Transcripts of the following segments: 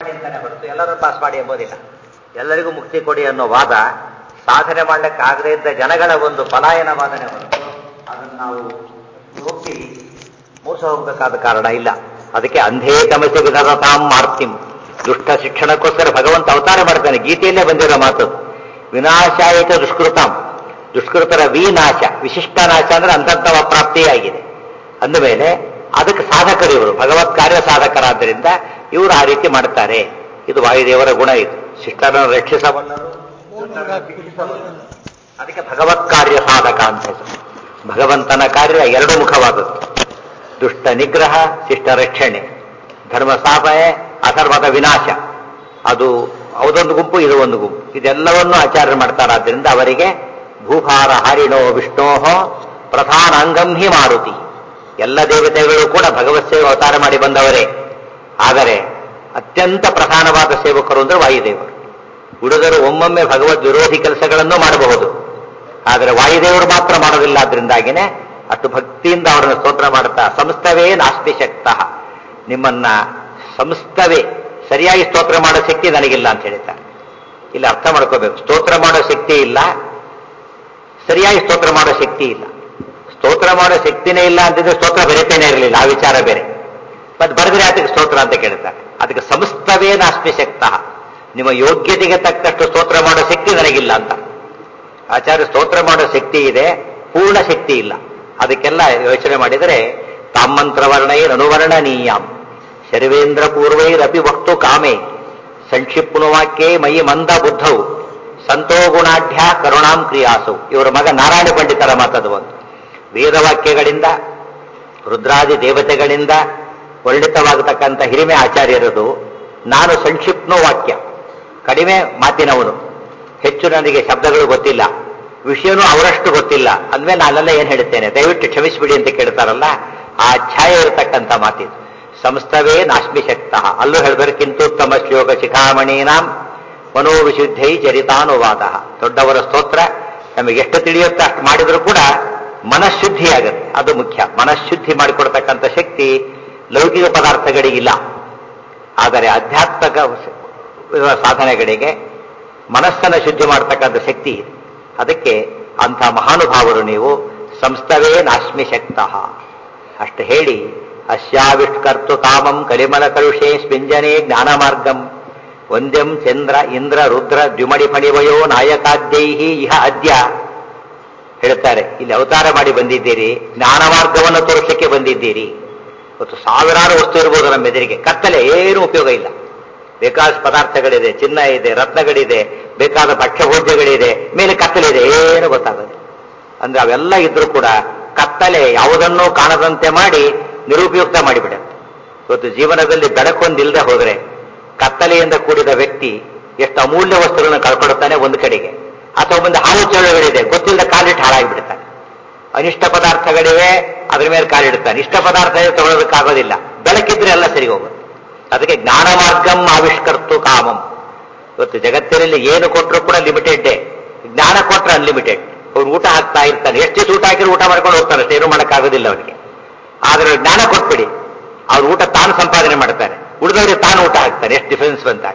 ಅಂತಾನೆ ಹೊರತು ಎಲ್ಲರೂ ಪಾಸ್ ಮಾಡಿ ಎಂಬುದಿಲ್ಲ ಎಲ್ಲರಿಗೂ ಮುಕ್ತಿ ಕೊಡಿ ಅನ್ನೋ ವಾದ ಸಾಧನೆ ಮಾಡ್ಲಿಕ್ಕೆ ಆಗದೇ ಇದ್ದ ಜನಗಳ ಒಂದು ಪಲಾಯನ ವಾದನೆ ಹೊರತು ಅದನ್ನು ನಾವು ಒಪ್ಪಿ ಮೋಸ ಹೋಗಬೇಕಾದ ಕಾರಣ ಇಲ್ಲ ಅದಕ್ಕೆ ಅಂಧೇ ತಮಸೆ ವಿಧರತಾಂ ಮಾರ್ತಿಂ ದುಷ್ಟ ಶಿಕ್ಷಣಕ್ಕೋಸ್ಕರ ಭಗವಂತ ಅವತಾರ ಮಾಡ್ತಾನೆ ಗೀತೆಯಲ್ಲೇ ಬಂದಿರೋ ಮಾತು ವಿನಾಶಾಯಿತ ದುಷ್ಕೃತಾಂ ದುಷ್ಕೃತರ ವಿನಾಶ ವಿಶಿಷ್ಟ ನಾಶ ಅಂದ್ರೆ ಅಂತಂತವ ಪ್ರಾಪ್ತಿಯಾಗಿದೆ ಅಂದಮೇಲೆ ಅದಕ್ಕೆ ಸಾಧಕರು ಇವರು ಭಗವತ್ ಕಾರ್ಯ ಸಾಧಕರಾದ್ದರಿಂದ ಇವರು ಆ ರೀತಿ ಮಾಡ್ತಾರೆ ಇದು ವಾಯುದೇವರ ಗುಣ ಇದು ಶಿಷ್ಟರನ್ನು ರಕ್ಷಿಸಬಲ್ಲರು ದುಷ್ಟರನ್ನು ಶಿಕ್ಷಿಸಬಲ್ಲರು. ಅದಕ್ಕೆ ಭಗವತ್ ಕಾರ್ಯ ಸಾಧಕ ಅಂತ ಹೆಸರು ಭಗವಂತನ ಕಾರ್ಯ ಎರಡು ಮುಖವಾದದ್ದು ದುಷ್ಟ ನಿಗ್ರಹ ಶಿಷ್ಟ ರಕ್ಷಣೆ ಧರ್ಮ ಸ್ಥಾಪನೆ ಅಧರ್ಮದ ವಿನಾಶ ಅದು ಅದೊಂದು ಗುಂಪು ಇದು ಒಂದು ಗುಂಪು ಇದೆಲ್ಲವನ್ನೂ ಆಚಾರ್ಯ ಮಾಡ್ತಾರಾದ್ರಿಂದ ಅವರಿಗೆ ಭೂಭಾರ ಹಾರಿಣೋ ವಿಷ್ಣೋಹೋ ಪ್ರಧಾನ ಅಂಗಂ ಹಿ ಮಾರುತಿ ಎಲ್ಲ ದೇವತೆಗಳು ಕೂಡ ಭಗವತ್ ಸೇವೆ ಅವತಾರ ಮಾಡಿ ಬಂದವರೇ ಆದರೆ ಅತ್ಯಂತ ಪ್ರಧಾನವಾದ ಸೇವಕರು ಅಂದ್ರೆ ವಾಯುದೇವರು ಉಳಿದರು ಒಮ್ಮೊಮ್ಮೆ ಭಗವದ್ ವಿರೋಧಿ ಕೆಲಸಗಳನ್ನು ಮಾಡಬಹುದು ಆದರೆ ವಾಯುದೇವರು ಮಾತ್ರ ಮಾಡೋದಿಲ್ಲ ಆದ್ರಿಂದಾಗಿನೇ ಅಷ್ಟು ಭಕ್ತಿಯಿಂದ ಅವರನ್ನು ಸ್ತೋತ್ರ ಮಾಡುತ್ತಾ ಸಂಸ್ಥವೇ ನಾಸ್ತಿ ಶಕ್ತ ನಿಮ್ಮನ್ನ ಸಂಸ್ಥವೇ ಸರಿಯಾಗಿ ಸ್ತೋತ್ರ ಮಾಡೋ ಶಕ್ತಿ ನನಗಿಲ್ಲ ಅಂತ ಹೇಳ್ತಾರೆ ಇಲ್ಲಿ ಅರ್ಥ ಮಾಡ್ಕೋಬೇಕು ಸ್ತೋತ್ರ ಮಾಡೋ ಶಕ್ತಿ ಇಲ್ಲ ಸರಿಯಾಗಿ ಸ್ತೋತ್ರ ಮಾಡೋ ಶಕ್ತಿ ಇಲ್ಲ ಸ್ತೋತ್ರ ಮಾಡೋ ಶಕ್ತಿನೇ ಇಲ್ಲ ಅಂತಿದ್ರೆ ಸ್ತೋತ್ರ ಬೆರೆತೇನೆ ಇರಲಿಲ್ಲ ಆ ವಿಚಾರ ಬೇರೆ ಮತ್ತೆ ಬರೆದ್ರೆ ಅದಕ್ಕೆ ಸ್ತೋತ್ರ ಅಂತ ಕೇಳ್ತಾರೆ ಅದಕ್ಕೆ ಸಂಸ್ಥವೇ ನಾಸ್ತಿ ಶಕ್ತ ನಿಮ್ಮ ಯೋಗ್ಯತೆಗೆ ತಕ್ಕಷ್ಟು ಸ್ತೋತ್ರ ಮಾಡೋ ಶಕ್ತಿ ನನಗಿಲ್ಲ ಅಂತ ಆಚಾರ್ಯ ಸ್ತೋತ್ರ ಮಾಡೋ ಶಕ್ತಿ ಇದೆ ಪೂರ್ಣ ಶಕ್ತಿ ಇಲ್ಲ ಅದಕ್ಕೆಲ್ಲ ಯೋಚನೆ ಮಾಡಿದರೆ ತಾಮಂತ್ರವರ್ಣೈರ್ ಅನುವರ್ಣನೀಯಂ ಶರ್ವೇಂದ್ರ ಪೂರ್ವೈರಪಿ ವಕ್ತು ಕಾಮೆ ಸಂಕ್ಷಿಪ್ನುವಾಕ್ಯೇ ಮಯಿ ಮಂದ ಬುದ್ಧವು ಸಂತೋ ಗುಣಾಢ್ಯ ಕರುಣಾಂ ಕ್ರಿಯಾಸು ಇವರ ಮಗ ನಾರಾಯಣ ಪಂಡಿತರ ಮಾತದು ಒಂದು ವೇದವಾಕ್ಯಗಳಿಂದ ರುದ್ರಾದಿ ದೇವತೆಗಳಿಂದ ವರ್ಣಿತವಾಗತಕ್ಕಂಥ ಹಿರಿಮೆ ಆಚಾರ್ಯರದು ನಾನು ಸಂಕ್ಷಿಪ್ನೋ ವಾಕ್ಯ ಕಡಿಮೆ ಮಾತಿನವನು ಹೆಚ್ಚು ನನಗೆ ಶಬ್ದಗಳು ಗೊತ್ತಿಲ್ಲ ವಿಷಯನೂ ಅವರಷ್ಟು ಗೊತ್ತಿಲ್ಲ ಅಂದ್ಮೇಲೆ ನಾನೆಲ್ಲ ಏನ್ ಹೇಳ್ತೇನೆ ದಯವಿಟ್ಟು ಕ್ಷಮಿಸಿಬಿಡಿ ಅಂತ ಕೇಳ್ತಾರಲ್ಲ ಆ ಛಾಯೆ ಇರತಕ್ಕಂಥ ಮಾತಿದು ಸಂಸ್ಥವೇ ನಾಶ್ಮಿ ಶಕ್ತ ಅಲ್ಲೂ ಹೇಳಿದ್ರೆ ಕಿಂತುತ್ತಮ ಶ್ಲೋಕ ಶಿಖಾಮಣೀನಾಂ ಮನೋವಿಶುದ್ಧೈ ಚರಿತಾನುವಾದ ದೊಡ್ಡವರ ಸ್ತೋತ್ರ ನಮಗೆ ಎಷ್ಟು ತಿಳಿಯುತ್ತೋ ಅಷ್ಟು ಮಾಡಿದ್ರು ಕೂಡ ಮನಃಶುದ್ಧಿಯಾಗುತ್ತೆ ಅದು ಮುಖ್ಯ ಮನಃಶುದ್ಧಿ ಮಾಡಿಕೊಡ್ತಕ್ಕಂಥ ಶಕ್ತಿ ಲೌಕಿಕ ಪದಾರ್ಥಗಳಿಗಿಲ್ಲ ಆದರೆ ಆಧ್ಯಾತ್ಮಿಕ ಸಾಧನೆಗಳಿಗೆ ಮನಸ್ಸನ್ನು ಶುದ್ಧಿ ಮಾಡತಕ್ಕಂಥ ಶಕ್ತಿ ಇದೆ ಅದಕ್ಕೆ ಅಂಥ ಮಹಾನುಭಾವರು ನೀವು ಸಂಸ್ಥವೇ ನಾಶ್ಮಿ ಶಕ್ತ ಅಷ್ಟು ಹೇಳಿ ಅಶ್ಯಾವಿಷ್ಕರ್ತು ಕಾಮಂ ಕಲಿಮಲ ಕಲುಷೇ ಸ್ಪಿಂಜನೆ ಜ್ಞಾನ ಮಾರ್ಗಂ ವಂದ್ಯಂ ಚಂದ್ರ ಇಂದ್ರ ರುದ್ರ ದ್ವಿಮಡಿ ಫಣಿವಯೋ ನಾಯಕಾದ್ಯೈಹಿ ಇಹ ಅದ್ಯ ಹೇಳ್ತಾರೆ ಇಲ್ಲಿ ಅವತಾರ ಮಾಡಿ ಬಂದಿದ್ದೀರಿ ಜ್ಞಾನ ಮಾರ್ಗವನ್ನು ತೋರಿಸಲಿಕ್ಕೆ ಬಂದಿದ್ದೀರಿ ಇವತ್ತು ಸಾವಿರಾರು ವಸ್ತು ಇರ್ಬೋದು ನಮ್ಮ ಎದುರಿಗೆ ಕತ್ತಲೆ ಏನು ಉಪಯೋಗ ಇಲ್ಲ ಬೇಕಾದ ಪದಾರ್ಥಗಳಿದೆ ಚಿನ್ನ ಇದೆ ರತ್ನಗಳಿದೆ ಬೇಕಾದ ಭಕ್ಷ್ಯಭೋಜ್ಯಗಳಿದೆ ಮೇಲೆ ಕತ್ತಲೆ ಇದೆ ಏನು ಗೊತ್ತಾಗೋದು ಅಂದ್ರೆ ಅವೆಲ್ಲ ಇದ್ರೂ ಕೂಡ ಕತ್ತಲೆ ಯಾವುದನ್ನೂ ಕಾಣದಂತೆ ಮಾಡಿ ನಿರುಪಯುಕ್ತ ಮಾಡಿಬಿಡುತ್ತೆ ಇವತ್ತು ಜೀವನದಲ್ಲಿ ಬೆಳಕೊಂದಿಲ್ಲದೆ ಹೋದ್ರೆ ಕತ್ತಲೆಯಿಂದ ಕೂಡಿದ ವ್ಯಕ್ತಿ ಎಷ್ಟು ಅಮೂಲ್ಯ ವಸ್ತುಗಳನ್ನು ಕಳ್ಕೊಡುತ್ತಾನೆ ಒಂದು ಕಡೆಗೆ ಅಥವಾ ಒಂದು ಹಾಲು ಚಳುವಳಿದೆ ಗೊತ್ತಿಲ್ಲದ ಕಾಲಿಟ್ಟು ಹಾಳಾಗಿಬಿಡ್ತಾನೆ ಅನಿಷ್ಟ ಪದಾರ್ಥಗಳಿವೆ ಅದ್ರ ಮೇಲೆ ಕಾಲಿಡ್ತಾನೆ ಇಷ್ಟ ಪದಾರ್ಥ ತಗೊಳ್ಳೋದಕ್ಕಾಗೋದಿಲ್ಲ ಬೆಳಕಿದ್ರೆ ಎಲ್ಲ ಸರಿ ಹೋಗುತ್ತೆ ಅದಕ್ಕೆ ಜ್ಞಾನ ಮಾರ್ಗಂ ಆವಿಷ್ಕರ್ತು ಕಾಮಂ ಇವತ್ತು ಜಗತ್ತಿನಲ್ಲಿ ಏನು ಕೊಟ್ಟರು ಕೂಡ ಲಿಮಿಟೆಡ್ ಜ್ಞಾನ ಕೊಟ್ಟರೆ ಅನ್ಲಿಮಿಟೆಡ್ ಅವ್ರು ಊಟ ಹಾಕ್ತಾ ಇರ್ತಾನೆ ಎಷ್ಟು ಊಟ ಹಾಕಿದ್ರು ಊಟ ಮಾಡ್ಕೊಂಡು ಹೋಗ್ತಾನೆ ಅಷ್ಟೇ ಏನು ಮಾಡೋಕ್ಕಾಗೋದಿಲ್ಲ ಅವನಿಗೆ ಆದ್ರೆ ಜ್ಞಾನ ಕೊಟ್ಬಿಡಿ ಅವ್ರು ಊಟ ತಾನು ಸಂಪಾದನೆ ಮಾಡ್ತಾನೆ ಉಳಿದವರಿಗೆ ತಾನು ಊಟ ಹಾಕ್ತಾನೆ ಎಷ್ಟು ಡಿಫರೆನ್ಸ್ ಬಂತ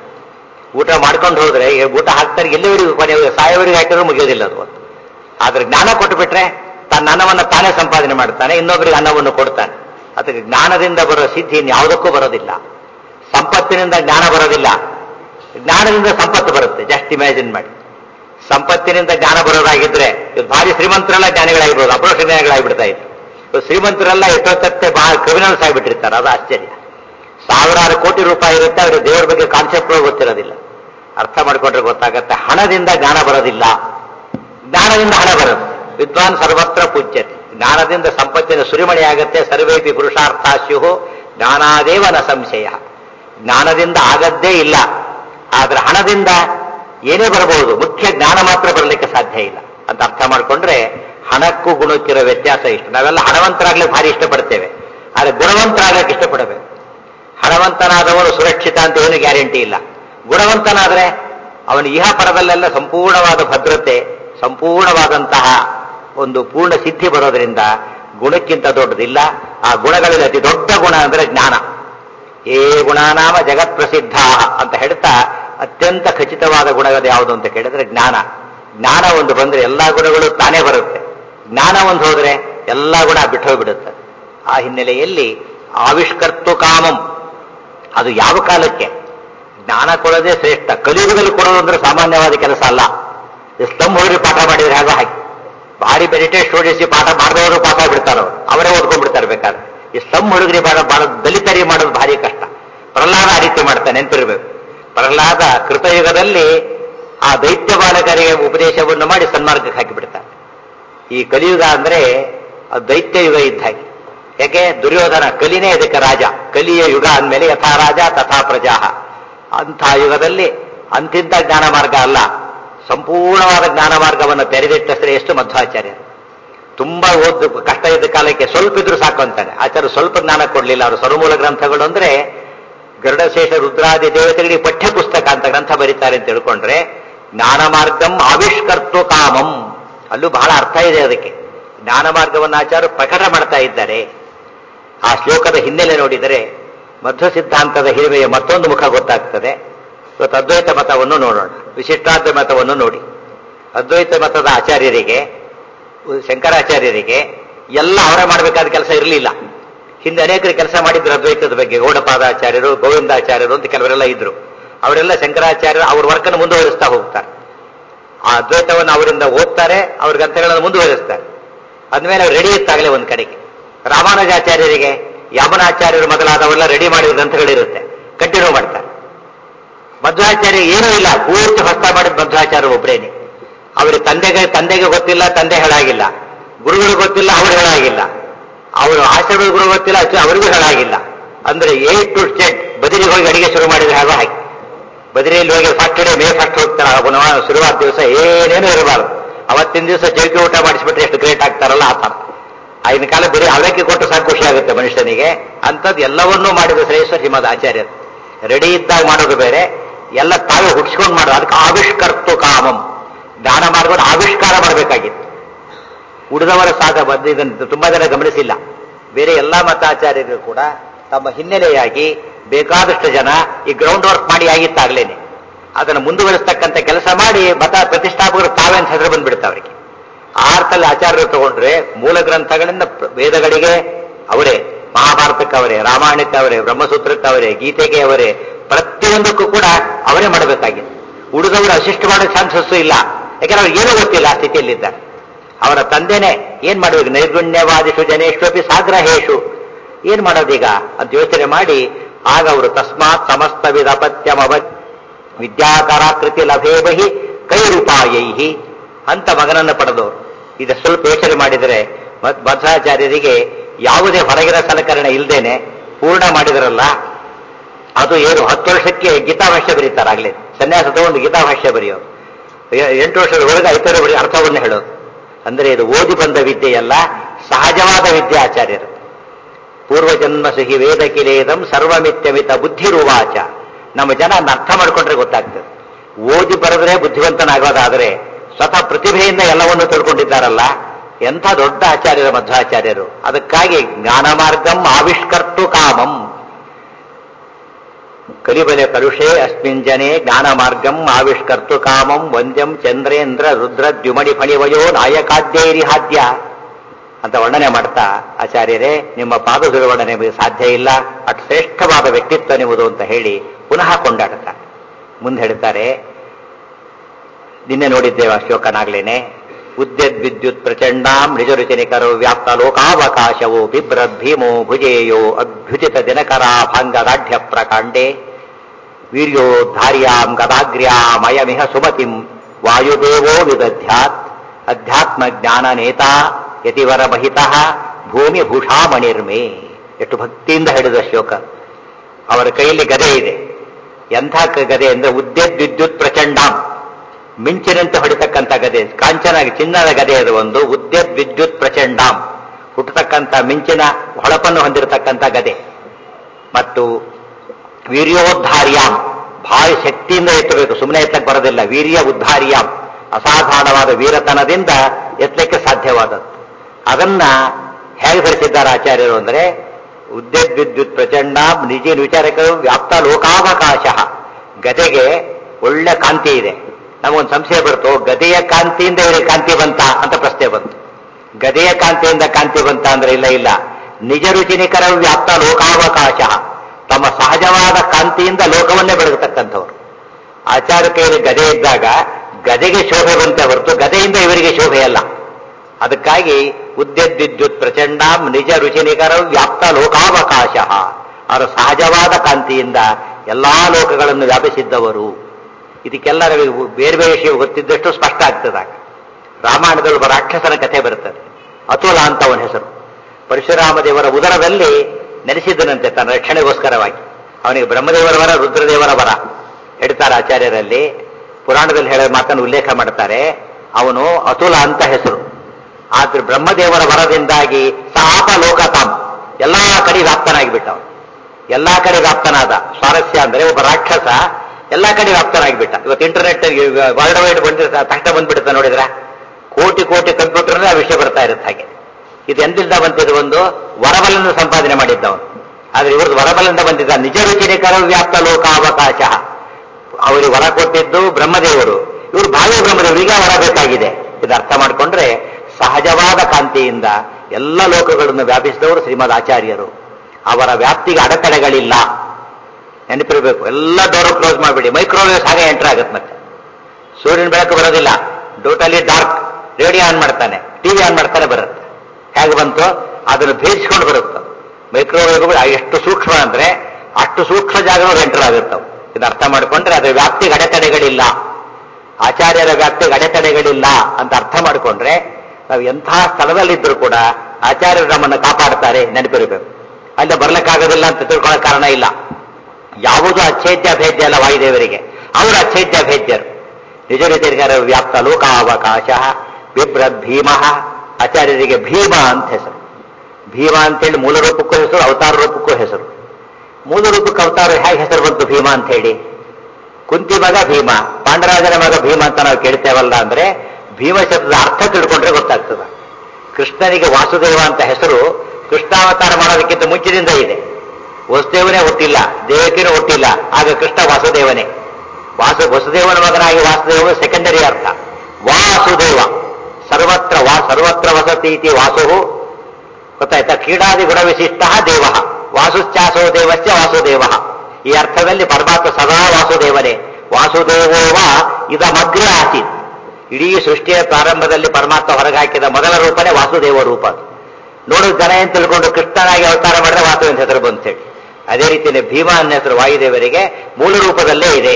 ಊಟ ಮಾಡ್ಕೊಂಡು ಹೋದ್ರೆ ಊಟ ಹಾಕ್ತಾರೆ ಎಲ್ಲಿವರೆಗೂ ಕೊನೆಯವರೆಗೆ ಸಾಯವರೆಗೆ ಹಾಕಿದ್ರು ಮುಗಿಯೋದಿಲ್ಲ ಅದು ಆದ್ರೆ ಜ್ಞಾನ ಕೊಟ್ಟು ಬಿಟ್ರೆ ತನ್ನ ಅನ್ನವನ್ನು ತಾನೇ ಸಂಪಾದನೆ ಮಾಡ್ತಾನೆ ಇನ್ನೊಬ್ಬರಿಗೆ ಅನ್ನವನ್ನು ಕೊಡ್ತಾನೆ ಅದಕ್ಕೆ ಜ್ಞಾನದಿಂದ ಬರೋ ಸಿದ್ಧಿ ಯಾವುದಕ್ಕೂ ಬರೋದಿಲ್ಲ ಸಂಪತ್ತಿನಿಂದ ಜ್ಞಾನ ಬರೋದಿಲ್ಲ ಜ್ಞಾನದಿಂದ ಸಂಪತ್ತು ಬರುತ್ತೆ ಜಸ್ಟ್ ಇಮ್ಯಾಜಿನ್ ಮಾಡಿ ಸಂಪತ್ತಿನಿಂದ ಜ್ಞಾನ ಬರೋದಾಗಿದ್ರೆ ಇದು ಭಾರಿ ಶ್ರೀಮಂತರೆಲ್ಲ ಜ್ಞಾನಿಗಳಾಗಿರ್ಬೋದು ಅಪರೋಕ್ಷ ಜ್ಞಾನಿಗಳಾಗ್ಬಿಡ್ತಾ ಇದ್ರು ಇವತ್ತು ಶ್ರೀಮಂತರೆಲ್ಲ ಎಷ್ಟೊತ್ತತ್ತೆ ಬಹಳ ಕ್ರಿಮಿನಲ್ಸ್ ಆಗಿಬಿಟ್ಟಿರ್ತಾರೆ ಅದು ಆಶ್ಚರ್ಯ ಸಾವಿರಾರು ಕೋಟಿ ರೂಪಾಯಿ ಇರುತ್ತೆ ಅವ್ರಿಗೆ ದೇವರ ಬಗ್ಗೆ ಕಾನ್ಸೆಪ್ಟ್ ಗೊತ್ತಿರೋದಿಲ್ಲ ಅರ್ಥ ಮಾಡ್ಕೊಂಡ್ರೆ ಗೊತ್ತಾಗತ್ತೆ ಹಣದಿಂದ ಜ್ಞಾನ ಬರೋದಿಲ್ಲ ಜ್ಞಾನದಿಂದ ಹಣ ಬರುತ್ತೆ ವಿದ್ವಾನ್ ಸರ್ವತ್ರ ಪೂಜ್ಯತೆ ಜ್ಞಾನದಿಂದ ಸಂಪತ್ತಿನ ಸುರಿಮಣಿ ಆಗತ್ತೆ ಸರ್ವೇಪಿ ಪುರುಷಾರ್ಥಾಸ್ಯು ಜ್ಞಾನಾದೇವ ನ ಸಂಶಯ ಜ್ಞಾನದಿಂದ ಆಗದ್ದೇ ಇಲ್ಲ ಆದ್ರೆ ಹಣದಿಂದ ಏನೇ ಬರಬಹುದು ಮುಖ್ಯ ಜ್ಞಾನ ಮಾತ್ರ ಬರಲಿಕ್ಕೆ ಸಾಧ್ಯ ಇಲ್ಲ ಅಂತ ಅರ್ಥ ಮಾಡ್ಕೊಂಡ್ರೆ ಹಣಕ್ಕೂ ಗುಣಕ್ಕಿರೋ ವ್ಯತ್ಯಾಸ ಇಷ್ಟು ನಾವೆಲ್ಲ ಹಣವಂತರಾಗ್ಲಿಕ್ಕೆ ಭಾರಿ ಇಷ್ಟಪಡ್ತೇವೆ ಆದ್ರೆ ಗುಣವಂತರಾಗ್ಲಿಕ್ಕೆ ಇಷ್ಟಪಡಬೇಕು ಹಣವಂತನಾದವನು ಸುರಕ್ಷಿತ ಅಂತ ಏನು ಗ್ಯಾರಂಟಿ ಇಲ್ಲ ಗುಣವಂತನಾದ್ರೆ ಅವನು ಇಹ ಪರದಲ್ಲೆಲ್ಲ ಸಂಪೂರ್ಣವಾದ ಭದ್ರತೆ ಸಂಪೂರ್ಣವಾದಂತಹ ಒಂದು ಪೂರ್ಣ ಸಿದ್ಧಿ ಬರೋದ್ರಿಂದ ಗುಣಕ್ಕಿಂತ ದೊಡ್ಡದಿಲ್ಲ ಆ ಗುಣಗಳಲ್ಲಿ ಅತಿ ದೊಡ್ಡ ಗುಣ ಅಂದ್ರೆ ಜ್ಞಾನ ಏ ಗುಣನಾಮ ಜಗತ್ ಪ್ರಸಿದ್ಧ ಅಂತ ಹೇಳ್ತಾ ಅತ್ಯಂತ ಖಚಿತವಾದ ಗುಣಗಳು ಯಾವುದು ಅಂತ ಕೇಳಿದ್ರೆ ಜ್ಞಾನ ಜ್ಞಾನ ಒಂದು ಬಂದ್ರೆ ಎಲ್ಲಾ ಗುಣಗಳು ತಾನೇ ಬರುತ್ತೆ ಜ್ಞಾನ ಒಂದು ಹೋದ್ರೆ ಎಲ್ಲಾ ಗುಣ ಬಿಟ್ಟು ಹೋಗ್ಬಿಡುತ್ತೆ ಆ ಹಿನ್ನೆಲೆಯಲ್ಲಿ ಆವಿಷ್ಕರ್ತು ಕಾಮಂ ಅದು ಯಾವ ಕಾಲಕ್ಕೆ ಜ್ಞಾನ ಕೊಡೋದೇ ಶ್ರೇಷ್ಠ ಕಲಿಯುಗದಲ್ಲಿ ಕೊಡೋದು ಅಂದ್ರೆ ಸಾಮಾನ್ಯವಾದ ಕೆಲಸ ಅಲ್ಲ ಸ್ತಂಭ ಹೋಗಿ ಪಾಠ ಮಾಡಿದ್ರೆ ಹಾಗೋ ಹಾಗೆ ಭಾರಿ ಬೆನಿಟೇಟ್ ಸ್ಟೂಡೆಂಟ್ಸ್ ಪಾಠ ಮಾಡಿದವರು ಪಾಠ ಬಿಡ್ತಾರೋ ಅವರೇ ಓದ್ಕೊಂಡ್ಬಿಡ್ತಾರೆ ಬೇಕಾದ್ರೆ ಈ ಸ್ತಂಭ ಹುಡುಗರಿ ಪಾಠ ಮಾಡೋದು ದಲಿತರಿ ಮಾಡೋದು ಭಾರಿ ಕಷ್ಟ ಪ್ರಹ್ಲಾದ ಆ ರೀತಿ ಮಾಡ್ತಾನೆ ನೆನಪಿರ್ಬೇಕು ಪ್ರಹ್ಲಾದ ಕೃತಯುಗದಲ್ಲಿ ಆ ದೈತ್ಯ ಬಾಲಕರಿಗೆ ಉಪದೇಶವನ್ನು ಮಾಡಿ ಸನ್ಮಾರ್ಗಕ್ಕೆ ಹಾಕಿಬಿಡ್ತಾರೆ ಈ ಕಲಿಯುಗ ಅಂದ್ರೆ ಅದು ದೈತ್ಯ ಯುಗ ಇದ್ದ ಹಾಗೆ ಯಾಕೆ ದುರ್ಯೋಧನ ಕಲಿನೇ ಇದಕ್ಕೆ ರಾಜ ಕಲಿಯ ಯುಗ ಅಂದಮೇಲೆ ಯಥಾ ರಾಜ ತಥಾ ಪ್ರಜಾ ಅಂಥ ಯುಗದಲ್ಲಿ ಅಂತಿಂತ ಜ್ಞಾನ ಮಾರ್ಗ ಅಲ್ಲ ಸಂಪೂರ್ಣವಾದ ಜ್ಞಾನ ಮಾರ್ಗವನ್ನು ತೆರೆದಿಟ್ಟ ಶ್ರೇಷ್ಠ ಮಧ್ವಾಚಾರ್ಯರು ತುಂಬಾ ಓದ್ ಕಷ್ಟ ಇದ್ದ ಕಾಲಕ್ಕೆ ಸ್ವಲ್ಪ ಇದ್ರು ಸಾಕು ಅಂತಾನೆ ಆಚಾರ್ಯ ಸ್ವಲ್ಪ ಜ್ಞಾನ ಕೊಡ್ಲಿಲ್ಲ ಅವರು ಸರ್ವಮೂಲ ಗ್ರಂಥಗಳು ಅಂದ್ರೆ ಗರುಡಶೇಷ ರುದ್ರಾದಿ ದೇವತೆಗಳಿಗೆ ಪಠ್ಯ ಪುಸ್ತಕ ಅಂತ ಗ್ರಂಥ ಬರೀತಾರೆ ಅಂತ ತಿಳ್ಕೊಂಡ್ರೆ ಜ್ಞಾನ ಮಾರ್ಗಂ ಆವಿಷ್ಕರ್ತು ಕಾಮಂ ಅಲ್ಲೂ ಬಹಳ ಅರ್ಥ ಇದೆ ಅದಕ್ಕೆ ಜ್ಞಾನ ಮಾರ್ಗವನ್ನು ಆಚಾರ್ಯ ಪ್ರಕಟ ಮಾಡ್ತಾ ಇದ್ದಾರೆ ಆ ಶ್ಲೋಕದ ಹಿನ್ನೆಲೆ ನೋಡಿದರೆ ಮಧ್ವ ಸಿದ್ಧಾಂತದ ಹಿರಿಮೆಯ ಮತ್ತೊಂದು ಮುಖ ಗೊತ್ತಾಗ್ತದೆ ಇವತ್ತು ಅದ್ವೈತ ಮತವನ್ನು ನೋಡೋಣ ವಿಶಿಷ್ಟಾದ್ವೈತ ಮತವನ್ನು ನೋಡಿ ಅದ್ವೈತ ಮತದ ಆಚಾರ್ಯರಿಗೆ ಶಂಕರಾಚಾರ್ಯರಿಗೆ ಎಲ್ಲ ಅವರೇ ಮಾಡಬೇಕಾದ ಕೆಲಸ ಇರಲಿಲ್ಲ ಹಿಂದೆ ಅನೇಕರು ಕೆಲಸ ಮಾಡಿದ್ರು ಅದ್ವೈತದ ಬಗ್ಗೆ ಗೌಡಪಾದಾಚಾರ್ಯರು ಗೋವಿಂದಾಚಾರ್ಯರು ಅಂತ ಕೆಲವರೆಲ್ಲ ಇದ್ರು ಅವರೆಲ್ಲ ಶಂಕರಾಚಾರ್ಯರು ಅವ್ರ ವರ್ಕನ್ನು ಮುಂದುವರಿಸ್ತಾ ಹೋಗ್ತಾರೆ ಆ ಅದ್ವೈತವನ್ನು ಅವರಿಂದ ಓದ್ತಾರೆ ಅವ್ರ ಗ್ರಂಥಗಳನ್ನು ಮುಂದುವರಿಸ್ತಾರೆ ಅದ್ಮೇಲೆ ಅವ್ರು ರೆಡಿ ಇತ್ತಾಗಲೇ ಒಂದ್ ಕಡೆಗೆ ರಾಮಾನುಜಾಚಾರ್ಯರಿಗೆ ಯಮನಾಚಾರ್ಯರು ಮೊದಲಾದವರೆಲ್ಲ ರೆಡಿ ಮಾಡಿದ ಗ್ರಂಥಗಳಿರುತ್ತೆ ಕಂಟಿನ್ಯೂ ಮಾಡ್ತಾರೆ ಮಧ್ವಾಚಾರ್ಯ ಏನೂ ಇಲ್ಲ ಪೂರ್ತಿ ಹೊಸ್ತ ಮಾಡಿದ ಮಧ್ವಾಚಾರ್ಯ ಒಬ್ಬರೇನೆ ಅವ್ರಿಗೆ ತಂದೆಗೆ ತಂದೆಗೆ ಗೊತ್ತಿಲ್ಲ ತಂದೆ ಹೇಳಾಗಿಲ್ಲ ಗುರುಗಳು ಗೊತ್ತಿಲ್ಲ ಅವ್ರು ಹೇಳಾಗಿಲ್ಲ ಅವರು ಆಶ್ರಮದ ಗುರು ಗೊತ್ತಿಲ್ಲ ಅಚ್ಚು ಅವರಿಗೂ ಹೇಳಾಗಿಲ್ಲ ಅಂದ್ರೆ ಎ ಟು ಸ್ಟೆಟ್ ಬದಿರಿಗೆ ಹೋಗಿ ಅಡಿಗೆ ಶುರು ಮಾಡಿದ್ರೆ ಹಾಗೋ ಹಾಗೆ ಬದಿರಿಯಲ್ಲಿ ಹೋಗಿ ಫಸ್ಟ್ ಡೇ ಮೇ ಫಸ್ಟ್ ಹೋಗ್ತಾರೆ ಪುನಃ ಶುರುವಾದ ದಿವಸ ಏನೇನೂ ಇರಬಾರ್ದು ಅವತ್ತಿನ ದಿವಸ ಚೌಕಿ ಊಟ ಮಾಡಿಸ್ಬಿಟ್ರೆ ಎಷ್ಟು ಗ್ರೇಟ್ ಆಗ್ತಾರಲ್ಲ ಆ ಥರ ಆಗಿನ ಕಾಲ ಬರೀ ಅವಲಕ್ಕಿ ಕೊಟ್ಟು ಸಾಕು ಖುಷಿ ಆಗುತ್ತೆ ಮನುಷ್ಯನಿಗೆ ಅಂಥದ್ದು ಎಲ್ಲವನ್ನೂ ಮಾಡಿದ ಶ್ರೇಷ್ಠ ಶ್ರೀಮದ್ ಆಚಾರ್ಯರು ರೆಡಿ ಇದ್ದಾಗ ಮಾಡೋದು ಬೇರೆ ಎಲ್ಲ ತಾವೇ ಹುಡ್ಸ್ಕೊಂಡು ಮಾಡೋದು ಅದಕ್ಕೆ ಆವಿಷ್ಕರ್ತು ಕಾಮಂ ಜ್ಞಾನ ಮಾರ್ಗವನ್ನು ಆವಿಷ್ಕಾರ ಮಾಡಬೇಕಾಗಿತ್ತು ಉಳಿದವರ ಸಾಧ ಬಂದು ಇದನ್ನು ತುಂಬಾ ಜನ ಗಮನಿಸಿಲ್ಲ ಬೇರೆ ಎಲ್ಲಾ ಮತಾಚಾರ್ಯರು ಕೂಡ ತಮ್ಮ ಹಿನ್ನೆಲೆಯಾಗಿ ಬೇಕಾದಷ್ಟು ಜನ ಈ ಗ್ರೌಂಡ್ ವರ್ಕ್ ಮಾಡಿ ಆಗಿತ್ತಾಗ್ಲೇನೆ ಅದನ್ನು ಮುಂದುವರಿಸ್ತಕ್ಕಂಥ ಕೆಲಸ ಮಾಡಿ ಮತ ಪ್ರತಿಷ್ಠಾಪಕರು ತಾವೇ ಅಂತ ಹೆಸರು ಬಂದ್ಬಿಡುತ್ತೆ ಅವರಿಗೆ ಆ ಅರ್ಥದಲ್ಲಿ ಆಚಾರ್ಯರು ತಗೊಂಡ್ರೆ ಮೂಲ ಗ್ರಂಥಗಳಿಂದ ಪ್ರ- ವೇದಗಳಿಗೆ ಅವರೇ ಮಹಾಭಾರತಕ್ಕೆ ಅವರೇ ರಾಮಾಯಣಕ್ಕೆ ಅವರೇ ಬ್ರಹ್ಮಸೂತ್ರಕ್ಕೆ ಅವರೇ ಗೀತೆಗೆ ಅವರೇ ಪ್ರತಿಯೊಂದಕ್ಕೂ ಕೂಡ ಅವರೇ ಮಾಡಬೇಕಾಗಿದೆ ಉಳಿದವರು ಅಸಿಸ್ಟ್ ಮಾಡೋ ಚಾನ್ಸಸ್ಸು ಇಲ್ಲ ಯಾಕಂದ್ರೆ ಅವ್ರಿಗೆ ಏನೂ ಗೊತ್ತಿಲ್ಲ ಆ ಸ್ಥಿತಿಯಲ್ಲಿದ್ದಾರೆ ಅವರ ತಂದೆನೇ ಏನ್ ಮಾಡಬೇಕು ನೈರ್ಗುಣ್ಯವಾದಿಷು ಜನೇಶ್ವಪಿ ಸಾಗ್ರಹೇಶು ಏನ್ ಮಾಡೋದೀಗ ಅಂತ ಯೋಚನೆ ಮಾಡಿ ಆಗ ಅವರು ತಸ್ಮಾತ್ ಸಮಸ್ತ ವಿಧಪತ್ಯಮವ ವಿದ್ಯಾಕಾರಾಕೃತಿ ಲಭೇಬಹಿ ಕೈರೂಪಾಯೈಹಿ ಅಂತ ಮಗನನ್ನು ಪಡೆದವರು ಇದು ಸ್ವಲ್ಪ ಯೋಚನೆ ಮಾಡಿದರೆ ಮತ್- ಮಧ್ವಾಚಾರ್ಯರಿಗೆ ಯಾವುದೇ ಹೊರಗಿನ ಸಲಕರಣೆ ಇಲ್ಲದೇನೆ ಪೂರ್ಣ ಮಾಡಿದರಲ್ಲ ಅದು ಏನು ಹತ್ತು ವರ್ಷಕ್ಕೆ ಗೀತಾಭಾಷ್ಯ ಬರೀತಾರಾಗ್ಲೇ ಸನ್ಯಾಸ ತಗೊಂಡು ಗೀತಾಭಾಷ್ಯ ಬರೆಯೋದು ಎ- ಎಂಟು ವರ್ಷದ ಒಳಗೆ ಐತರ ಬರೀ ಅರ್ಥವನ್ನು ಹೇಳೋದು ಅಂದ್ರೆ ಇದು ಓದಿ ಬಂದ ವಿದ್ಯೆಯಲ್ಲ ಸಹಜವಾದ ವಿದ್ಯೆ ಆಚಾರ್ಯರು ಪೂರ್ವಜನ್ಮ ಸುಹಿ ವೇದ ಕಿಲೇದಂ ಸರ್ವಮಿತ್ಯಮಿತ ಬುದ್ಧಿರುವಾಚ ನಮ್ಮ ಜನ ಅದನ್ನ ಅರ್ಥ ಮಾಡ್ಕೊಂಡ್ರೆ ಗೊತ್ತಾಗ್ತದೆ ಓದಿ ಬರೆದ್ರೆ ಬುದ್ಧಿವಂತನಾಗೋದಾದ್ರೆ ಸ್ವತಃ ಪ್ರತಿಭೆಯಿಂದ ಎಲ್ಲವನ್ನು ತಿಳ್ಕೊಂಡಿದ್ದಾರಲ್ಲ ಎಂಥ ದೊಡ್ಡ ಆಚಾರ್ಯರ ಮಧ್ವಾಚಾರ್ಯರು ಅದಕ್ಕಾಗಿ ಜ್ಞಾನ ಮಾರ್ಗಂ ಆವಿಷ್ಕರ್ತು ಕಾಮಂ ಕಲಿಬಲೆ ಕಲುಷೇ ಅಸ್ಮಿನ್ ಜನೆ ಜ್ಞಾನ ಮಾರ್ಗಂ ಆವಿಷ್ಕರ್ತು ಕಾಮಂ ವಂದ್ಯಂ ಚಂದ್ರೇಂದ್ರ ರುದ್ರ ದ್ಯುಮಣಿ ಫಣಿವಯೋ ನಾಯಕಾದ್ಯೈರಿಹಾದ್ಯ ಅಂತ ವರ್ಣನೆ ಮಾಡ್ತಾ ಆಚಾರ್ಯರೇ ನಿಮ್ಮ ಪಾದಧೂಳಿ ವರ್ಣನೆ ನಿಮಗೆ ಸಾಧ್ಯ ಇಲ್ಲ ಅಟ್ ಶ್ರೇಷ್ಠವಾದ ವ್ಯಕ್ತಿತ್ವ ನಿಮ್ಮದು ಅಂತ ಹೇಳಿ ಪುನಃ ಕೊಂಡಾಡುತ್ತಾರೆ ಮುಂದೆ ಹೇಳ್ತಾರೆ ನಿನ್ನೆ ನೋಡಿದ್ದೇವೆ ಆ ಶ್ಲೋಕನಾಗ್ಲೇನೆ ಉದ್ಯದ್ ವಿದ್ಯುತ್ ಪ್ರಚಂಡಾಂ ನಿಜರುಚನಿಕರು ವ್ಯಾಪ್ತ ಲೋಕಾವಕಾಶವು ಬಿಭ್ರದ್ ಭೀಮೋ ಭುಜೇಯೋ ಅಭ್ಯುಚಿತ ದಿನಕರಾಭಾಂಗದಾಢ್ಯ ಪ್ರಕಾಂಡೆ ವೀರ್ಯೋದ್ಧಾರ್ಯಾಂ ಗದಾಗ್ರ್ಯಾಮಯಮಿಹ ಸುಮತಿಂ ವಾಯುದೇವೋ ವಿದಧ್ಯಾತ್ ಅಧ್ಯಾತ್ಮ ಜ್ಞಾನ ನೇತಾ ಯತಿವರ ಮಹಿತಃ ಭೂಮಿ ಭೂಷಾಮಣಿರ್ಮೇ ಎಷ್ಟು ಭಕ್ತಿಯಿಂದ ಹೇಳಿದ ಶ್ಲೋಕ ಅವರ ಕೈಯಲ್ಲಿ ಗದೆ ಇದೆ ಎಂಥ ಕ- ಗದೆ ಅಂದ್ರೆ ಉದ್ಯದ್ ವಿದ್ಯುತ್ ಪ್ರಚಂಡಾಂ ಮಿಂಚಿನಂತೆ ಹೊಡಿತಕ್ಕಂಥ ಗದೆ ಕಾಂಚನ ಚಿನ್ನದ ಗದೆ ಅದು ಒಂದು ಉದ್ಯದ್ ವಿದ್ಯುತ್ ಪ್ರಚಂಡಾಂ ಹುಟ್ಟತಕ್ಕಂಥ ಮಿಂಚಿನ ಹೊಳಪನ್ನು ಹೊಂದಿರತಕ್ಕಂಥ ಗದೆ ಮತ್ತು ವೀರ್ಯೋದ್ಧಾರ್ಯಾಂ ಭಾರಿ ಶಕ್ತಿಯಿಂದ ಎತ್ತಬೇಕು ಸುಮ್ಮನೆ ಎತ್ತಕ್ಕೆ ಬರೋದಿಲ್ಲ ವೀರ್ಯ ಉದ್ಧಾರ್ಯಾಂ ಅಸಾಧಾರಣವಾದ ವೀರತನದಿಂದ ಎತ್ತಲಿಕ್ಕೆ ಸಾಧ್ಯವಾದದ್ದು ಅದನ್ನ ಹೇಗೆ ಧರಿಸಿದ್ದಾರೆ ಆಚಾರ್ಯರು ಅಂದ್ರೆ ಉದ್ಯದ್ ವಿದ್ಯುತ್ ಪ್ರಚಂಡ ನಿಜ ವಿಚಾರಕರು ವ್ಯಾಪ್ತ ಲೋಕಾವಕಾಶ ಗದೆಗೆ ಒಳ್ಳೆ ಕಾಂತಿ ಇದೆ ನಮಗೊಂದು ಸಂಶಯ ಬರ್ತು ಗದೆಯ ಕಾಂತಿಯಿಂದ ಇವರಿಗೆ ಕಾಂತಿ ಬಂತ ಅಂತ ಪ್ರಶ್ನೆ ಬಂತು ಗದೆಯ ಕಾಂತಿಯಿಂದ ಕಾಂತಿ ಬಂತ ಅಂದ್ರೆ ಇಲ್ಲ ಇಲ್ಲ ನಿಜ ರುಚಿನಿಕರ ವ್ಯಾಪ್ತ ಲೋಕಾವಕಾಶ ತಮ್ಮ ಸಹಜವಾದ ಕಾಂತಿಯಿಂದ ಲೋಕವನ್ನೇ ಬೆಳಗತಕ್ಕಂಥವ್ರು ಆಚಾರ ಕೈಯಲ್ಲಿ ಗದೆ ಇದ್ದಾಗ ಗದೆಗೆ ಶೋಭೆ ಬಂತೆ ಹೊರತು ಗದೆಯಿಂದ ಇವರಿಗೆ ಶೋಭೆ ಅಲ್ಲ ಅದಕ್ಕಾಗಿ ಉದ್ಯದ್ವಿದ್ಯುತ್ ಪ್ರಚಂಡ ನಿಜ ರುಚಿನಿಕರ ವ್ಯಾಪ್ತ ಲೋಕಾವಕಾಶ ಅವರ ಸಹಜವಾದ ಕಾಂತಿಯಿಂದ ಎಲ್ಲಾ ಲೋಕಗಳನ್ನು ವ್ಯಾಪಿಸಿದ್ದವರು ಇದಕ್ಕೆಲ್ಲ ನಮಗೆ ಬೇರೆ ಬೇರೆ ವಿಷಯ ಗೊತ್ತಿದ್ದಷ್ಟು ಸ್ಪಷ್ಟ ಆಗ್ತದಾಗ ರಾಮಾಯಣದಲ್ಲಿ ಒಬ್ಬ ರಾಕ್ಷಸನ ಕಥೆ ಬರುತ್ತದೆ ಅತುಲ ಅಂತ ಅವನ ಹೆಸರು ಪರಶುರಾಮ ದೇವರ ಉದರದಲ್ಲಿ ನೆಲೆಸಿದ್ದನಂತೆ ತನ್ನ ರಕ್ಷಣೆಗೋಸ್ಕರವಾಗಿ ಅವನಿಗೆ ಬ್ರಹ್ಮದೇವರ ವರ ರುದ್ರದೇವರ ವರ ಹೇಳ್ತಾರೆ ಆಚಾರ್ಯರಲ್ಲಿ ಪುರಾಣದಲ್ಲಿ ಹೇಳೋ ಮಾತನ್ನು ಉಲ್ಲೇಖ ಮಾಡ್ತಾರೆ ಅವನು ಅತುಲ ಅಂತ ಹೆಸರು ಆದ್ರೆ ಬ್ರಹ್ಮದೇವರ ವರದಿಂದಾಗಿ ಸಾಪ ಲೋಕತಾಮ್ ಎಲ್ಲಾ ಕಡೆ ವ್ಯಾಪ್ತನಾಗಿ ಅವನು ಎಲ್ಲಾ ಕಡೆ ವ್ಯಾಪ್ತನಾದ ಸ್ವಾರಸ್ಯ ಅಂದ್ರೆ ಒಬ್ಬ ರಾಕ್ಷಸ ಎಲ್ಲಾ ಕಡೆ ವ್ಯಾಪ್ತನಾಗಿಬಿಟ್ಟ ಇವತ್ತು ಇಂಟರ್ನೆಟ್ ವರ್ಲ್ಡ್ ವೈಡ್ ಬಂದಿರ್ತ ತಕ್ಷಣ ಬಂದ್ಬಿಡುತ್ತೆ ನೋಡಿದ್ರ ಕೋಟಿ ಕೋಟಿ ಕಂಪ್ಯೂಟರ್ ಆ ವಿಷಯ ಬರ್ತಾ ಇರುತ್ತೆ ಹಾಗೆ ಇದು ಎಂದಿಲ್ದ ಬಂತಿದ್ದು ಒಂದು ವರಬಲನ್ನು ಸಂಪಾದನೆ ಮಾಡಿದ್ದವನು ಆದ್ರೆ ಇವ್ರದ್ದು ವರಬಲದಿಂದ ಬಂದಿದ್ದ ನಿಜ ರುಚಿನಿಕರ ವ್ಯಾಪ್ತ ಲೋಕಾವಕಾಶ ಅವರಿಗೆ ವರ ಕೊಟ್ಟಿದ್ದು ಬ್ರಹ್ಮದೇವರು ಇವರು ಭಾವಿ ಬ್ರಹ್ಮದೇವರಿಗೆ ವರ ಬೇಕಾಗಿದೆ ಇದು ಅರ್ಥ ಮಾಡಿಕೊಂಡ್ರೆ ಸಹಜವಾದ ಕಾಂತಿಯಿಂದ ಎಲ್ಲ ಲೋಕಗಳನ್ನು ವ್ಯಾಪಿಸಿದವರು ಶ್ರೀಮದ್ ಆಚಾರ್ಯರು ಅವರ ವ್ಯಾಪ್ತಿಗೆ ಅಡೆತಡೆಗಳಿಲ್ಲ ನೆನಪಿರಬೇಕು ಎಲ್ಲ ಡೋರ್ ಕ್ಲೋಸ್ ಮಾಡಿಬಿಡಿ ಮೈಕ್ರೋವೇವ್ಸ್ ಹಾಗೆ ಎಂಟರ್ ಆಗುತ್ತೆ ಮತ್ತೆ ಸೂರ್ಯನ ಬೆಳಕು ಬರೋದಿಲ್ಲ ಟೋಟಲಿ ಡಾರ್ಕ್ ರೇಡಿಯೋ ಆನ್ ಮಾಡ್ತಾನೆ ಟಿವಿ ಆನ್ ಮಾಡ್ತಾನೆ ಬರುತ್ತೆ ಹೇಗೆ ಬಂತು ಅದನ್ನು ಭೇದಿಸ್ಕೊಂಡು ಬರುತ್ತೆ ಮೈಕ್ರೋವೇವ್ಗಳು ಎಷ್ಟು ಸೂಕ್ಷ್ಮ ಅಂದ್ರೆ ಅಷ್ಟು ಸೂಕ್ಷ್ಮ ಜಾಗಗಳು ಎಂಟರ್ ಆಗುತ್ತವೆ ಇದು ಅರ್ಥ ಮಾಡಿಕೊಂಡ್ರೆ ಅದರ ವ್ಯಾಪ್ತಿಗೆ ಅಡೆತಡೆಗಳಿಲ್ಲ ಆಚಾರ್ಯರ ವ್ಯಾಪ್ತಿಗೆ ಅಡೆತಡೆಗಳಿಲ್ಲ ಅಂತ ಅರ್ಥ ಮಾಡಿಕೊಂಡ್ರೆ ನಾವು ಎಂಥ ಸ್ಥಳದಲ್ಲಿದ್ದರೂ ಕೂಡ ಆಚಾರ್ಯರು ನಮ್ಮನ್ನು ಕಾಪಾಡ್ತಾರೆ ನೆನಪಿರಬೇಕು ಅಲ್ಲಿ ಬರ್ಲಿಕ್ಕಾಗೋದಿಲ್ಲ ಅಂತ ತಿಳ್ಕೊಳ್ಳೋ ಕಾರಣ ಇಲ್ಲ ಯಾವುದು ಅಚ್ಛೇದ್ಯ ಭೇದ್ಯ ಅಲ್ಲ ವಾಯುದೇವರಿಗೆ ಅವರು ಅಚ್ಛೇದ್ಯ ಭೇದ್ಯರು ನಿಜ ರೀತಿಯರಿಗಾರ ವ್ಯಾಪ್ತ ಲೋಕಾವಕಾಶ ಬಿಭ್ರದ್ ಭೀಮ ಆಚಾರ್ಯರಿಗೆ ಭೀಮ ಅಂತ ಹೆಸರು ಭೀಮ ಅಂತೇಳಿ ಮೂಲ ರೂಪಕ್ಕೂ ಹೆಸರು ಅವತಾರ ರೂಪಕ್ಕೂ ಹೆಸರು ಮೂಲ ರೂಪಕ್ಕೆ ಅವತಾರ ಹೇಗೆ ಹೆಸರು ಬಂತು ಭೀಮ ಅಂತ ಹೇಳಿ ಕುಂತಿ ಮಗ ಭೀಮ ಪಾಂಡರಾಜನ ಮಗ ಭೀಮ ಅಂತ ನಾವು ಕೇಳ್ತೇವಲ್ಲ ಅಂದ್ರೆ ಭೀಮ ಶಬ್ದದ ಅರ್ಥ ತಿಳ್ಕೊಂಡ್ರೆ ಗೊತ್ತಾಗ್ತದೆ ಕೃಷ್ಣನಿಗೆ ವಾಸುದೇವ ಅಂತ ಹೆಸರು ಕೃಷ್ಣಾವತಾರ ಮಾಡೋದಕ್ಕಿಂತ ಮುಂಚಿನಿಂದ ಇದೆ ವಸುದೇವನೇ ಹುಟ್ಟಿಲ್ಲ ದೇವಕಿನೂ ಹುಟ್ಟಿಲ್ಲ ಆಗ ಕೃಷ್ಣ ವಾಸುದೇವನೇ ವಾಸು ವಸುದೇವನ ಮಗನಾಗಿ ವಾಸುದೇವ ಸೆಕೆಂಡರಿ ಅರ್ಥ ವಾಸುದೇವ ಸರ್ವತ್ರ ವಾ ಸರ್ವತ್ರ ವಸತಿ ಇತಿ ವಾಸು ಗೊತ್ತಾಯ್ತಾ ಕ್ರೀಡಾದಿ ಗುಣವಿಶಿಷ್ಟ ದೇವ ವಾಸುಶ್ಚಾಸೋ ದೇವಶ್ಚ ವಾಸುದೇವ ಈ ಅರ್ಥದಲ್ಲಿ ಪರಮಾತ್ಮ ಸದಾ ವಾಸುದೇವನೇ ವಾಸುದೇವೋವ ಇದಮಗ್ರ ಆಸೀತ್ ಇಡೀ ಸೃಷ್ಟಿಯ ಪ್ರಾರಂಭದಲ್ಲಿ ಪರಮಾತ್ಮ ಹೊರಗಾಕಿದ ಮೊದಲ ರೂಪನೇ ವಾಸುದೇವ ರೂಪ ಅದು ನೋಡಿದ ಜನ ಏನ್ ತಿಳ್ಕೊಂಡು ಕೃಷ್ಣನಾಗಿ ಅವತಾರ ಮಾಡಿದ್ರೆ ವಾಸುವಿನ ಹೆಸರು ಬಂತೇಳಿ ಅದೇ ರೀತಿಯಲ್ಲಿ ಭೀಮ ಅನ್ನ ಹೆಸರು ವಾಯುದೇವರಿಗೆ ಮೂಲ ರೂಪದಲ್ಲೇ ಇದೆ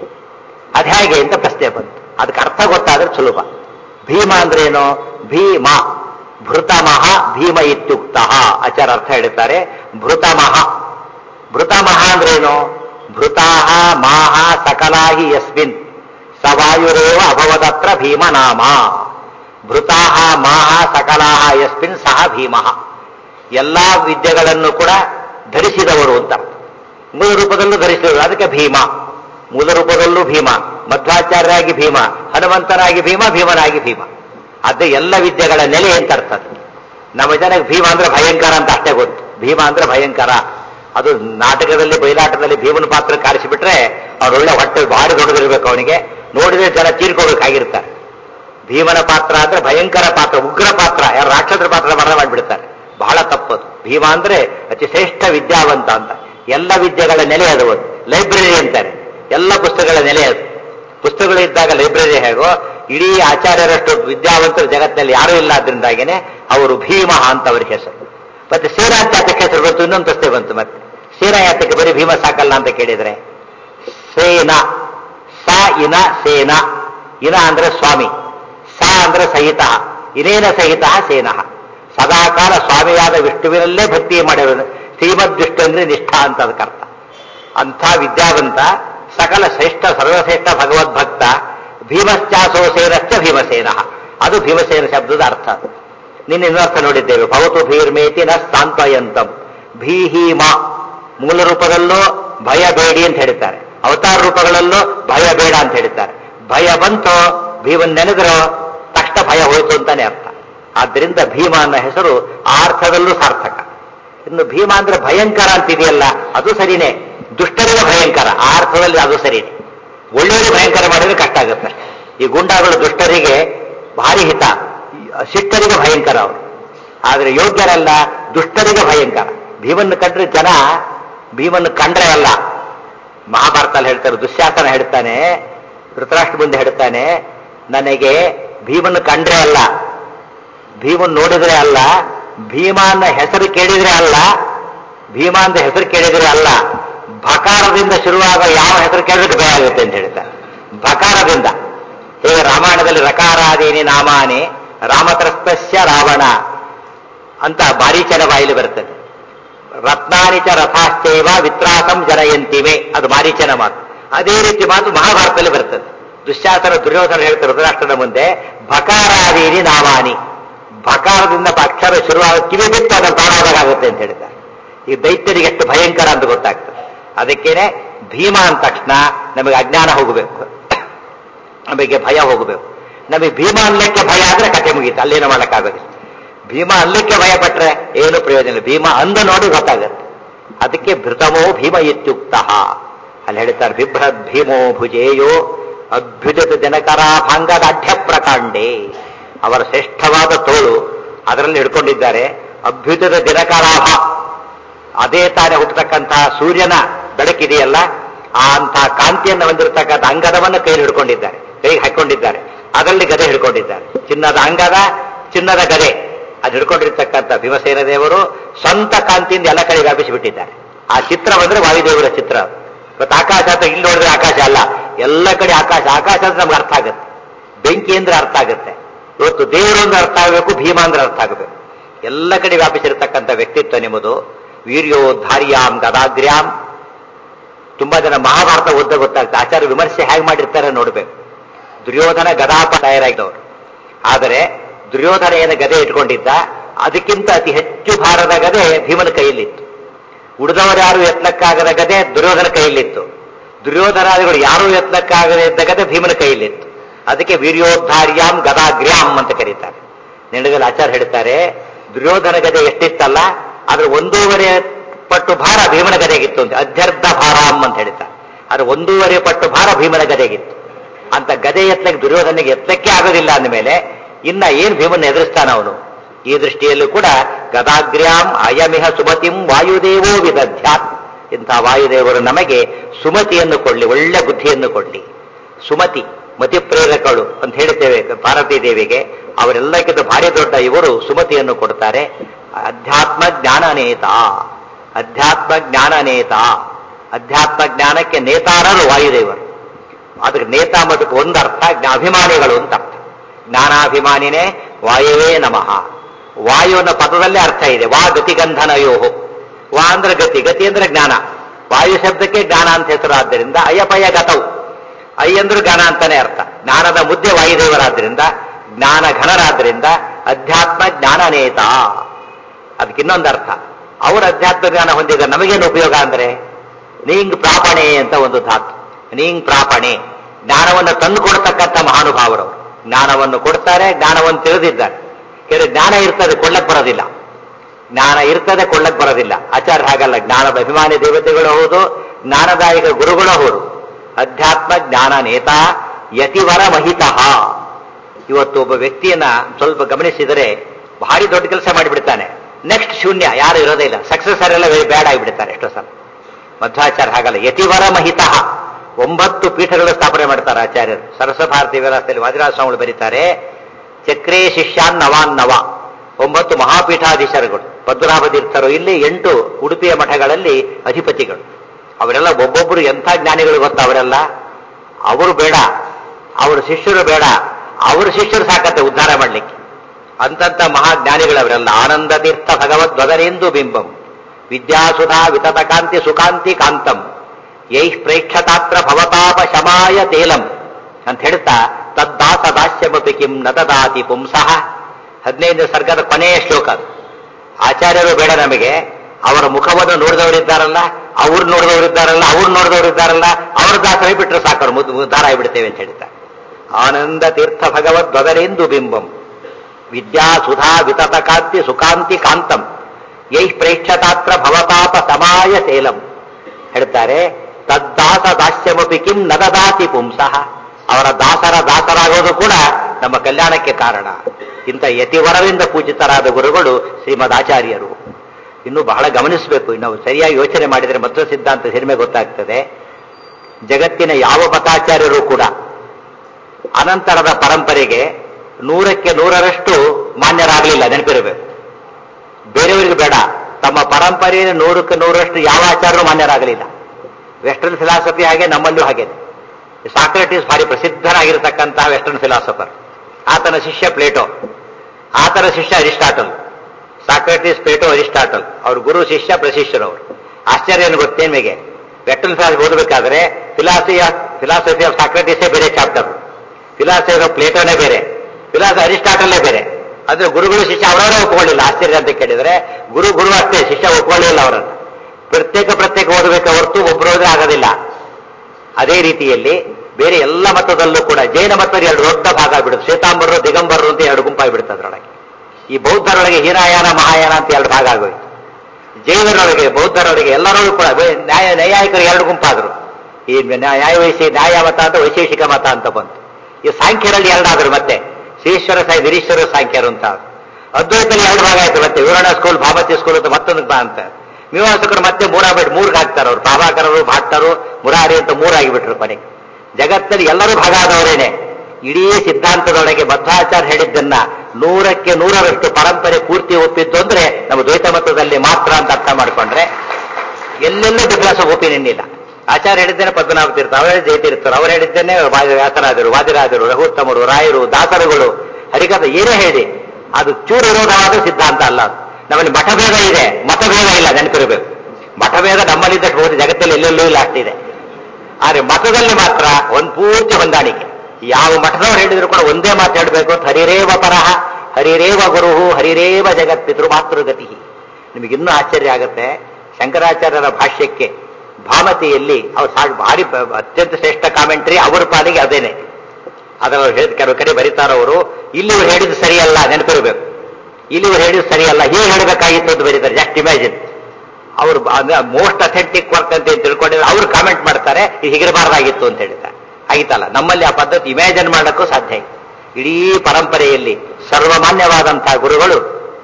ಅದ್ ಹೇಗೆ ಅಂತ ಪ್ರಶ್ನೆ ಬಂತು ಅದಕ್ಕೆ ಅರ್ಥ ಗೊತ್ತಾದ್ರೆ ಸುಲಭ ಭೀಮ ಅಂದ್ರೇನು ಭೀಮ ಭೃತಮಹ ಭೀಮ ಇತ್ಯುಕ್ತ ಆಚಾರ ಅರ್ಥ ಹೇಳ್ತಾರೆ ಭೃತಮಹ ಭೃತಮಹ ಅಂದ್ರೇನು ಭೃತಾಹ ಮಾಹ ಸಕಲಾಹಿ ಯಸ್ಮಿನ್ ಸವಾಯುರೇವ ಅಭವದತ್ರ ಭೀಮನಾಮ ಭೃತಾಹ ಮಾಹ ಸಕಲಾಹ ಯಸ್ಮಿನ್ ಸಹ ಭೀಮ ಎಲ್ಲಾ ವಿದ್ಯೆಗಳನ್ನು ಕೂಡ ಧರಿಸಿದವರು ಅಂತ ಮೂಲ ರೂಪದಲ್ಲೂ ಧರಿಸಿದವರು ಅದಕ್ಕೆ ಭೀಮ ಮೂಲ ರೂಪದಲ್ಲೂ ಭೀಮ ಮಧ್ವಾಚಾರ್ಯರಾಗಿ ಭೀಮ ಹನುಮಂತನಾಗಿ ಭೀಮ ಭೀಮನಾಗಿ ಭೀಮ ಅದು ಎಲ್ಲ ವಿದ್ಯೆಗಳ ನೆಲೆ ಅಂತ ಅರ್ಥ ಅದು. ನಮ್ಮ ಜನಕ್ಕೆ ಭೀಮ ಅಂದ್ರೆ ಭಯಂಕರ ಅಂತ ಅಷ್ಟೇ ಗೊತ್ತು ಭೀಮ ಅಂದ್ರೆ ಭಯಂಕರ ಅದು ನಾಟಕದಲ್ಲಿ ಬಯಲಾಟದಲ್ಲಿ ಭೀಮನ ಪಾತ್ರ ಕಾರಿಸಿಬಿಟ್ರೆ ಅವ್ರು ಒಳ್ಳೆ ಹೊಟ್ಟೆ ಭಾರಿ ದೊಡ್ಡದಿರ್ಬೇಕು ಅವನಿಗೆ ನೋಡಿದ್ರೆ ಜನ ಚೀರ್ಕೊಳ್ಬೇಕಾಗಿರ್ತಾರೆ ಭೀಮನ ಪಾತ್ರ ಅಂದ್ರೆ ಭಯಂಕರ ಪಾತ್ರ ಉಗ್ರ ಪಾತ್ರ ಯಾರು ರಾಕ್ಷಸರ ಪಾತ್ರ ಮರಣ ಮಾಡಿಬಿಡ್ತಾರೆ ಬಹಳ ತಪ್ಪದು ಭೀಮ ಅಂದ್ರೆ ಅತಿ ಶ್ರೇಷ್ಠ ವಿದ್ಯಾವಂತ ಅಂತ ಎಲ್ಲ ವಿದ್ಯೆಗಳ ನೆಲೆ ಅದು ಒಂದು ಲೈಬ್ರರಿ ಅಂತಾರೆ ಎಲ್ಲ ಪುಸ್ತಕಗಳ ನೆಲೆ ಅದು ಪುಸ್ತಕಗಳು ಇದ್ದಾಗ ಲೈಬ್ರರಿ ಹೇಗೋ ಇಡೀ ಆಚಾರ್ಯರಷ್ಟು ವಿದ್ಯಾವಂತರು ಜಗತ್ತಿನಲ್ಲಿ ಯಾರೂ ಇಲ್ಲ ಆದ್ರಿಂದಾಗೇನೆ ಅವರು ಭೀಮ ಅಂತ ಅವ್ರಿಗೆ ಹೆಸರು ಮತ್ತೆ ಸೇನಾ ಅಂತ ಯಾತಕ್ಕೆ ಹೆಸರು ಬಂತು ಇನ್ನೊಂದು ಪ್ರಶ್ನೆ ಬಂತು ಮತ್ತೆ ಸೇನಾ ಯಾತಕ್ಕೆ ಬರೀ ಭೀಮ ಸಾಕಲ್ಲ ಅಂತ ಕೇಳಿದ್ರೆ ಸೇನಾ ಸ ಇನ ಸೇನಾ ಇನ ಅಂದ್ರೆ ಸ್ವಾಮಿ ಸ ಅಂದ್ರೆ ಸಹಿತ ಇನೇನ ಸಹಿತ ಸೇನ ಸದಾಕಾಲ ಸ್ವಾಮಿಯಾದ ವಿಷ್ಣುವಿನಲ್ಲೇ ಭಕ್ತಿ ಮಾಡಿರೋದು ಶ್ರೀಮದ್ ವಿಷ್ಣು ಅಂದ್ರೆ ನಿಷ್ಠಾ ಅಂತ ಅದಕ್ಕೆ ಅರ್ಥ ಅಂಥ ವಿದ್ಯಾವಂತ ಸಕಲ ಶ್ರೇಷ್ಠ ಸರ್ವಶ್ರೇಷ್ಠ ಭಗವದ್ಭಕ್ತ ಭೀಮಶ್ಚಾಸೋ ಸೇನಶ್ಚ ಭೀಮಸೇನ ಅದು ಭೀಮಸೇನ ಶಬ್ದದ ಅರ್ಥ ನಿನ್ನೆ ಇನ್ನೊರ್ಥ ನೋಡಿದ್ದೇವೆ ಭವತು ಭೀರ್ಮೇತಿ ನ ಸಾಂತ್ವಯಂತಂ ಭೀಹೀಮ ಮೂಲ ರೂಪದಲ್ಲೂ ಭಯ ಬೇಡಿ ಅಂತ ಹೇಳ್ತಾರೆ ಅವತಾರ ರೂಪಗಳಲ್ಲೂ ಭಯ ಬೇಡ ಅಂತ ಹೇಳ್ತಾರೆ ಭಯ ಬಂತು ಭೀಮನ್ ನೆನೆದ್ರು ತಕ್ಷಣ ಭಯ ಹೋಯ್ತು ಅಂತಾನೆ ಅರ್ಥ ಆದ್ದರಿಂದ ಭೀಮ ಅನ್ನೋ ಹೆಸರು ಆ ಅರ್ಥದಲ್ಲೂ ಸಾರ್ಥಕ ಇನ್ನು ಭೀಮ ಅಂದ್ರೆ ಭಯಂಕರ ಅಂತಿದೆಯಲ್ಲ ಅದು ಸರಿನೇ ದುಷ್ಟರಿಗೆ ಭಯಂಕರ ಆ ಅರ್ಥದಲ್ಲಿ ಅದು ಸರಿನೇ ಒಳ್ಳೆಯವರು ಭಯಂಕರ ಮಾಡಿದ್ರೆ ಕಷ್ಟ ಆಗುತ್ತೆ ಈ ಗುಂಡಾಗಳು ದುಷ್ಟರಿಗೆ ಭಾರಿ ಹಿತ ಶಿಷ್ಟರಿಗೆ ಭಯಂಕರ ಅವರು ಆದರೆ ಯೋಗ್ಯರಲ್ಲ ದುಷ್ಟರಿಗೆ ಭಯಂಕರ ಭೀಮನ್ನು ಕಂಡ್ರೆ ಜನ ಭೀಮನ್ನು ಕಂಡ್ರೆ ಅಲ್ಲ ಮಹಾಭಾರತದಲ್ಲಿ ಹೇಳ್ತಾರೆ ದುಶ್ಯಾಸನ ಹೇಳ್ತಾನೆ ಧೃತರಾಷ್ಟ್ರ ಮುಂದೆ ಹೇಳ್ತಾನೆ ನನಗೆ ಭೀಮನ್ನು ಕಂಡ್ರೆ ಅಲ್ಲ ಭೀಮನ್ ನೋಡಿದ್ರೆ ಅಲ್ಲ ಭೀಮಾನ ಹೆಸರು ಕೇಳಿದ್ರೆ ಅಲ್ಲ ಭೀಮ ಅಂತ ಹೆಸರು ಕೇಳಿದ್ರೆ ಅಲ್ಲ ಭಕಾರದಿಂದ ಶುರುವಾಗ ಯಾವ ಹೆಸರು ಕೇಳಿದ್ರೆ ಭಯ ಆಗುತ್ತೆ ಅಂತ ಹೇಳ್ತಾರೆ ಭಕಾರದಿಂದ ಹೇಗೆ ರಾಮಾಯಣದಲ್ಲಿ ರಕಾರಾದೀನಿ ನಾಮಾನಿ ರಾಮತ್ರಸ್ತಸ್ಯ ರಾವಣ ಅಂತ ಬಾರೀಚನ ಬಾಯಿಲಿ ಬರ್ತದೆ ರತ್ನಾನಿ ಚ ರಥಾಶ್ಚೈವ ವಿತ್ರಾಸಂ ಜನಯಂತಿವೆ ಅದು ಮಾರೀಚನ ಮಾತು ಅದೇ ರೀತಿ ಮಾತು ಮಹಾಭಾರತದಲ್ಲಿ ಬರ್ತದೆ ದುಶ್ಯಾಸನ ದುರ್ಯೋಧನ ಹೇಳ್ತಾರೆ ಧೃತರಾಷ್ಟ್ರನ ಮುಂದೆ ಭಕಾರಾದೀನಿ ನಾಮಾನಿ ಭಕಾರದಿಂದ ಅಕ್ಷರ ಶುರುವಾಗ ಕಿವಿ ಬಿಟ್ಟು ಅದನ್ನು ತಾಳಾದಾಗುತ್ತೆ ಅಂತ ಹೇಳಿದ್ದಾರೆ ಈ ದೈತ್ಯರಿಗೆ ಎಷ್ಟು ಭಯಂಕರ ಅಂತ ಗೊತ್ತಾಗ್ತದೆ ಅದಕ್ಕೇನೆ ಭೀಮ ಅಂದ ತಕ್ಷಣ ನಮಗೆ ಅಜ್ಞಾನ ಹೋಗಬೇಕು ನಮಗೆ ಭಯ ಹೋಗಬೇಕು ನಮಗೆ ಭೀಮ ಅನ್ಲಿಕ್ಕೆ ಭಯ ಆದ್ರೆ ಕತೆ ಮುಗೀತು ಅಲ್ಲೇನು ಮಾಡೋಕ್ಕಾಗೋದಿಲ್ಲ ಭೀಮ ಅನ್ಲಿಕ್ಕೆ ಭಯ ಪಟ್ರೆ ಏನು ಪ್ರಯೋಜನ ಇಲ್ಲ ಭೀಮ ಅಂದ ನೋಡಿ ಗೊತ್ತಾಗತ್ತೆ ಅದಕ್ಕೆ ಭೃತಮೋ ಭೀಮ ಇತ್ಯುಕ್ತ ಅಲ್ಲಿ ಹೇಳ್ತಾರೆ ಬಿಭ್ರದ್ ಭೀಮೋ ಭುಜೇಯೋ ಅಭ್ಯುಜತ ಜನಕರಾಭಾಂಗದ ಅಢ್ಯ ಪ್ರಕಾಂಡೆ ಅವರ ಶ್ರೇಷ್ಠವಾದ ತೋಳು ಅದರಲ್ಲಿ ಹಿಡ್ಕೊಂಡಿದ್ದಾರೆ ಅಭ್ಯುದದ ದಿನಕರಾಭ ಅದೇ ತಾನೇ ಹುಟ್ಟತಕ್ಕಂತಹ ಸೂರ್ಯನ ಬೆಳಕಿದೆಯಲ್ಲ ಆ ಅಂತಹ ಕಾಂತಿಯನ್ನು ಹೊಂದಿರತಕ್ಕಂಥ ಅಂಗದವನ್ನು ಕೈಯಲ್ಲಿ ಹಿಡ್ಕೊಂಡಿದ್ದಾರೆ ಕೈಗೆ ಹಾಕೊಂಡಿದ್ದಾರೆ ಅದರಲ್ಲಿ ಗದೆ ಹಿಡ್ಕೊಂಡಿದ್ದಾರೆ ಚಿನ್ನದ ಅಂಗದ ಚಿನ್ನದ ಗದೆ ಅದು ಹಿಡ್ಕೊಂಡಿರ್ತಕ್ಕಂಥ ಭೀಮಸೇನ ದೇವರು ಸ್ವಂತ ಕಾಂತಿಯಿಂದ ಎಲ್ಲ ಕಡೆ ವ್ಯಾಪಿಸಿಬಿಟ್ಟಿದ್ದಾರೆ ಆ ಚಿತ್ರ ಬಂದ್ರೆ ವಾಯುದೇವರ ಚಿತ್ರ ಇವತ್ತು ಆಕಾಶ ಅಂತ ಇಲ್ಲಿ ನೋಡಿದ್ರೆ ಆಕಾಶ ಅಲ್ಲ ಎಲ್ಲ ಕಡೆ ಆಕಾಶ ಆಕಾಶ ಅಂದ್ರೆ ನಮ್ಗೆ ಅರ್ಥ ಆಗುತ್ತೆ ಬೆಂಕಿ ಅಂದ್ರೆ ಅರ್ಥ ಆಗುತ್ತೆ ಇವತ್ತು ದೇವರು ಅಂದ್ರೆ ಅರ್ಥ ಆಗಬೇಕು ಭೀಮ ಅಂದ್ರೆ ಅರ್ಥ ಆಗಬೇಕು ಎಲ್ಲ ಕಡೆ ವ್ಯಾಪಿಸಿರ್ತಕ್ಕಂಥ ವ್ಯಕ್ತಿತ್ವ ನಿಮ್ಮದು ವೀರ್ಯೋದ್ಧಾರ್ಯಾಂ ಗದಾಗ್ರ್ಯಾಂ ತುಂಬಾ ಜನ ಮಹಾಭಾರತ ಓದ್ದ ಗೊತ್ತಾಗ್ತದೆ ಆಚಾರ್ಯ ವಿಮರ್ಶೆ ಹೇಗೆ ಮಾಡಿರ್ತಾರೆ ನೋಡ್ಬೇಕು ದುರ್ಯೋಧನ ಗದಾಪ ತಯಾರಾಗಿದ್ದವರು ಆದರೆ ದುರ್ಯೋಧನ ಏನ ಗದೆ ಇಟ್ಕೊಂಡಿದ್ದ ಅದಕ್ಕಿಂತ ಅತಿ ಹೆಚ್ಚು ಭಾರದ ಗದೆ ಭೀಮನ ಕೈಯಲ್ಲಿತ್ತು ಉಳಿದವರು ಯಾರು ಎತ್ತಲಕ್ಕಾಗದ ಗದೆ ದುರ್ಯೋಧನ ಕೈಯಲ್ಲಿತ್ತು ದುರ್ಯೋಧನಾದಿಗಳು ಯಾರೂ ಎತ್ತಲಕ್ಕಾಗದೇ ಇದ್ದ ಗದೆ ಭೀಮನ ಕೈಯಲ್ಲಿತ್ತು ಅದಕ್ಕೆ ವೀರ್ಯೋದ್ಧಾರ್ಯಾಂ ಗದಾಗ್ರ್ಯಾಂ ಅಂತ ಕರೀತಾರೆ ನೆನಗಲ್ಲಿ ಆಚಾರ್ಯ ಹೇಳ್ತಾರೆ ದುರ್ಯೋಧನ ಗದೆ ಎಷ್ಟಿತ್ತಲ್ಲ ಆದ್ರೆ ಒಂದೂವರೆ ಪಟ್ಟು ಭಾರ ಭೀಮನ ಗದೆಗಿತ್ತು ಅಂತ ಅಧ್ಯರ್ಧ ಭಾರಾಮ್ ಅಂತ ಹೇಳ್ತಾರೆ ಆದ್ರೆ ಒಂದೂವರೆ ಪಟ್ಟು ಭಾರ ಭೀಮನ ಗದೆಗಿತ್ತು ಅಂತ ಗದೆ ಎತ್ತಲಕ್ಕೆ ದುರ್ಯೋಧನಿಗೆ ಎತ್ತಲಕ್ಕೆ ಆಗೋದಿಲ್ಲ ಅಂದಮೇಲೆ ಇನ್ನ ಏನ್ ಭೀಮನ್ನ ಎದುರಿಸ್ತಾನ ಅವನು ಈ ದೃಷ್ಟಿಯಲ್ಲೂ ಕೂಡ ಗದಾಗ್ರ್ಯಾಂ ಅಯಮಿಹ ಸುಮತಿಂ ವಾಯುದೇವೋ ವಿದಧ್ಯಾತ್ ಇಂಥ ವಾಯುದೇವರು ನಮಗೆ ಸುಮತಿಯನ್ನು ಕೊಡ್ಲಿ ಒಳ್ಳೆ ಬುದ್ಧಿಯನ್ನು ಕೊಡ್ಲಿ ಸುಮತಿ ಮತಿ ಪ್ರೇರಕಳು ಅಂತ ಹೇಳ್ತೇವೆ ಭಾರತೀ ದೇವಿಗೆ ಅವರೆಲ್ಲಕ್ಕಿಂತ ಭಾರಿ ದೊಡ್ಡ ಇವರು ಸುಮತಿಯನ್ನು ಕೊಡ್ತಾರೆ ಅಧ್ಯಾತ್ಮ ಜ್ಞಾನನೇತ ಅಧ್ಯಾತ್ಮ ಜ್ಞಾನನೇತ ಅಧ್ಯಾತ್ಮ ಜ್ಞಾನಕ್ಕೆ ನೇತಾರರು ವಾಯುದೇವರು ಅದಕ್ಕೆ ನೇತ ಮದಕ್ಕೆ ಒಂದರ್ಥ ಜ್ಞಾ- ಅಭಿಮಾನಿಗಳು ಅಂತ ಅರ್ಥ ಜ್ಞಾನಾಭಿಮಾನಿನೇ ವಾಯುವೇ ನಮಃ ವಾಯುವಿನ ಪದದಲ್ಲೇ ಅರ್ಥ ಇದೆ ವಾ ಗತಿಗಂಧನಯೋಹು ವಾ ಅಂದ್ರೆ ಗತಿ ಗತಿ ಅಂದ್ರೆ ಜ್ಞಾನ ವಾಯು ಶಬ್ದಕ್ಕೆ ಜ್ಞಾನ ಅಂತ ಹೆಸರು ಆದ್ದರಿಂದ ಅಯ್ಯಪಯ್ಯ ಗತವು ಐ ಅಂದ್ರೆ ಜ್ಞಾನ ಅಂತಾನೆ ಅರ್ಥ ಜ್ಞಾನದ ಮುದ್ದೆ ವಾಯುದೇವರಾದ್ರಿಂದ ಜ್ಞಾನ ಘನರಾದ್ರಿಂದ ಅಧ್ಯಾತ್ಮ ಜ್ಞಾನನೇತ ಅದಕ್ಕೆ ಇನ್ನೊಂದು ಅರ್ಥ ಅವರ ಅಧ್ಯಾತ್ಮ ಜ್ಞಾನ ಹೊಂದಿದ ನಮಗೇನು ಉಪಯೋಗ ಅಂದ್ರೆ ನೀಂಗ್ ಪ್ರಾಪಣೆ ಅಂತ ಒಂದು ಧಾತು ನೀಂಗ್ ಪ್ರಾಪಣೆ ಜ್ಞಾನವನ್ನು ತಂದು ಕೊಡ್ತಕ್ಕಂಥ ಮಹಾನುಭಾವರು ಜ್ಞಾನವನ್ನು ಕೊಡ್ತಾರೆ ಜ್ಞಾನವನ್ನು ತಿಳಿದಿದ್ದಾರೆ ಕೆಲವು ಜ್ಞಾನ ಇರ್ತದೆ ಕೊಳ್ಳಕ್ ಬರೋದಿಲ್ಲ ಜ್ಞಾನ ಇರ್ತದೆ ಕೊಳ್ಳಕ್ ಬರೋದಿಲ್ಲ ಆಚಾರ್ಯ ಹಾಗಲ್ಲ ಜ್ಞಾನದ ಅಭಿಮಾನಿ ದೇವತೆಗಳು ಹೌದು ಜ್ಞಾನದಾಯಕ ಗುರುಗಳು ಹೌದು ಅಧ್ಯಾತ್ಮ ಜ್ಞಾನ ನೇತ ಯತಿವರ ಮಹಿತಃ ಇವತ್ತು ಒಬ್ಬ ವ್ಯಕ್ತಿಯನ್ನ ಸ್ವಲ್ಪ ಗಮನಿಸಿದರೆ ಭಾರಿ ದೊಡ್ಡ ಕೆಲಸ ಮಾಡಿಬಿಡ್ತಾನೆ ನೆಕ್ಸ್ಟ್ ಶೂನ್ಯ ಯಾರು ಇರೋದೇ ಇಲ್ಲ ಸಕ್ಸಸ್ ಎಲ್ಲ ವೆರಿ ಬ್ಯಾಡ್ ಆಗಿಬಿಡ್ತಾರೆ ಎಷ್ಟೋ ಸಲ ಮಧ್ವಾಚಾರ್ಯ ಹಾಗಲ್ಲ ಯತಿವರ ಮಹಿತಃ ಒಂಬತ್ತು ಪೀಠಗಳು ಸ್ಥಾಪನೆ ಮಾಡ್ತಾರೆ ಆಚಾರ್ಯರು ಸರಸ್ವಭಾರತಿ ವ್ಯವಸ್ಥೆಯಲ್ಲಿ ವಾದಿರಾಜ ಸ್ವಾಮಿಗಳು ಬರೀತಾರೆ ಚಕ್ರೇ ಶಿಷ್ಯಾನ್ ನವಾನ್ ನವ ಒಂಬತ್ತು ಮಹಾಪೀಠಾಧೀಶರುಗಳು ಪದ್ಮನಾಭ ತೀರ್ಥರು ಇಲ್ಲಿ ಎಂಟು ಉಡುಪಿಯ ಮಠಗಳಲ್ಲಿ ಅಧಿಪತಿಗಳು ಅವರೆಲ್ಲ ಒಬ್ಬೊಬ್ಬರು ಎಂಥ ಜ್ಞಾನಿಗಳು ಗೊತ್ತಾ ಅವರೆಲ್ಲ ಅವರು ಬೇಡ ಅವರ ಶಿಷ್ಯರು ಬೇಡ ಅವರ ಶಿಷ್ಯರು ಸಾಕತ್ತೆ ಉದ್ಧಾರ ಮಾಡಲಿಕ್ಕೆ ಅಂತಂತ ಮಹಾಜ್ಞಾನಿಗಳವರೆಲ್ಲ ಆನಂದ ತೀರ್ಥ ಭಗವದ್ ಧ್ವದರೆಂದು ಬಿಂಬಂ ವಿದ್ಯಾಸುಧಾ ವಿತತ ಕಾಂತಿ ಸುಕಾಂತಿ ಕಾಂತಂ ಯೈಃ ಪ್ರೇಕ್ಷತಾತ್ರ ಭವತಾಪ ಶಮಾಯ ತೇಲಂ ಅಂತ ಹೇಳ್ತಾ ತದ್ದಾಸ ದಾಸ್ಯಮಪಿ ಕಿಂ ನ ದದಾತಿ ಪುಂಸಃ ಹದಿನೈದು ಸರ್ಗದ ಕೊನೆಯ ಶ್ಲೋಕ ಅದು ಆಚಾರ್ಯರು ಬೇಡ ನಮಗೆ ಅವರ ಮುಖವನ್ನು ನೋಡಿದವರಿದ್ದಾರಲ್ಲ ಅವ್ರು ನೋಡಿದವರಿದ್ದಾರಲ್ಲ ಅವ್ರು ನೋಡಿದವರಿದ್ದಾರಲ್ಲ ಅವ್ರ ದಾಸರೇ ಬಿಟ್ಟರೆ ಸಾಕರು ಮುದ್ದು ಉದ್ಧಾರ ಆಗಿಬಿಡ್ತೇವೆ ಅಂತ ಹೇಳ್ತಾರೆ ಆನಂದ ತೀರ್ಥ ಭಗವದ್ ಧ್ವದರೆಂದು ಬಿಂಬಂ ವಿದ್ಯಾ ಸುಧಾ ವಿತತ ಕಾಂತಿ ಸುಕಾಂತಿ ಕಾಂತಂ ಯೈ ಪ್ರೇಕ್ಷತಾತ್ರ ಭವತಾಪ ಸಮಾಯ ಸೇಲಂ ಹೇಳ್ತಾರೆ ತದ್ದಾಸ ದಾಸ್ಯಮಪಿ ಕಿಂ ನದದಾತಿ ಪುಂಸಃ ಅವರ ದಾಸರ ದಾಸರಾಗೋದು ಕೂಡ ನಮ್ಮ ಕಲ್ಯಾಣಕ್ಕೆ ಕಾರಣ ಇಂಥ ಯತಿವರರಿಂದ ಪೂಜಿತರಾದ ಗುರುಗಳು ಶ್ರೀಮದ್ ಆಚಾರ್ಯರು ಇನ್ನು ಬಹಳ ಗಮನಿಸಬೇಕು ನಾವು ಸರಿಯಾಗಿ ಯೋಚನೆ ಮಾಡಿದರೆ ಮಧ್ವ ಸಿದ್ಧಾಂತ ಹಿರಿಮೆ ಗೊತ್ತಾಗ್ತದೆ ಜಗತ್ತಿನ ಯಾವ ಮತಾಚಾರ್ಯರು ಕೂಡ ಅನಂತರದ ಪರಂಪರೆಗೆ ನೂರಕ್ಕೆ ನೂರರಷ್ಟು ಮಾನ್ಯರಾಗಲಿಲ್ಲ ನೆನಪಿರಬೇಕು ಬೇರೆಯವರಿಗೆ ಬೇಡ ತಮ್ಮ ಪರಂಪರೆಯ ನೂರಕ್ಕೆ ನೂರಷ್ಟು ಯಾವ ಆಚಾರ್ಯರು ಮಾನ್ಯರಾಗಲಿಲ್ಲ ವೆಸ್ಟರ್ನ್ ಫಿಲಾಸಫಿ ಹಾಗೆ ನಮ್ಮಲ್ಲೂ ಹಾಗೆ ಸಾಕ್ರೆಟಿಸ್ ಭಾರಿ ಪ್ರಸಿದ್ಧನಾಗಿರತಕ್ಕಂತಹ ವೆಸ್ಟರ್ನ್ ಫಿಲಾಸಫರ್ ಆತನ ಶಿಷ್ಯ ಪ್ಲೇಟೋ ಆತನ ಶಿಷ್ಯ ಅರಿಸ್ಟಾಟಲ್ ಸಾಕ್ರೆಟಿಸ್ ಪ್ಲೇಟೋ ಅರಿಸ್ಟಾಟಲ್ ಅವ್ರ ಗುರು ಶಿಷ್ಯ ಪ್ರಶಿಷ್ಯರು ಅವರು ಆಶ್ಚರ್ಯ ಏನು ಗೊತ್ತೇನ್ ನಿಮಗೆ ವೆಸ್ಟರ್ನ್ ಫಿಲಾಸಫಿ ಓದಬೇಕಾದ್ರೆ ಫಿಲಾಸಫಿ ಫಿಲಾಸಫಿ ಆಫ್ ಸಾಕ್ರೆಟಿಸೇ ಬೇರೆ ಚಾಪ್ಟರ್ ಫಿಲಾಸಫಿ ಆಫ್ ಪ್ಲೇಟೋನೇ ಬೇರೆ ಫಿಲಾಸಫಿ ಅರಿಸ್ಟಾಟಲ್ಲೇ ಬೇರೆ ಅದು ಗುರುಗಳು ಶಿಷ್ಯ ಅವರವರೇ ಒಪ್ಕೊಳ್ಳಿಲ್ಲ ಆಶ್ಚರ್ಯ ಅಂತ ಕೇಳಿದ್ರೆ ಗುರು ಗುರು ಅಷ್ಟೇ ಶಿಷ್ಯ ಒಪ್ಕೊಳ್ಳಿಲ್ಲ ಅವರನ್ನು ಪ್ರತ್ಯೇಕ ಪ್ರತ್ಯೇಕ ಓದಬೇಕು ಹೊರತು ಒಬ್ಬರು ಹೋದ್ರೆ ಆಗೋದಿಲ್ಲ ಅದೇ ರೀತಿಯಲ್ಲಿ ಬೇರೆ ಎಲ್ಲ ಮತದಲ್ಲೂ ಕೂಡ ಜೈನ ಮತದ ಎರಡು ದೊಡ್ಡ ಭಾಗ ಆಗ್ಬಿಡುತ್ತೆ ಶ್ವೇತಾಂಬರರು ದಿಗಂಬರರು ಅಂತ ಎರಡು ಗುಂಪಾಗಿ ಬಿಡುತ್ತೆ ಅದರೊಳಗೆ ಈ ಬೌದ್ಧರೊಳಗೆ ಹೀನಾಯಾನ ಮಹಾಯಾನ ಅಂತ ಎರಡು ಭಾಗ ಆಗೋಯ್ತು ಜೈನರೊಳಗೆ ಬೌದ್ಧರೊಳಗೆ ಎಲ್ಲರೂ ಕೂಡ ಬೆ- ನ್ಯಾಯ ನ್ಯಾಯಾಯಿಕರು ಎರಡು ಗುಂಪಾದರು ಈ ನ್ಯಾಯ- ನ್ಯಾಯವೈಸಿ ನ್ಯಾಯ ಮತ ಅಂತ ವೈಶೇಷಿಕ ಮತ ಅಂತ ಬಂತು ಈ ಸಾಂಖ್ಯರಲ್ಲಿ ಎರಡಾದ್ರು ಮತ್ತೆ ಶ್ರೀಶ್ವರ ಸಾಯಿ ನಿರೀಶ್ವರ ಸಾಂಖ್ಯರು ಅಂತ ಆದ್ರು. ಅದ್ವೈತದಲ್ಲಿ ಎರಡು ಭಾಗ ಆಯ್ತು ಮತ್ತೆ ವಿವರಣ ಸ್ಕೂಲ್ ಭಾಮತಿ ಸ್ಕೂಲ್ ಅಂತ ಮತ್ತೊಂದು ಬಾ ಅಂತ ಮೀಮಾಂಸಕರು ಮತ್ತೆ ಮೂರ ಬಿಟ್ಟು ಮೂರ್ಗೆ ಹಾಕ್ತಾರೆ ಅವ್ರು ಭಾಭಾಕರರು ಭಾಟ್ಟರು ಮುರಾರಿ ಅಂತ ಮೂರಾಗಿಬಿಟ್ರು ಕೊನೆಗೆ ಜಗತ್ತಲ್ಲಿ ಎಲ್ಲರೂ ಭಾಗ ಆದವರೇನೆ ಇಡೀ ಸಿದ್ಧಾಂತದೊಳಗೆ ಬದ್ಧಾಚಾರ್ಯ ಹೇಳಿದ್ದನ್ನ ನೂರಕ್ಕೆ ನೂರರಷ್ಟು ಪರಂಪರೆ ಪೂರ್ತಿ ಒಪ್ಪಿದ್ದು ಅಂದ್ರೆ ನಮ್ಮ ದ್ವೈತ ಮತದಲ್ಲಿ ಮಾತ್ರ ಅಂತ ಅರ್ಥ ಮಾಡ್ಕೊಂಡ್ರೆ ಎಲ್ಲೆಲ್ಲೂ ಡಿಫರೆನ್ಸ್ ಆಫ್ ಒಪಿನಿಯನ್ ಇಲ್ಲ ಆಚಾರ್ಯ ಹೇಳಿದ್ದೇನೆ ಪದ್ಮನಾಭ ತೀರ್ಥ ಅವರು ಹೇಳಿದ ಜಯತೀರ್ಥರು ಅವರು ಹೇಳಿದ್ದೇನೆ ವಾ- ವ್ಯಾಸರಾಜರು ವಾದಿರಾಜರು ರಘುತ್ತಮರು ರಾಯರು ದಾಸರುಗಳು ಹರಿಕಥ ಏನೇ ಹೇಳಿ ಅದು ಚೂರು ವಿರೋಧವಾದ ಸಿದ್ಧಾಂತ ಅಲ್ಲ ಅದು. ನಮ್ಮಲ್ಲಿ ಮಠಭೇದ ಇದೆ ಮತಭೇದ ಇಲ್ಲ ನೆನಪಿರಬೇಕು ಮಠಭೇದ ನಮ್ಮಲ್ಲಿದ್ದಷ್ಟು ಬಹುತೇಕ ಜಗತ್ತಲ್ಲಿ ಎಲ್ಲೆಲ್ಲೂ ಇಲ್ಲ ಅಷ್ಟಿದೆ ಆದ್ರೆ ಮತದಲ್ಲಿ ಮಾತ್ರ ಒಂದು ಪೂರ್ತಿ ಹೊಂದಾಣಿಕೆ ಯಾವ ಮಠದವ್ರು ಹೇಳಿದ್ರು ಕೂಡ ಒಂದೇ ಮಾತು ಹೇಳಬೇಕು ಅಂತ ಹರಿರೇವ ಪರಹ ಹರಿರೇವ ಗುರುಹು ಹರಿರೇವ ಜಗತ್ ಪಿತೃ ಮಾತೃಗತಿ ನಿಮಗಿನ್ನೂ ಆಶ್ಚರ್ಯ ಆಗುತ್ತೆ ಶಂಕರಾಚಾರ್ಯರ ಭಾಷ್ಯಕ್ಕೆ ಭಾಮತಿಯಲ್ಲಿ ಅವ್ರು ಸಾಕು ಭಾರಿ ಬ- ಅತ್ಯಂತ ಶ್ರೇಷ್ಠ ಕಾಮೆಂಟ್ರಿ ಅವ್ರ ಪಾಲಿಗೆ ಅದೇನೆ ಅದರಲ್ಲಿ ಹೇಳಿದ ಕೆಲವು ಕಡೆ ಬರೀತಾರವರು ಇಲ್ಲಿ ಇವ್ರು ಹೇಳಿದ್ದು ಸರಿಯಲ್ಲ ನೆನಪಿರಬೇಕು ಇಲ್ಲಿ ಇವ್ರು ಹೇಳಿದ್ದು ಸರಿಯಲ್ಲ ಹೀಗೆ ಹೇಳಬೇಕಾಗಿತ್ತು ಅಂತ ಬರೀತಾರೆ ಜಸ್ಟ್ ಇಮ್ಯಾಜಿನ್ ಅವರು ಮೋಸ್ಟ್ ಅಥೆಂಟಿಕ್ ವರ್ಕ್ ಅಂತ ಏನ್ ತಿಳ್ಕೊಂಡಿದ್ರೆ ಅವ್ರು ಕಾಮೆಂಟ್ ಮಾಡ್ತಾರೆ ಇದು ಹೀಗಿರಬಾರ್ದಾಗಿತ್ತು ಅಂತ ಹೇಳಿದ್ದಾರೆ ಆಗಿತ್ತಲ್ಲ ನಮ್ಮಲ್ಲಿ ಆ ಪದ್ಧತಿ ಇಮ್ಯಾಜಿನ್ ಮಾಡಕ್ಕೂ ಸಾಧ್ಯ ಇಲ್ಲ ಇಡೀ ಪರಂಪರೆಯಲ್ಲಿ ಸರ್ವಮಾನ್ಯವಾದಂತಹ ಗುರುಗಳು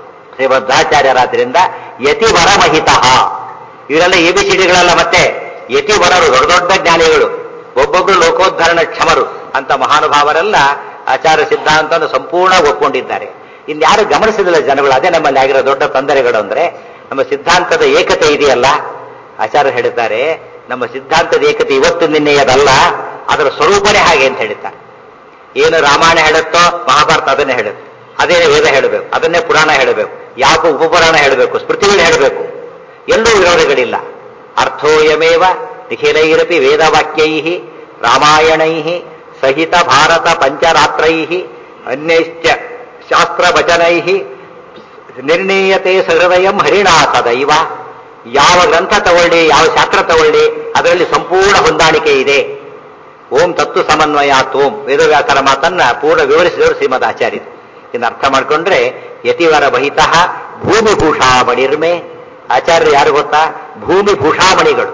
ಶ್ರೀಮದ್ದಾಚಾರ್ಯರಾದ್ರಿಂದ ಯತಿವರ ಮಹಿತ ಇವರೆಲ್ಲ ಎ ಬಿ ಸಿಡಿಗಳೆಲ್ಲ ಮತ್ತೆ ಯತಿವರರು ದೊಡ್ಡ ದೊಡ್ಡ ಜ್ಞಾನಿಗಳು ಒಬ್ಬೊಬ್ರು ಲೋಕೋದ್ಧರಣ ಕ್ಷಮರು ಅಂತ ಮಹಾನುಭಾವರೆಲ್ಲ ಆಚಾರ ಸಿದ್ಧಾಂತವನ್ನು ಸಂಪೂರ್ಣ ಒಪ್ಕೊಂಡಿದ್ದಾರೆ ಇನ್ಯಾರು ಗಮನಿಸಿದಿಲ್ಲ ಜನಗಳು ಅದೇ ನಮ್ಮಲ್ಲಿ ಆಗಿರೋ ದೊಡ್ಡ ತೊಂದರೆಗಳು ಅಂದ್ರೆ ನಮ್ಮ ಸಿದ್ಧಾಂತದ ಏಕತೆ ಇದೆಯಲ್ಲ ಆಚಾರ್ಯ ಹೇಳ್ತಾರೆ ನಮ್ಮ ಸಿದ್ಧಾಂತದ ಏಕತೆ ಇವತ್ತು ನಿನ್ನೆಯದಲ್ಲ ಅದರ ಸ್ವರೂಪನೇ ಹಾಗೆ ಅಂತ ಹೇಳ್ತಾರೆ ಏನು ರಾಮಾಯಣ ಹೇಳುತ್ತೋ ಮಹಾಭಾರತ ಅದನ್ನೇ ಹೇಳುತ್ತೆ ಅದೇ ವೇದ ಹೇಳಬೇಕು ಅದನ್ನೇ ಪುರಾಣ ಹೇಳಬೇಕು ಯಾವ ಉಪಪುರಾಣ ಹೇಳಬೇಕು ಸ್ಮೃತಿಗಳು ಹೇಳಬೇಕು ಎಲ್ಲೂ ವಿರೋಧಗಳಿಲ್ಲ ಅರ್ಥೋಯಮೇವ ನಿಖಿಲೈರಪಿ ವೇದವಾಕ್ಯೈ ರಾಮಾಯಣೈ ಸಹಿತ ಭಾರತ ಪಂಚರಾತ್ರೈ ಅನ್ಯಶ್ಚ ಶಾಸ್ತ್ರವಚನೈ ನಿರ್ಣೀಯತೆ ಸಹೃದಯಂ ಹರಿಣಾ ಸದೈವ ಯಾವ ಗ್ರಂಥ ತಗೊಳ್ಳಿ ಯಾವ ಶಾಸ್ತ್ರ ತಗೊಳ್ಳಿ ಅದರಲ್ಲಿ ಸಂಪೂರ್ಣ ಹೊಂದಾಣಿಕೆ ಇದೆ ಓಂ ತತ್ವ ಸಮನ್ವಯಾತ್ ಓಂ ವೇದವ್ಯಾಸರ ಮಾತನ್ನ ಪೂರ್ಣ ವಿವರಿಸಿದವರು ಶ್ರೀಮದ್ ಆಚಾರ್ಯ ಇನ್ನು ಅರ್ಥ ಮಾಡ್ಕೊಂಡ್ರೆ ಯತಿವರ ಬಹಿತಃ ಭೂಮಿ ಭೂಷಾಮಣಿರ್ಮೆ ಆಚಾರ್ಯರು ಯಾರು ಗೊತ್ತಾ ಭೂಮಿ ಭೂಷಾಮಣಿಗಳು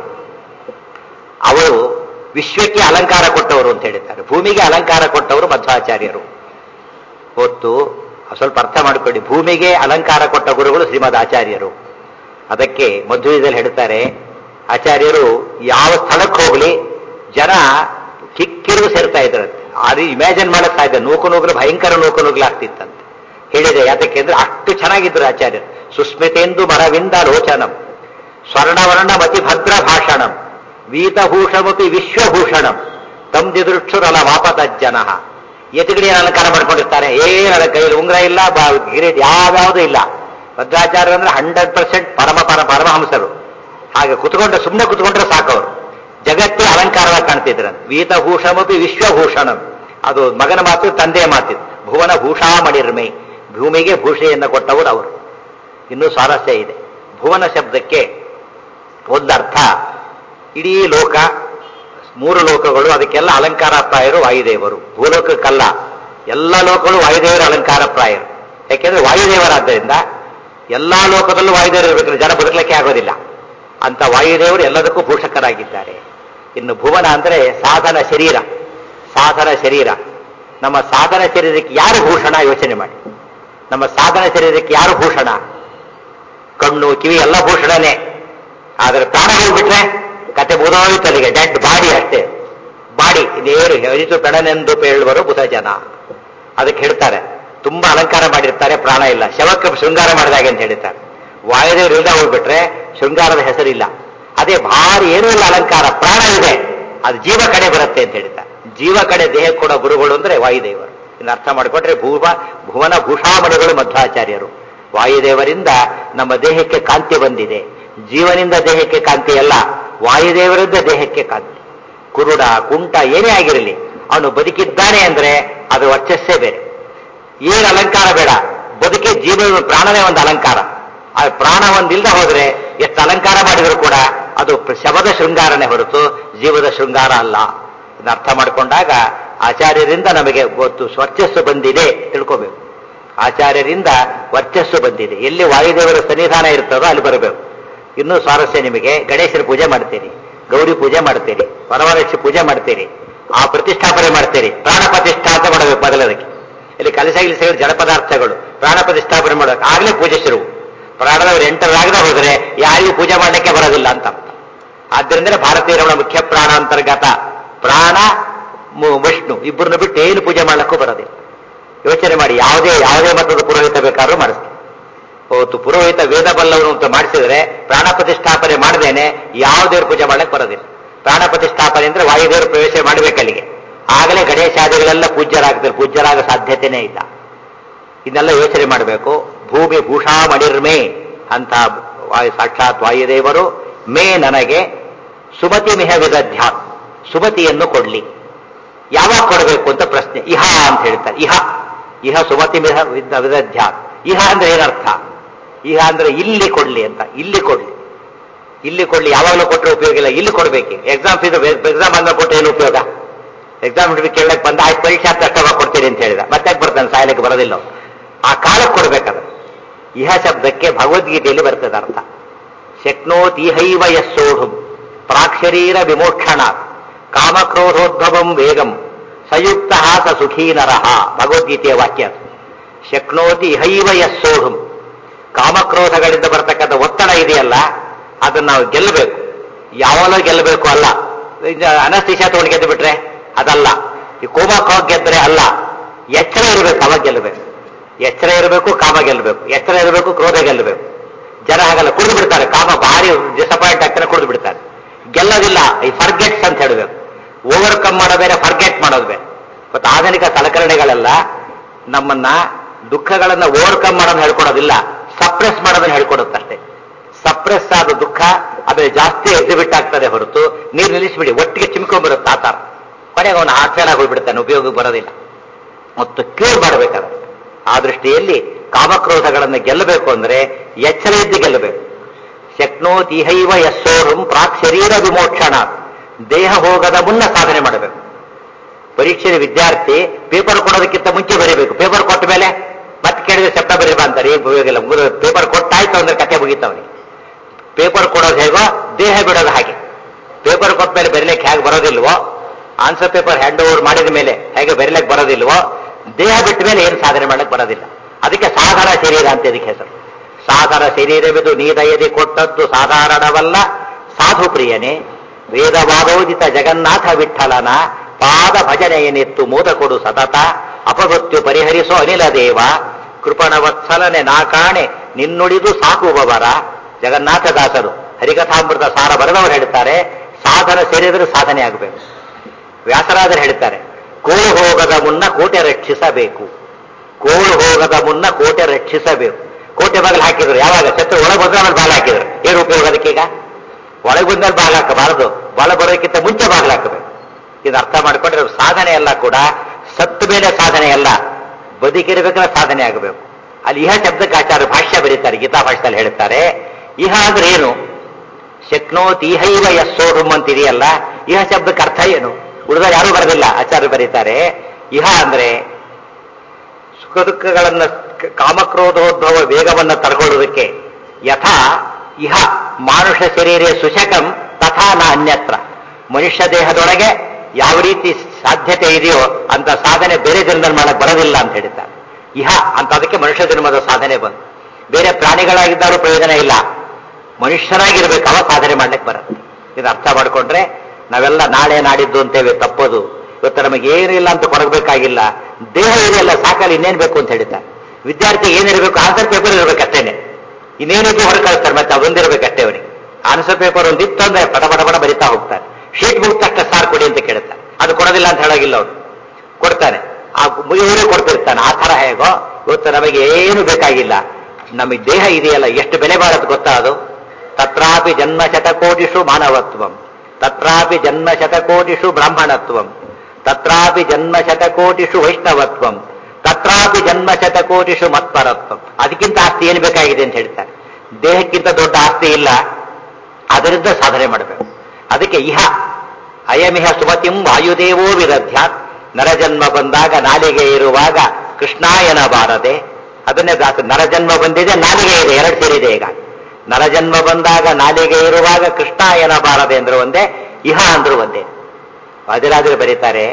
ಅವರು ವಿಶ್ವಕ್ಕೆ ಅಲಂಕಾರ ಕೊಟ್ಟವರು ಅಂತ ಹೇಳಿದ್ದಾರೆ ಭೂಮಿಗೆ ಅಲಂಕಾರ ಕೊಟ್ಟವರು ಮಧ್ವಾಚಾರ್ಯರು ಹೊತ್ತು ಸ್ವಲ್ಪ ಅರ್ಥ ಮಾಡಿಕೊಳ್ಳಿ ಭೂಮಿಗೆ ಅಲಂಕಾರ ಕೊಟ್ಟ ಗುರುಗಳು ಶ್ರೀಮದ್ ಆಚಾರ್ಯರು ಅದಕ್ಕೆ ಮಧ್ವದಲ್ಲಿ ಹೇಳ್ತಾರೆ ಆಚಾರ್ಯರು ಯಾವ ಸ್ಥಳಕ್ಕೆ ಹೋಗ್ಲಿ ಜನ ಕಿಕ್ಕಿರು ಸೇರ್ತಾ ಇದ್ರಂತೆ ಅದು ಇಮ್ಯಾಜಿನ್ ಮಾಡಕ್ ಸಾಧ್ಯ ನೂಕು ನೂಗಲು ಭಯಂಕರ ನೂಕು ನುಗ್ಲಾಗ್ತಿತ್ತಂತೆ ಹೇಳಿದೆ ಯಾತಕ್ಕೆ ಅಂದ್ರೆ ಅಷ್ಟು ಚೆನ್ನಾಗಿದ್ರು ಆಚಾರ್ಯರು ಸುಸ್ಮಿತೆಂದು ಮರವಿಂದ ರೋಚನಂ ಸ್ವರ್ಣವರ್ಣ ಮತಿ ಭದ್ರ ಭಾಷಣಂ ವೀತಭೂಷಮಪಿ ವಿಶ್ವಭೂಷಣಂ ತಮ್ ದಿದೃಕ್ಷುರಲ ವಾಪದ ಜನ ಎತಿಗಡಿ ಅಲಂಕಾರ ಮಾಡ್ಕೊಂಡಿರ್ತಾರೆ ಏನದ ಕೈಯಲ್ಲಿ ಉಂಗ್ರ ಇಲ್ಲ ಬ- ಕಿರೀಟ ಯಾವ್ಯಾವುದೂ ಇಲ್ಲ ಭದ್ರಾಚಾರ್ಯ ಅಂದ್ರೆ ಹಂಡ್ರೆಡ್ ಪರ್ಸೆಂಟ್ ಪರಮ ಪರ ಪರಮಹಂಸರು ಹಾಗೆ ಕುತ್ಕೊಂಡ್ರೆ ಸುಮ್ಮನೆ ಕುತ್ಕೊಂಡ್ರೆ ಸಾಕವರು ಜಗತ್ತೇ ಅಲಂಕಾರವಾಗಿ ಕಾಣ್ತಿದ್ರ ವೀತಭೂಷಮಪಿ ವಿಶ್ವಭೂಷಣಂ ಅದು ಮಗನ ಮಾತು ತಂದೆಯ ಮಾತಿದು ಭುವನ ಭೂಷಾಮಣಿರ್ಮೆ ಭೂಮಿಗೆ ಭೂಷೆಯನ್ನು ಕೊಟ್ಟವರು ಅವರು ಇನ್ನೂ ಸ್ವಾರಸ್ಯ ಇದೆ ಭುವನ ಶಬ್ದಕ್ಕೆ ಒಂದರ್ಥ ಇಡೀ ಲೋಕ ಮೂರು ಲೋಕಗಳು ಅದಕ್ಕೆಲ್ಲ ಅಲಂಕಾರಪ್ರಾಯರು ವಾಯುದೇವರು ಭೂಲೋಕಕ್ಕಲ್ಲ ಎಲ್ಲ ಲೋಕಗಳು ವಾಯುದೇವರ ಅಲಂಕಾರಪ್ರಾಯರು ಯಾಕೆಂದ್ರೆ ವಾಯುದೇವರಾದ್ದರಿಂದ ಎಲ್ಲಾ ಲೋಕದಲ್ಲೂ ವಾಯುದೇವರು ಇರಬೇಕು ಜನ ಬದುಕಲಿಕ್ಕೆ ಆಗೋದಿಲ್ಲ ಅಂತ ವಾಯುದೇವರು ಎಲ್ಲದಕ್ಕೂ ಭೂಷಕರಾಗಿದ್ದಾರೆ ಇನ್ನು ಭುವನ ಅಂದ್ರೆ ಸಾಧನ ಶರೀರ ಸಾಧನ ಶರೀರ ನಮ್ಮ ಸಾಧನ ಶರೀರಕ್ಕೆ ಯಾರು ಭೂಷಣ ಯೋಚನೆ ಮಾಡಿ ನಮ್ಮ ಸಾಧನ ಶರೀರಕ್ಕೆ ಯಾರು ಭೂಷಣ ಕಣ್ಣು ಕಿವಿ ಎಲ್ಲ ಭೂಷಣನೇ ಆದರೆ ಪ್ರಾಣ ಹೋಗ್ಬಿಟ್ರೆ ಕತೆ ಮುಗಿದೋಯ್ತು ಅಲ್ಲಿಗೆ ಡೆಡ್ ಬಾಡಿ ಅಷ್ಟೇ ಬಾಡಿ ಇದೇನು ಹರಿತು ಪೆಣನೆಂದು ಪೇಳುವರು ಬುಧ ಜನ ಅದಕ್ಕೆ ಹೇಳ್ತಾರೆ ತುಂಬಾ ಅಲಂಕಾರ ಮಾಡಿರ್ತಾರೆ ಪ್ರಾಣ ಇಲ್ಲ ಶವಕ್ಕೆ ಶೃಂಗಾರ ಮಾಡಿದಾಗೆ ಅಂತ ಹೇಳ್ತಾರೆ ವಾಯುದೇವರು ಇಲ್ದ ಹೋಗ್ಬಿಟ್ರೆ ಶೃಂಗಾರದ ಹೆಸರಿಲ್ಲ ಅದೇ ಭಾರಿ ಏನೂ ಇಲ್ಲ ಅಲಂಕಾರ ಪ್ರಾಣ ಇದೆ ಅದು ಜೀವ ಕಡೆ ಬರುತ್ತೆ ಅಂತ ಹೇಳ್ತಾರೆ ಜೀವ ಕಡೆ ದೇಹ ಕೊಡ ಗುರುಗಳು ಅಂದ್ರೆ ವಾಯುದೇವರು ಇನ್ನು ಅರ್ಥ ಮಾಡಿಕೊಟ್ರೆ ಭೂವ ಭುವನ ಭೂಷಾಮಣಿಗಳು ಮಧ್ವಾಚಾರ್ಯರು ವಾಯುದೇವರಿಂದ ನಮ್ಮ ದೇಹಕ್ಕೆ ಕಾಂತಿ ಬಂದಿದೆ ಜೀವನಿಂದ ದೇಹಕ್ಕೆ ಕಾಂತಿ ಅಲ್ಲ ವಾಯುದೇವರಿಂದ ದೇಹಕ್ಕೆ ಕಾಂತಿ ಕುರುಡ ಕುಂಟ ಏನೇ ಆಗಿರಲಿ ಅವನು ಬದುಕಿದ್ದಾನೆ ಅಂದ್ರೆ ಅದು ವರ್ಚಸ್ಸೇ ಬೇರೆ ಏನು ಅಲಂಕಾರ ಬೇಡ ಬದುಕಿ ಜೀವ ಪ್ರಾಣನೇ ಒಂದು ಅಲಂಕಾರ ಆ ಪ್ರಾಣ ಒಂದಿಲ್ದ ಹೋದ್ರೆ ಎಷ್ಟು ಅಲಂಕಾರ ಮಾಡಿದ್ರು ಕೂಡ ಅದು ಶವದ ಶೃಂಗಾರನೇ ಹೊರತು ಜೀವದ ಶೃಂಗಾರ ಅಲ್ಲ ಇದನ್ನ ಅರ್ಥ ಮಾಡಿಕೊಂಡಾಗ ಆಚಾರ್ಯರಿಂದ ನಮಗೆ ಗೊತ್ತು ವರ್ಚಸ್ಸು ಬಂದಿದೆ ತಿಳ್ಕೋಬೇಕು ಆಚಾರ್ಯರಿಂದ ವರ್ಚಸ್ಸು ಬಂದಿದೆ ಎಲ್ಲಿ ವಾಯುದೇವರ ಸನ್ನಿಧಾನ ಇರ್ತದೋ ಅಲ್ಲಿ ಬರಬೇಕು ಇನ್ನೂ ಸ್ವಾರಸ್ಯ ನಿಮಗೆ ಗಣೇಶನ ಪೂಜೆ ಮಾಡ್ತೀರಿ ಗೌರಿ ಪೂಜೆ ಮಾಡ್ತೀರಿ ವರವರಕ್ಷಿ ಪೂಜೆ ಮಾಡ್ತೀರಿ ಆ ಪ್ರತಿಷ್ಠಾಪನೆ ಮಾಡ್ತೀರಿ ಪ್ರಾಣ ಪ್ರತಿಷ್ಠಾ ಅಂತ ಮಾಡಬೇಕು ಮೊದಲದಕ್ಕೆ ಇಲ್ಲಿ ಕಲಶ ಗಿಲಸ ಜಡ ಪದಾರ್ಥಗಳು ಪ್ರಾಣ ಪ್ರತಿಷ್ಠಾಪನೆ ಮಾಡಬೇಕು ಆಗ್ಲೇ ಪೂಜೆ ಶುರು ಪ್ರಾಣದವರು ಎಂಟರಾಗದ ಹೋದ್ರೆ ಯಾರಿಗೂ ಪೂಜೆ ಮಾಡಲಿಕ್ಕೆ ಬರೋದಿಲ್ಲ ಅಂತ ಅರ್ಥ ಆದ್ರಿಂದ ಭಾರತೀಯ ರಮಣ ಮುಖ್ಯ ಪ್ರಾಣ ಅಂತರ್ಗತ ಪ್ರಾಣ ಮು- ವಿಷ್ಣು ಇಬ್ಬರನ್ನು ಬಿಟ್ಟು ಏನು ಪೂಜೆ ಮಾಡ್ಲಿಕ್ಕೂ ಬರೋದಿಲ್ಲ ಯೋಚನೆ ಮಾಡಿ ಯಾವುದೇ ಯಾವುದೇ ಮತದ ಪುರೋಹಿತ ಬೇಕಾದ್ರೂ ಮಾಡಿಸ್ತೀವಿ ಅವತ್ತು ಪುರೋಹಿತ ವೇದ ಬಲ್ಲವನು ಅಂತ ಮಾಡಿಸಿದ್ರೆ ಪ್ರಾಣ ಪ್ರತಿಷ್ಠಾಪನೆ ಮಾಡದೇನೆ ಯಾವ ದೇವ್ರ ಪೂಜೆ ಮಾಡಕ್ಕೆ ಬರೋದಿಲ್ಲ ಪ್ರಾಣ ಪ್ರತಿಷ್ಠಾಪನೆ ಅಂದ್ರೆ ವಾಯುದೇವರು ಪ್ರವೇಶ ಮಾಡಬೇಕು ಅಲ್ಲಿಗೆ ಆಗಲೇ ಗಣೇಶಾದಿಗಳೆಲ್ಲ ಪೂಜ್ಯರಾಗ್ತಾರೆ ಪೂಜ್ಯರಾಗ ಸಾಧ್ಯತೆನೇ ಇಲ್ಲ ಇದನ್ನೆಲ್ಲ ಯೋಚನೆ ಮಾಡಬೇಕು ಭೂಮಿ ಭೂಷಾ ಮಣಿರ್ಮೇ ಅಂತ ವಾಯು ಸಾಕ್ಷಾತ್ ವಾಯುದೇವರು ಮೇ ನನಗೆ ಸುಮತಿ ಮಿಹ ವಿದಧ್ಯ ಸುಮತಿಯನ್ನು ಕೊಡ್ಲಿ ಯಾವಾಗ ಕೊಡಬೇಕು ಅಂತ ಪ್ರಶ್ನೆ ಇಹ ಅಂತ ಹೇಳ್ತಾರೆ ಇಹ ಇಹ ಸುಮತಿ ಮಿಹ ವಿದ- ವಿದಧ್ಯ ಇಹ ಅಂದ್ರೆ ಏನರ್ಥ ಇಹ ಅಂದ್ರೆ ಇಲ್ಲಿ ಕೊಡ್ಲಿ ಅಂತ ಇಲ್ಲಿ ಕೊಡ್ಲಿ ಇಲ್ಲಿ ಕೊಡ್ಲಿ ಯಾವಾಗಲೂ ಕೊಟ್ಟರೆ ಉಪಯೋಗ ಇಲ್ಲ ಇಲ್ಲಿ ಕೊಡ್ಬೇಕು ಎಕ್ಸಾಮ್ ಫೀಸ್ ಎಕ್ಸಾಮ್ ಅಂದ ಕೊಟ್ಟರೆ ಏನು ಉಪಯೋಗ ಎಕ್ಸಾಮ್ ಕೇಳಕ್ ಬಂದ ಆಯ್ತು ಪರೀಕ್ಷೆ ಅಂತ ಅಷ್ಟೇ ಕೊಡ್ತೀನಿ ಅಂತ ಹೇಳಿದ ಮತ್ತೆ ಯಾಕ್ ಬರ್ತಾನೆ ಸಾಯಲಿಕ್ಕೆ ಬರೋದಿಲ್ಲ ಅವ್ನು. ಆ ಕಾಲಕ್ಕೆ ಕೊಡ್ಬೇಕದು ಇಹ ಶಬ್ದಕ್ಕೆ ಭಗವದ್ಗೀತೆಯಲ್ಲಿ ಬರ್ತದೆ ಅರ್ಥ ಶಕ್ನೋತಿಹೈವ ಯಸ್ಸೋಢು ಪ್ರಾಕ್ಷರೀರ ವಿಮೋಕ್ಷಣ ಕಾಮಕ್ರೋಧೋದ್ಭವಂ ವೇಗಂ ಸಯುಕ್ತ ಸ ಸುಖೀ ನರಹ ಭಗವದ್ಗೀತೆಯ ವಾಕ್ಯ ಅದು. ಶಕ್ನೋತಿ ಇಹೈವ ಯಸ್ಸೋಢು ಕಾಮಕ್ರೋಧಗಳಿಂದ ಬರ್ತಕ್ಕಂಥ ಒತ್ತಡ ಇದೆಯಲ್ಲ ಅದನ್ನ ನಾವು ಗೆಲ್ಲಬೇಕು ಯಾವಾಗಲೂ ಗೆಲ್ಲಬೇಕು ಅಲ್ಲ ಅನಸ್ತಿಷ ತಗೊಂಡು ಗೆದ್ದು ಬಿಟ್ರೆ ಅದಲ್ಲ ಈ ಕೋಮಕ್ಕೆ ಹೋಗಿ ಗೆದ್ರೆ ಅಲ್ಲ ಎಚ್ಚರ ಇರಬೇಕು ಅವಾಗ ಗೆಲ್ಲಬೇಕು ಎಚ್ಚರ ಇರಬೇಕು ಕಾಮ ಗೆಲ್ಲಬೇಕು ಎಚ್ಚರ ಇರಬೇಕು ಕ್ರೋಧ ಗೆಲ್ಲಬೇಕು ಜನ ಹಾಗಲ್ಲ ಕುಡಿದು ಬಿಡ್ತಾರೆ ಕಾಮ ಭಾರಿ ಡಿಸಪಾಯಿಂಟ್ ಆಗ್ತಾನೆ ಕುಡಿದು ಬಿಡ್ತಾರೆ ಗೆಲ್ಲೋದಿಲ್ಲ ಈ ಫರ್ಗೆಟ್ಸ್ ಅಂತ ಹೇಳಬೇಕು ಓವರ್ಕಮ್ ಮಾಡೋ ಬೇರೆ ಫರ್ಗೆಟ್ ಮಾಡೋದು ಬೇರೆ ಮತ್ತು ಆಧುನಿಕ ಸಲಕರಣೆಗಳೆಲ್ಲ ನಮ್ಮನ್ನ ದುಃಖಗಳನ್ನ ಓವರ್ಕಮ್ ಮಾಡೋದನ್ನ ಹೇಳ್ಕೊಡೋದಿಲ್ಲ ಸಪ್ರೆಸ್ ಮಾಡೋದನ್ನ ಹೇಳ್ಕೊಡುತ್ತಷ್ಟೇ ಸಪ್ರೆಸ್ ಆದ ದುಃಖ ಆಮೇಲೆ ಜಾಸ್ತಿ ಎಕ್ಸಿಬಿಟ್ ಆಗ್ತದೆ ಹೊರತು ನೀರು ನಿಲ್ಲಿಸ್ಬಿಡಿ ಒಟ್ಟಿಗೆ ಚಿಮ್ಕೊಂಡ್ಬರುತ್ತೆ ಆ ಥರ ಕೊನೆಗೆ ಅವನು ಹಾರ್ಟ್ ಫೇಲ್ ಆಗೋಗ್ಬಿಡ್ತಾನೆ ಉಪಯೋಗಕ್ಕೆ ಬರೋದಿಲ್ಲ ಮತ್ತು ಕ್ಯೂರ್ ಮಾಡಬೇಕಾದ್ರೆ ಆ ದೃಷ್ಟಿಯಲ್ಲಿ ಕಾಮಕ್ರೋಧಗಳನ್ನು ಗೆಲ್ಲಬೇಕು ಅಂದ್ರೆ ಎಚ್ಚರ ಇದ್ದು ಗೆಲ್ಲಬೇಕು ಶಕ್ನೋತಿಹೈವ ಯಸ್ಸೋರುಂ ಪ್ರಾಕ್ ಶರೀರ ವಿಮೋಕ್ಷಣ ದೇಹ ಹೋಗದ ಮುನ್ನ ಸಾಧನೆ ಮಾಡಬೇಕು ಪರೀಕ್ಷೆ ವಿದ್ಯಾರ್ಥಿ ಪೇಪರ್ ಕೊಡೋದಕ್ಕಿಂತ ಮುಂಚೆ ಬರೀಬೇಕು ಪೇಪರ್ ಕೊಟ್ಟ ಮೇಲೆ ಮತ್ತೆ ಕೇಳಿದ್ರೆ ಸೆಪ್ಟೆಂಬರ್ ಬಾ ಅಂತಾರೆ ಏನು ಉಪಯೋಗಿಲ್ಲ ಪೇಪರ್ ಕೊಟ್ಟಾಯ್ತು ಅಂದ್ರೆ ಕತೆ ಮುಗಿತವನಿಗೆ ಪೇಪರ್ ಕೊಡೋದು ಹೇಗೋ ದೇಹ ಬಿಡೋದು ಹಾಗೆ ಪೇಪರ್ ಕೊಟ್ಟ ಮೇಲೆ ಬರೀಲಿಕ್ಕೆ ಹೇಗೆ ಬರೋದಿಲ್ವೋ ಆನ್ಸರ್ ಪೇಪರ್ ಹ್ಯಾಂಡ್ ಓವರ್ ಮಾಡಿದ ಮೇಲೆ ಹೇಗೆ ಬರೀಲಿಕ್ಕೆ ಬರೋದಿಲ್ವೋ ದೇಹ ಬಿಟ್ಟ ಮೇಲೆ ಏನು ಸಾಧನೆ ಮಾಡಕ್ಕೆ ಬರೋದಿಲ್ಲ ಅದಕ್ಕೆ ಸಾಧನ ಶರೀರ ಅಂತ ಇದಕ್ಕೆ ಹೆಸರು ಸಾಧನ ಶರೀರವಿದು ನೀದಯದಿ ಕೊಟ್ಟದ್ದು ಸಾಧಾರಣವಲ್ಲ ಸಾಧು ಪ್ರಿಯನೇ ವೇದವಾದೋದಿತ ಜಗನ್ನಾಥ ವಿಠಲನ ಪಾದ ಭಜನೆಯನೆತ್ತು ಮೋದ ಕೊಡು ಸತತ ಅಪಮೃತ್ಯು ಪರಿಹರಿಸೋ ಅನಿಲ ದೇವ ಕೃಪಣವತ್ಸಲನೆ ನಾಕಾಣೆ ನಿನ್ನುಳಿದು ಸಾಕುವವರ ಜಗನ್ನಾಥದಾಸರು ಹರಿಕಥಾಮೃತ ಸಾರ ಬರೆದವರು ಹೇಳ್ತಾರೆ ಸಾಧನ ಸೇರಿದರೆ ಸಾಧನೆ ಆಗಬೇಕು ವ್ಯಾಸರಾದರು ಹೇಳ್ತಾರೆ ಕೋಳು ಹೋಗದ ಮುನ್ನ ಕೋಟೆ ರಕ್ಷಿಸಬೇಕು ಕೋಳು ಹೋಗದ ಮುನ್ನ ಕೋಟೆ ರಕ್ಷಿಸಬೇಕು ಕೋಟೆ ಬಾಗಿಲು ಹಾಕಿದ್ರು ಯಾವಾಗ ಶತ್ರು ಒಳಗೆ ಬಂದ್ರೆ ಆಮೇಲೆ ಬಾಗಿಲು ಹಾಕಿದ್ರು ಏನು ಉಪಯೋಗ ಅದಕ್ಕೀಗ ಒಳಗೆ ಬಂದ್ಮೇಲೆ ಬಾಗಿಲು ಹಾಕಬಾರದು ಒಳ ಬರೋಕ್ಕಿಂತ ಮುಂಚೆ ಬಾಗಿಲು ಹಾಕಬೇಕು ಇದು ಅರ್ಥ ಮಾಡ್ಕೊಂಡ್ರೆ ಸಾಧನೆ ಎಲ್ಲ ಕೂಡ ಸತ್ತ ಮೇಲೆ ಸಾಧನೆ ಅಲ್ಲ ಬದುಕಿರಬೇಕಾದ್ರೆ ಸಾಧನೆ ಆಗಬೇಕು ಅಲ್ಲಿ ಇಹ ಶಬ್ದಕ್ಕೆ ಆಚಾರ್ಯ ಭಾಷ್ಯ ಬರೀತಾರೆ ಗೀತಾ ಭಾಷ್ಯದಲ್ಲಿ ಹೇಳ್ತಾರೆ ಇಹ ಅಂದ್ರೆ ಏನು ಶಕ್ನೋತಿ ಇಹೈವ ಯಸ್ಸೋಢುಮ್ ಅಂತ ಇದೆಯಲ್ಲ ಇಹ ಶಬ್ದಕ್ಕೆ ಅರ್ಥ ಏನು ಉಳಿದ ಯಾರೂ ಬರೋದಿಲ್ಲ ಆಚಾರ್ಯ ಬರೀತಾರೆ ಇಹ ಅಂದ್ರೆ ಸುಖ ದುಃಖಗಳನ್ನ ಕಾಮಕ್ರೋಧೋದ್ಭವ ವೇಗವನ್ನು ತಡ್ಕೊಳ್ಳೋದಕ್ಕೆ ಯಥಾ ಇಹ ಮಾನುಷ ಶರೀರೇ ಸುಶಕಂ ತಥಾ ನ ಅನ್ಯತ್ರ ಮನುಷ್ಯ ದೇಹದೊಳಗೆ ಯಾವ ರೀತಿ ಸಾಧ್ಯತೆ ಇದೆಯೋ ಅಂತ ಸಾಧನೆ ಬೇರೆ ಜನ್ಮದಲ್ಲಿ ಮಾಡಕ್ ಬರೋದಿಲ್ಲ ಅಂತ ಹೇಳಿದ್ದಾರೆ ಇಹ ಅಂತ ಅದಕ್ಕೆ ಮನುಷ್ಯ ಜನ್ಮದ ಸಾಧನೆ ಬಂತು ಬೇರೆ ಪ್ರಾಣಿಗಳಾಗಿದ್ದಾರೂ ಪ್ರಯೋಜನ ಇಲ್ಲ ಮನುಷ್ಯನಾಗಿರ್ಬೇಕು ಅವ ಸಾಧನೆ ಮಾಡ್ಲಿಕ್ಕೆ ಬರುತ್ತೆ ಇದು ಅರ್ಥ ಮಾಡ್ಕೊಂಡ್ರೆ ನಾವೆಲ್ಲ ನಾಳೆ ನಾಡಿದ್ದು ಅಂತೇವೆ ತಪ್ಪದು ಇವತ್ತು ನಮಗೆ ಏನು ಇಲ್ಲ ಅಂತ ಕೊಡಬೇಕಾಗಿಲ್ಲ ದೇಹ ಇದೆಯಲ್ಲ ಸಾಕಲ್ಲ ಇನ್ನೇನ್ ಬೇಕು ಅಂತ ಹೇಳಿದ್ದಾರೆ ವಿದ್ಯಾರ್ಥಿ ಏನಿರಬೇಕು ಆನ್ಸರ್ ಪೇಪರ್ ಇರಬೇಕು ಅಷ್ಟೇನೆ ಇನ್ನೇನಿದೆ ಹೊರ ಕಳಿಸ್ತಾರೆ ಮತ್ತೆ ಅದೊಂದಿರ್ಬೇಕು ಅಷ್ಟೇ ಅವನಿಗೆ ಆನ್ಸರ್ ಪೇಪರ್ ಒಂದು ಇತ್ತು ಅಂದ್ರೆ ಪಟ ಪಟ ಪಟ ಬರಿತಾ ಹೋಗ್ತಾರೆ ಶೀಟ್ ಮುಗಿದ ತಕ್ಷಣ ಸಾರ್ ಕೊಡಿ ಅಂತ ಕೇಳ್ತಾರೆ ಅದು ಕೊಡೋದಿಲ್ಲ ಅಂತ ಹೇಳೋಗಿಲ್ಲ ಅವನು ಕೊಡ್ತಾನೆ ಆ ಮುಗಿಯವರೇ ಕೊಡ್ತಿರ್ತಾನೆ ಆ ತರ ಹೇಗೋ ಇವತ್ತು ನಮಗೆ ಏನು ಬೇಕಾಗಿಲ್ಲ ನಮಗೆ ದೇಹ ಇದೆಯಲ್ಲ ಎಷ್ಟು ಬೆಲೆ ಬಾಳದು ಗೊತ್ತಾ ಅದು ತತ್ರಾಪಿ ಜನ್ಮ ಶತಕೋಟಿಷು ಮಾನವತ್ವಂ ತತ್ರಾಪಿ ಜನ್ಮ ಶತಕೋಟಿಷು ಬ್ರಾಹ್ಮಣತ್ವಂ ತತ್ರಾಪಿ ಜನ್ಮ ಶತಕೋಟಿಷು ವೈಷ್ಣವತ್ವಂ ತತ್ರಾಪಿ ಜನ್ಮ ಶತಕೋಟಿಷು ಮತ್ಪರತ್ವಂ ಅದಕ್ಕಿಂತ ಆಸ್ತಿ ಏನು ಬೇಕಾಗಿದೆ ಅಂತ ಹೇಳ್ತಾರೆ ದೇಹಕ್ಕಿಂತ ದೊಡ್ಡ ಆಸ್ತಿ ಇಲ್ಲ ಅದರಿಂದ ಸಾಧನೆ ಮಾಡಬೇಕು ಅದಕ್ಕೆ ಇಹ ಅಯಮಿಹ ಸುಮತಿಂ ವಾಯುದೇವೋ ವಿರಧ್ಯಾತ್ ನರಜನ್ಮ ಬಂದಾಗ ನಾಲಿಗೆ ಇರುವಾಗ ಕೃಷ್ಣಾಯನ ಬಾರದೆ ಅದನ್ನೇ ದಾಸ ನರಜನ್ಮ ಬಂದಿದೆ ನಾಲಿಗೆ ಇದೆ ಎರಡು ಸೇರಿದೆ ಈಗ ನರಜನ್ಮ ಬಂದಾಗ ನಾಲಿಗೆ ಇರುವಾಗ ಕೃಷ್ಣಾಯನ ಬಾರದೆ ಅಂದ್ರೆ ಒಂದೇ ಇಹ ಅಂದ್ರು ಒಂದೇ ವಾದಿರಾಜರು ಬರೀತಾರೆ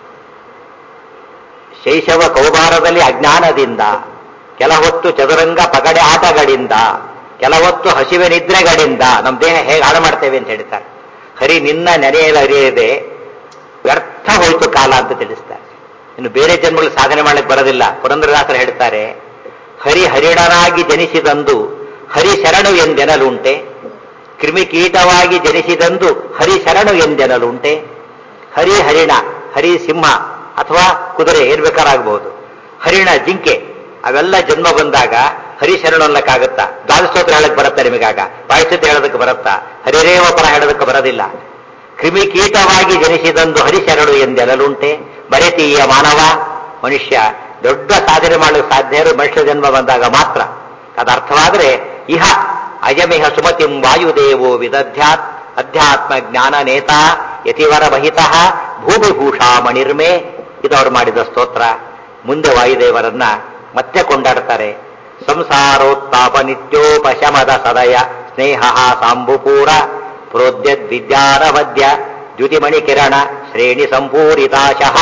ಶೈಶವ ಕೌಮಾರದಲ್ಲಿ ಅಜ್ಞಾನದಿಂದ ಕೆಲವೊತ್ತು ಚದುರಂಗ ಪಗಡೆ ಆಟಗಳಿಂದ ಕೆಲವೊತ್ತು ಹಸಿವೆ ನಿದ್ರೆಗಳಿಂದ ನಮ್ಮ ದೇಹ ಹೇಗೆ ಹಾಳು ಮಾಡ್ತೇವೆ ಅಂತ ಹೇಳ್ತಾರೆ ಹರಿ ನಿನ್ನ ನೆನೆಯಲು ಹರಿಯದೆ ವ್ಯರ್ಥ ಹೋಯಿತು ಕಾಲ ಅಂತ ತಿಳಿಸ್ತಾರೆ ಇನ್ನು ಬೇರೆ ಜನ್ಮಗಳು ಸಾಧನೆ ಮಾಡಲಿಕ್ಕೆ ಬರೋದಿಲ್ಲ ಪುರಂದ್ರದಾಸರು ಹೇಳ್ತಾರೆ ಹರಿ ಹರಿಣನಾಗಿ ಜನಿಸಿದಂದು ಹರಿ ಶರಣು ಎಂದೆನಲುಂಟೆ ಕ್ರಿಮಿಕೀಟವಾಗಿ ಜನಿಸಿದಂದು ಹರಿ ಶರಣು ಎಂದೆನಲುಂಟೆ ಹರಿ ಹರಿಣ ಹರಿ ಸಿಂಹ ಅಥವಾ ಕುದುರೆ ಏನ್ ಬೇಕಾರಾಗಬಹುದು ಹರಿಣ ಜಿಂಕೆ ಅವೆಲ್ಲ ಜನ್ಮ ಬಂದಾಗ ಹರಿ ಶರಣು ಅನ್ನಕ್ಕಾಗತ್ತಾ ದ್ವಾದಸ್ತೋತ್ರ ಹೇಳಕ್ ಬರುತ್ತಾ ನಿಮಗಾಗ ಪಾಯಸತೆ ಹೇಳೋದಕ್ಕೆ ಬರುತ್ತಾ ಹರಿರೇವ ಪರ ಹೇಳೋದಕ್ಕೆ ಬರೋದಿಲ್ಲ ಕ್ರಿಮಿಕೀಟವಾಗಿ ಜನಿಸಿದಂದು ಹರಿಶರಣು ಎಂದೆನಲುಂಟೆ ಬರೆತೀಯ ಮಾನವ ಮನುಷ್ಯ ದೊಡ್ಡ ಸಾಧನೆ ಮಾಡಲು ಸಾಧ್ಯ ಇರೋ ಮನುಷ್ಯ ಜನ್ಮ ಬಂದಾಗ ಮಾತ್ರ ಅದು ಅರ್ಥವಾದರೆ ಇಹ ಅಯಮಿಹ ಸುಮತಿಂ ವಾಯುದೇವೋ ವಿದಧ್ಯಾತ್ ಅಧ್ಯಾತ್ಮ ಜ್ಞಾನ ನೇತಾ ಯತಿವರ ಬಹಿತಃ ಭೂಮಿಭೂಷಾ ಮಣಿರ್ಮೆ ಇದು ಅವರು ಮಾಡಿದ ಸ್ತೋತ್ರ ಮುಂದೆ ವಾಯುದೇವರನ್ನ ಮತ್ತೆ ಕೊಂಡಾಡ್ತಾರೆ ಸಂಸಾರೋತ್ತಾಪ ನಿತ್ಯೋಪಶಮದ ಸದಯ ಸ್ನೇಹ ಸಾಂಬುಪೂರ ಪ್ರೋದ್ಯದ್ ವಿದ್ಯಾರವದ್ಯ ದ್ಯುತಿಮಣಿ ಕಿರಣ ಶ್ರೇಣಿ ಸಂಪೂರಿತಾಶಃ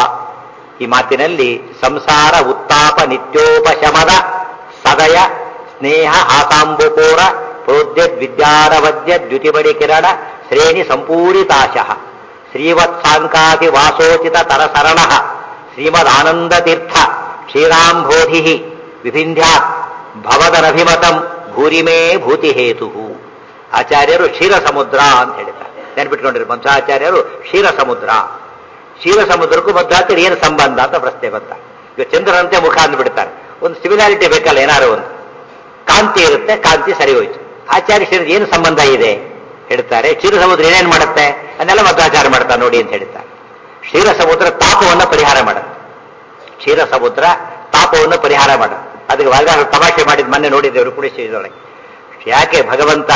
ಈ ಮಾತಿನಲ್ಲಿ ಸಂಸಾರ ಉತ್ತಾಪ ನಿತ್ಯೋಪಶಮದ ಸದಯ ಸ್ನೇಹ ಆಸಾಂಬುಪೂರ ಪ್ರೋದ್ಯದ್ ವಿದ್ಯಾರವದ್ಯ ದ್ಯುತಿಮಣಿ ಕಿರಣ ಶ್ರೇಣಿ ಸಂಪೂರಿತಾಶಃ ಶ್ರೀವತ್ಸಾಂಕಾತಿ ವಾಸೋಚಿತ ತರಸರಣ ಶ್ರೀಮದಾನಂದ ತೀರ್ಥ ಕ್ಷೀರಾಂಬೋಧಿ ವಿಭಿಂಧ್ಯಾತ್ ಭವದನಭಿಮತಂ ಭೂರಿಮೇ ಭೂತಿ ಹೇತು ಆಚಾರ್ಯರು ಕ್ಷೀರ ಸಮುದ್ರ ಅಂತ ಹೇಳಿದ್ದಾರೆ ನೆನ್ಪಿಟ್ಕೊಂಡಿರು ಮಧ್ವಾಚಾರ್ಯರು ಕ್ಷೀರ ಸಮುದ್ರ ಕ್ಷೀರ ಸಮುದ್ರಕ್ಕೂ ಮಧ್ವಾಚಾರ್ಯ ಏನು ಸಂಬಂಧ ಅಂತ ಪ್ರಶ್ನೆ ಬಂತ ಈಗ ಚಂದ್ರನಂತೆ ಮುಖ ಅಂದ್ಬಿಡ್ತಾರೆ ಒಂದು ಸಿಮಿಲಾರಿಟಿ ಬೇಕಲ್ಲ ಏನಾರು ಒಂದು ಕಾಂತಿ ಇರುತ್ತೆ ಕಾಂತಿ ಸರಿ ಹೋಯ್ತು ಆಚಾರ್ಯ ಕ್ಷೀರ ಏನು ಸಂಬಂಧ ಇದೆ ಹೇಳ್ತಾರೆ ಕ್ಷೀರ ಸಮುದ್ರ ಏನೇನು ಮಾಡುತ್ತೆ ಅದನ್ನೆಲ್ಲ ಮಧ್ವಾಚಾರ ಮಾಡ್ತಾರೆ ನೋಡಿ ಅಂತ ಹೇಳ್ತಾರೆ ಕ್ಷೀರ ಸಮುದ್ರ ತಾಪವನ್ನು ಪರಿಹಾರ ಮಾಡುತ್ತೆ ಕ್ಷೀರ ಸಮುದ್ರ ತಾಪವನ್ನು ಪರಿಹಾರ ಮಾಡುತ್ತೆ ಅದಕ್ಕೆ ವರ್ಗಾರ ತಮಾಷೆ ಮಾಡಿದ ಮೊನ್ನೆ ನೋಡಿದ್ದೇವೆ ಕುಡಿಸಿದೊಳಗೆ ಯಾಕೆ ಭಗವಂತ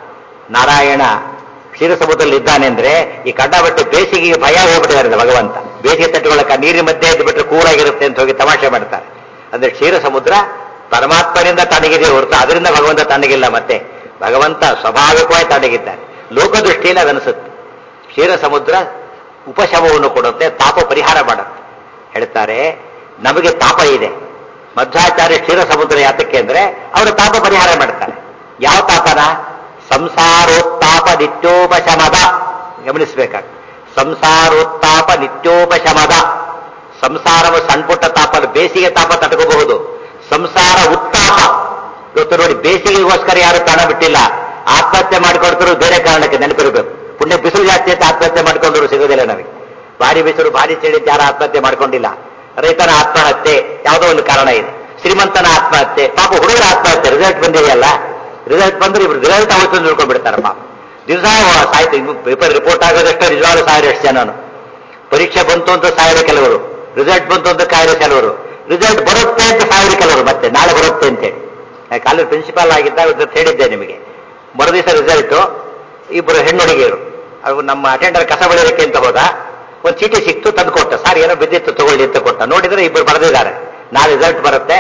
ನಾರಾಯಣ ಕ್ಷೀರ ಸಮುದ್ರದಲ್ಲಿ ಇದ್ದಾನೆ ಅಂದ್ರೆ ಈ ಕಂಡಬಟ್ಟೆ ಬೇಸಿಗೆಗೆ ಭಯ ಹೋಗ್ಬಿಟ್ಟಿದ್ದಾರೆ ಭಗವಂತ ಬೇಸಿಗೆ ತಟ್ಟುಗಳಕ್ಕ ನೀರಿನ ಮಧ್ಯೆ ಎದ್ದು ಬಿಟ್ಟರೆ ಕೂರಾಗಿರುತ್ತೆ ಅಂತ ಹೋಗಿ ತಮಾಷೆ ಮಾಡ್ತಾರೆ ಅಂದ್ರೆ ಕ್ಷೀರ ಸಮುದ್ರ ಪರಮಾತ್ಮನಿಂದ ತಣ್ಣಗಿದೆ ಹೊರತು ಅದರಿಂದ ಭಗವಂತ ತಣ್ಣಗಿಲ್ಲ ಮತ್ತೆ ಭಗವಂತ ಸ್ವಾಭಾವಿಕವಾಗಿ ತಣ್ಣಗಿದ್ದಾನೆ ಲೋಕದೃಷ್ಟಿಯಲ್ಲಿ ಅದನಿಸುತ್ತೆ ಕ್ಷೀರ ಸಮುದ್ರ ಉಪಶಮವನ್ನು ಕೊಡುತ್ತೆ ತಾಪ ಪರಿಹಾರ ಮಾಡುತ್ತೆ ಹೇಳ್ತಾರೆ ನಮಗೆ ತಾಪ ಇದೆ ಮಧ್ವಾಚಾರ್ಯ ಕ್ಷೀರ ಸಮುದ್ರ ಯಾತಕ್ಕೆ ಅಂದ್ರೆ ಅವರು ತಾಪ ಪರಿಹಾರ ಮಾಡ್ತಾರೆ ಯಾವ ತಾಪನ ಸಂಸಾರೋತ್ತಾಪ ನಿತ್ಯೋಪಶಮದ ಗಮನಿಸಬೇಕಾಗ ಸಂಸಾರೋತ್ತಾಪ ನಿತ್ಯೋಪಶಮದ ಸಂಸಾರವು ಸಣ್ಣಪುಟ್ಟ ತಾಪ ಬೇಸಿಗೆ ತಾಪ ತಟಕಬಹುದು ಸಂಸಾರ ಉತ್ತಾಪ ಇವತ್ತು ನೋಡಿ ಬೇಸಿಗೆಗೋಸ್ಕರ ಯಾರು ಕಾಣ ಬಿಟ್ಟಿಲ್ಲ ಆತ್ಮಹತ್ಯೆ ಮಾಡ್ಕೊಡ್ತರು ಬೇರೆ ಕಾರಣಕ್ಕೆ ನೆನಪಿರಬೇಕು ಪುಣ್ಯ ಬಿಸಿಲು ಜಾಸ್ತಿ ಅಂತ ಆತ್ಮಹತ್ಯೆ ಮಾಡ್ಕೊಂಡ್ರು ಸಿಗೋದಿಲ್ಲ ನಮಗೆ ಭಾರಿ ಬಿಸಿಲು ಭಾರಿ ಚಳಿ ಯಾರು ಆತ್ಮಹತ್ಯೆ ಮಾಡ್ಕೊಂಡಿಲ್ಲ ರೈತನ ಆತ್ಮಹತ್ಯೆ ಯಾವುದೋ ಒಂದು ಕಾರಣ ಇದೆ ಶ್ರೀಮಂತನ ಆತ್ಮಹತ್ಯೆ ಪಾಪ ಹುಡುಗರ ಆತ್ಮಹತ್ಯೆ ರಿಸಲ್ಟ್ ಬಂದಿದೆಯಲ್ಲ ರಿಸಲ್ಟ್ ಬಂದ್ರೆ ಇಬ್ರು ರಿಸಲ್ಟ್ ಅವತ್ತು ತಿಳ್ಕೊಂಡ್ಬಿಡ್ತಾರೆ ಪಾಪ ದಿವಸ ಸಾಯ್ತು ಪೇಪರ್ ರಿಪೋರ್ಟ್ ಆಗೋದಷ್ಟೇ ನಿಜವಾಗ್ಲೂ ಸಾವಿರ ಎಷ್ಟು ಜನನು ಪರೀಕ್ಷೆ ಬಂತು ಅಂತ ಸಾವಿರ ಕೆಲವರು ರಿಸಲ್ಟ್ ಬಂತು ಅಂತ ಕಾಯಿಲೆ ಕೆಲವರು ರಿಸಲ್ಟ್ ಬರುತ್ತೆ ಅಂತ ಸಾವಿರ ಕೆಲವರು ಮತ್ತೆ ನಾಳೆ ಬರುತ್ತೆ ಅಂತೇಳಿ ಕಾಲೇಜ್ ಪ್ರಿನ್ಸಿಪಾಲ್ ಆಗಿದ್ದಾಗ ಇವತ್ತು ಹೇಳಿದ್ದೆ ನಿಮಗೆ ಮರುದಿವಸ ರಿಸಲ್ಟು ಇಬ್ಬರು ಹೆಣ್ಣುಡುಗಿಯರು ಅವ್ರು ನಮ್ಮ ಅಟೆಂಡರ್ ಕಸ ಬೆಳೆಯೋದಕ್ಕೆ ಅಂತ ಹೋದ ಒಂದು ಚೀಟಿ ಸಿಕ್ತು ತಂದು ಕೊಟ್ಟ ಸರ್ ಏನೋ ಬಿದ್ದಿತ್ತು ತಗೊಳ್ಳಿ ಅಂತ ಕೊಟ್ಟ ನೋಡಿದ್ರೆ ಇಬ್ಬರು ಬರೆದಿದ್ದಾರೆ ನಾಳೆ ರಿಸಲ್ಟ್ ಬರುತ್ತೆ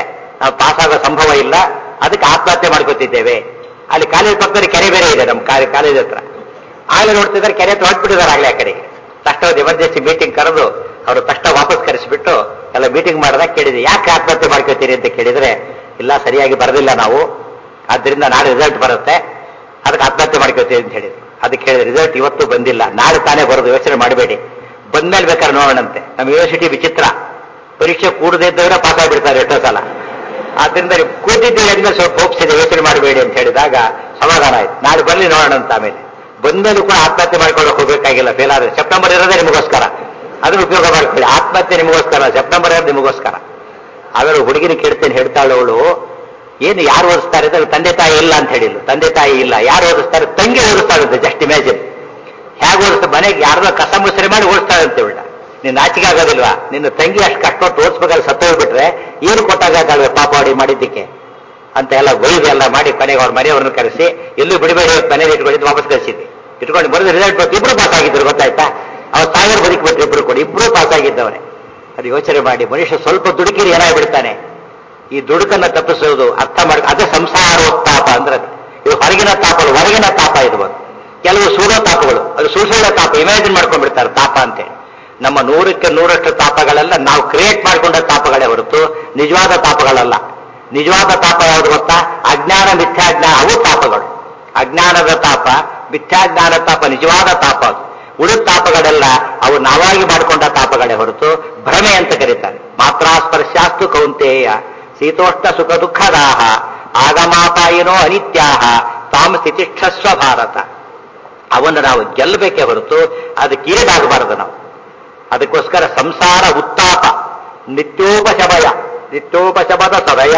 ನಾವು ಪಾಸ್ ಆಗೋ ಸಂಭವ ಇಲ್ಲ ಅದಕ್ಕೆ ಆತ್ಮಹತ್ಯೆ ಮಾಡ್ಕೊತಿದ್ದೇವೆ ಅಲ್ಲಿ ಕಾಲೇಜ್ ಪಕ್ಕದಲ್ಲಿ ಕೆರೆ ಬೇರೆ ಇದೆ ನಮ್ಮ ಕಾಲೇಜ್ ಹತ್ರ ಆಗಲೇ ನೋಡ್ತಿದ್ದಾರೆ ಕೆರೆ ಹತ್ರ ಹೊರಟ್ಬಿಟ್ಟಿದ್ದಾರೆ ಆಗಲೇ ಆ ಕಡೆಗೆ ತಕ್ಷಣ ಎಮರ್ಜೆನ್ಸಿ ಮೀಟಿಂಗ್ ಕರೆದು ಅವರು ತಕ್ಷಣ ವಾಪಸ್ ಕರೆಸಿಬಿಟ್ಟು ಎಲ್ಲ ಮೀಟಿಂಗ್ ಮಾಡಿದಾಗ ಕೇಳಿದೆ ಯಾಕೆ ಆತ್ಮಹತ್ಯೆ ಮಾಡ್ಕೋತೀರಿ ಅಂತ ಕೇಳಿದ್ರೆ ಇಲ್ಲ ಸರಿಯಾಗಿ ಬರದಿಲ್ಲ ನಾವು ಆದ್ರಿಂದ ನಾಳೆ ರಿಸಲ್ಟ್ ಬರುತ್ತೆ ಅದಕ್ಕೆ ಆತ್ಮಹತ್ಯೆ ಮಾಡ್ಕೋತೀವಿ ಅಂತ ಹೇಳಿದ್ರು ಅದಕ್ಕೆ ಹೇಳಿದ್ರೆ ರಿಸಲ್ಟ್ ಇವತ್ತು ಬಂದಿಲ್ಲ ನಾಳೆ ತಾನೇ ಬರೋದು ಯೋಚನೆ ಮಾಡಬೇಡಿ ಬಂದ್ಮೇಲೆ ಬೇಕಾದ್ರೆ ನೋಡೋಣಂತೆ ನಮ್ಮ ಯೂನಿವರ್ಸಿಟಿ ವಿಚಿತ್ರ ಪರೀಕ್ಷೆ ಕೂಡದೇ ಇದ್ದವರೇ ಪಾಸ್ ಆಗಿಬಿಡ್ತಾರೆ ಎಷ್ಟೋ ಸಲ ಆದ್ರಿಂದ ನೀವು ಕೂತಿದ್ದೀವಿ ಅಂದ್ಮೇಲೆ ಸ್ವಲ್ಪ ಹೋಪ್ಸ್ ಇದೆ ಯೋಚನೆ ಮಾಡಬೇಡಿ ಅಂತ ಹೇಳಿದಾಗ ಸಮಾಧಾನ ಆಯ್ತು ನಾಳೆ ಬರ್ಲಿ ನೋಡೋಣ ಅಂತ ಆಮೇಲೆ ಬಂದ್ಮೇಲೂ ಕೂಡ ಆತ್ಮಹತ್ಯೆ ಮಾಡ್ಕೊಳ್ಳೋಕೆ ಹೋಗ್ಬೇಕಾಗಿಲ್ಲ ಫೇಲ್ ಆದ್ರೆ ಸೆಪ್ಟೆಂಬರ್ ಇರೋದೇ ನಿಮಗೋಸ್ಕರ ಅದನ್ನ ಉಪಯೋಗ ಮಾಡ್ಕೊಳ್ಳಿ ಆತ್ಮಹತ್ಯೆ ನಿಮಗೋಸ್ಕರ ಸೆಪ್ಟೆಂಬರ್ ಇರೋದು ನಿಮಗೋಸ್ಕರ ಆಮೇಲೆ ಹುಡುಗಿನ ಕೇಳ್ತೇನೆ ಹೇಳ್ತಾಳೆ ಅವಳು ಏನು ಯಾರು ಓದಿಸ್ತಾರೆ ಅಂದ್ರೆ ತಂದೆ ತಾಯಿ ಇಲ್ಲ ಅಂತ ಹೇಳಿಲ್ಲ ತಂದೆ ತಾಯಿ ಇಲ್ಲ ಯಾರು ಓದಿಸ್ತಾರೆ ತಂಗಿ ಓದಿಸ್ತಾಳಂತೆ ಜಸ್ಟ್ ಇಮ್ಯಾಜಿನ್ ಹೇಗೆ ಓದಿಸ್ತಾ ಮನೆಗೆ ಯಾರನ್ನ ಕಸ ಮುಸ್ರಿ ಮಾಡಿ ಓಡಿಸ್ತಾಳಂತೆ ಇವಳ ನೀನ್ ನಾಚಿಕೆ ಆಗೋದಿಲ್ವಾ ನಿನ್ನ ತಂಗಿ ಅಷ್ಟು ಕಷ್ಟೊಟ್ಟು ಓದಿಸ್ಬೇಕಾದ್ರೆ ಸತ್ತೋಗ್ಬಿಟ್ರೆ ಏನು ಕೊಟ್ಟಾಗಲ್ವೇ ಪಾಪ ಅಡಿ ಮಾಡಿದ್ದಕ್ಕೆ ಅಂತ ಎಲ್ಲ ಬೈದು ಎಲ್ಲ ಮಾಡಿ ಕೊನೆಗೆ ಅವ್ರ ಮನೆಯವ್ರನ್ನ ಕರೆಸಿ ಎಲ್ಲೂ ಬಿಡಬೇಡಿ ಇವತ್ತು ಮನೇಲಿ ಇಟ್ಕೊಂಡಿದ್ದು ವಾಪಸ್ ಕಳಿಸಿದ್ವಿ ಇಟ್ಕೊಂಡು ಬರೋದು ರಿಸಲ್ಟ್ ಬಂತು ಇಬ್ರು ಪಾಸ್ ಆಗಿದ್ರು ಗೊತ್ತಾಯ್ತಾ ಅವ್ರು ತಾಯಿಯವ್ರು ಬದುಕಿಬಿಟ್ರು ಇಬ್ರು ಕೂಡ ಇಬ್ರು ಪಾಸ್ ಆಗಿದ್ದವರೇ ಅದು ಯೋಚನೆ ಮಾಡಿ ಮನುಷ್ಯ ಸ್ವಲ್ಪ ದುಡುಕಿರಿ ಏನಾಗ್ಬಿಡ್ತಾನೆ ಈ ದುಡುಕನ್ನ ತಪ್ಪಿಸೋದು ಅರ್ಥ ಮಾಡಿ ಅದೇ ಸಂಸಾರೋತ್ತಾಪ ಅಂದ್ರೆ ಅದು. ಇದು ಹೊರಗಿನ ತಾಪ ಅಲ್ಲ, ಹೊರಗಿನ ತಾಪ ಇದು ಬಂದು ಕೆಲವು ಸೂಡೋ ತಾಪಗಳು ಅದು ಸುಳ್ಸುಳ್ಳ ತಾಪ ಇಮ್ಯಾಜಿನ್ ಮಾಡ್ಕೊಂಡ್ಬಿಡ್ತಾರೆ ತಾಪ ಅಂತೇಳಿ ನಮ್ಮ ನೂರಕ್ಕೆ ನೂರಷ್ಟು ತಾಪಗಳೆಲ್ಲ ನಾವು ಕ್ರಿಯೇಟ್ ಮಾಡಿಕೊಂಡ ತಾಪಗಳೇ ಹೊರತು ನಿಜವಾದ ತಾಪಗಳಲ್ಲ ನಿಜವಾದ ತಾಪ ಯಾವುದು ಗೊತ್ತಾ ಅಜ್ಞಾನ ಮಿಥ್ಯಾಜ್ಞಾನ ಅವು ತಾಪಗಳು ಅಜ್ಞಾನದ ತಾಪ ಮಿಥ್ಯಾಜ್ಞಾನ ತಾಪ ನಿಜವಾದ ತಾಪ ಅದು ಉಳಿದ ತಾಪಗಳೆಲ್ಲ ಅವು ನಾವಾಗಿ ಮಾಡಿಕೊಂಡ ತಾಪಗಳೇ ಹೊರತು ಭ್ರಮೆ ಅಂತ ಕರೀತಾರೆ ಮಾತ್ರ ಸ್ಪರ್ಶಾಸ್ತು ಕೌಂತೇಯ ಶೀತೋಷ್ಣ ಸುಖ ದುಃಖದಾಹ ಆಗಮಾಪಾಯಿನೋ ಅನಿತ್ಯಾಹ ತಾಮ ಸ್ಥಿತಿಷ್ಠಸ್ವ ಭಾರತ ಅವನ್ನು ನಾವು ಗೆಲ್ಲಬೇಕೇ ಹೊರತು ಅದಕ್ಕೆ ಈಡಾಗಬಾರದು ನಾವು ಅದಕ್ಕೋಸ್ಕರ ಸಂಸಾರ ಉತ್ತಾಪ ನಿತ್ಯೋಪಶಮಯ ನಿತ್ಯೋಪಶಮದ ಸದಯ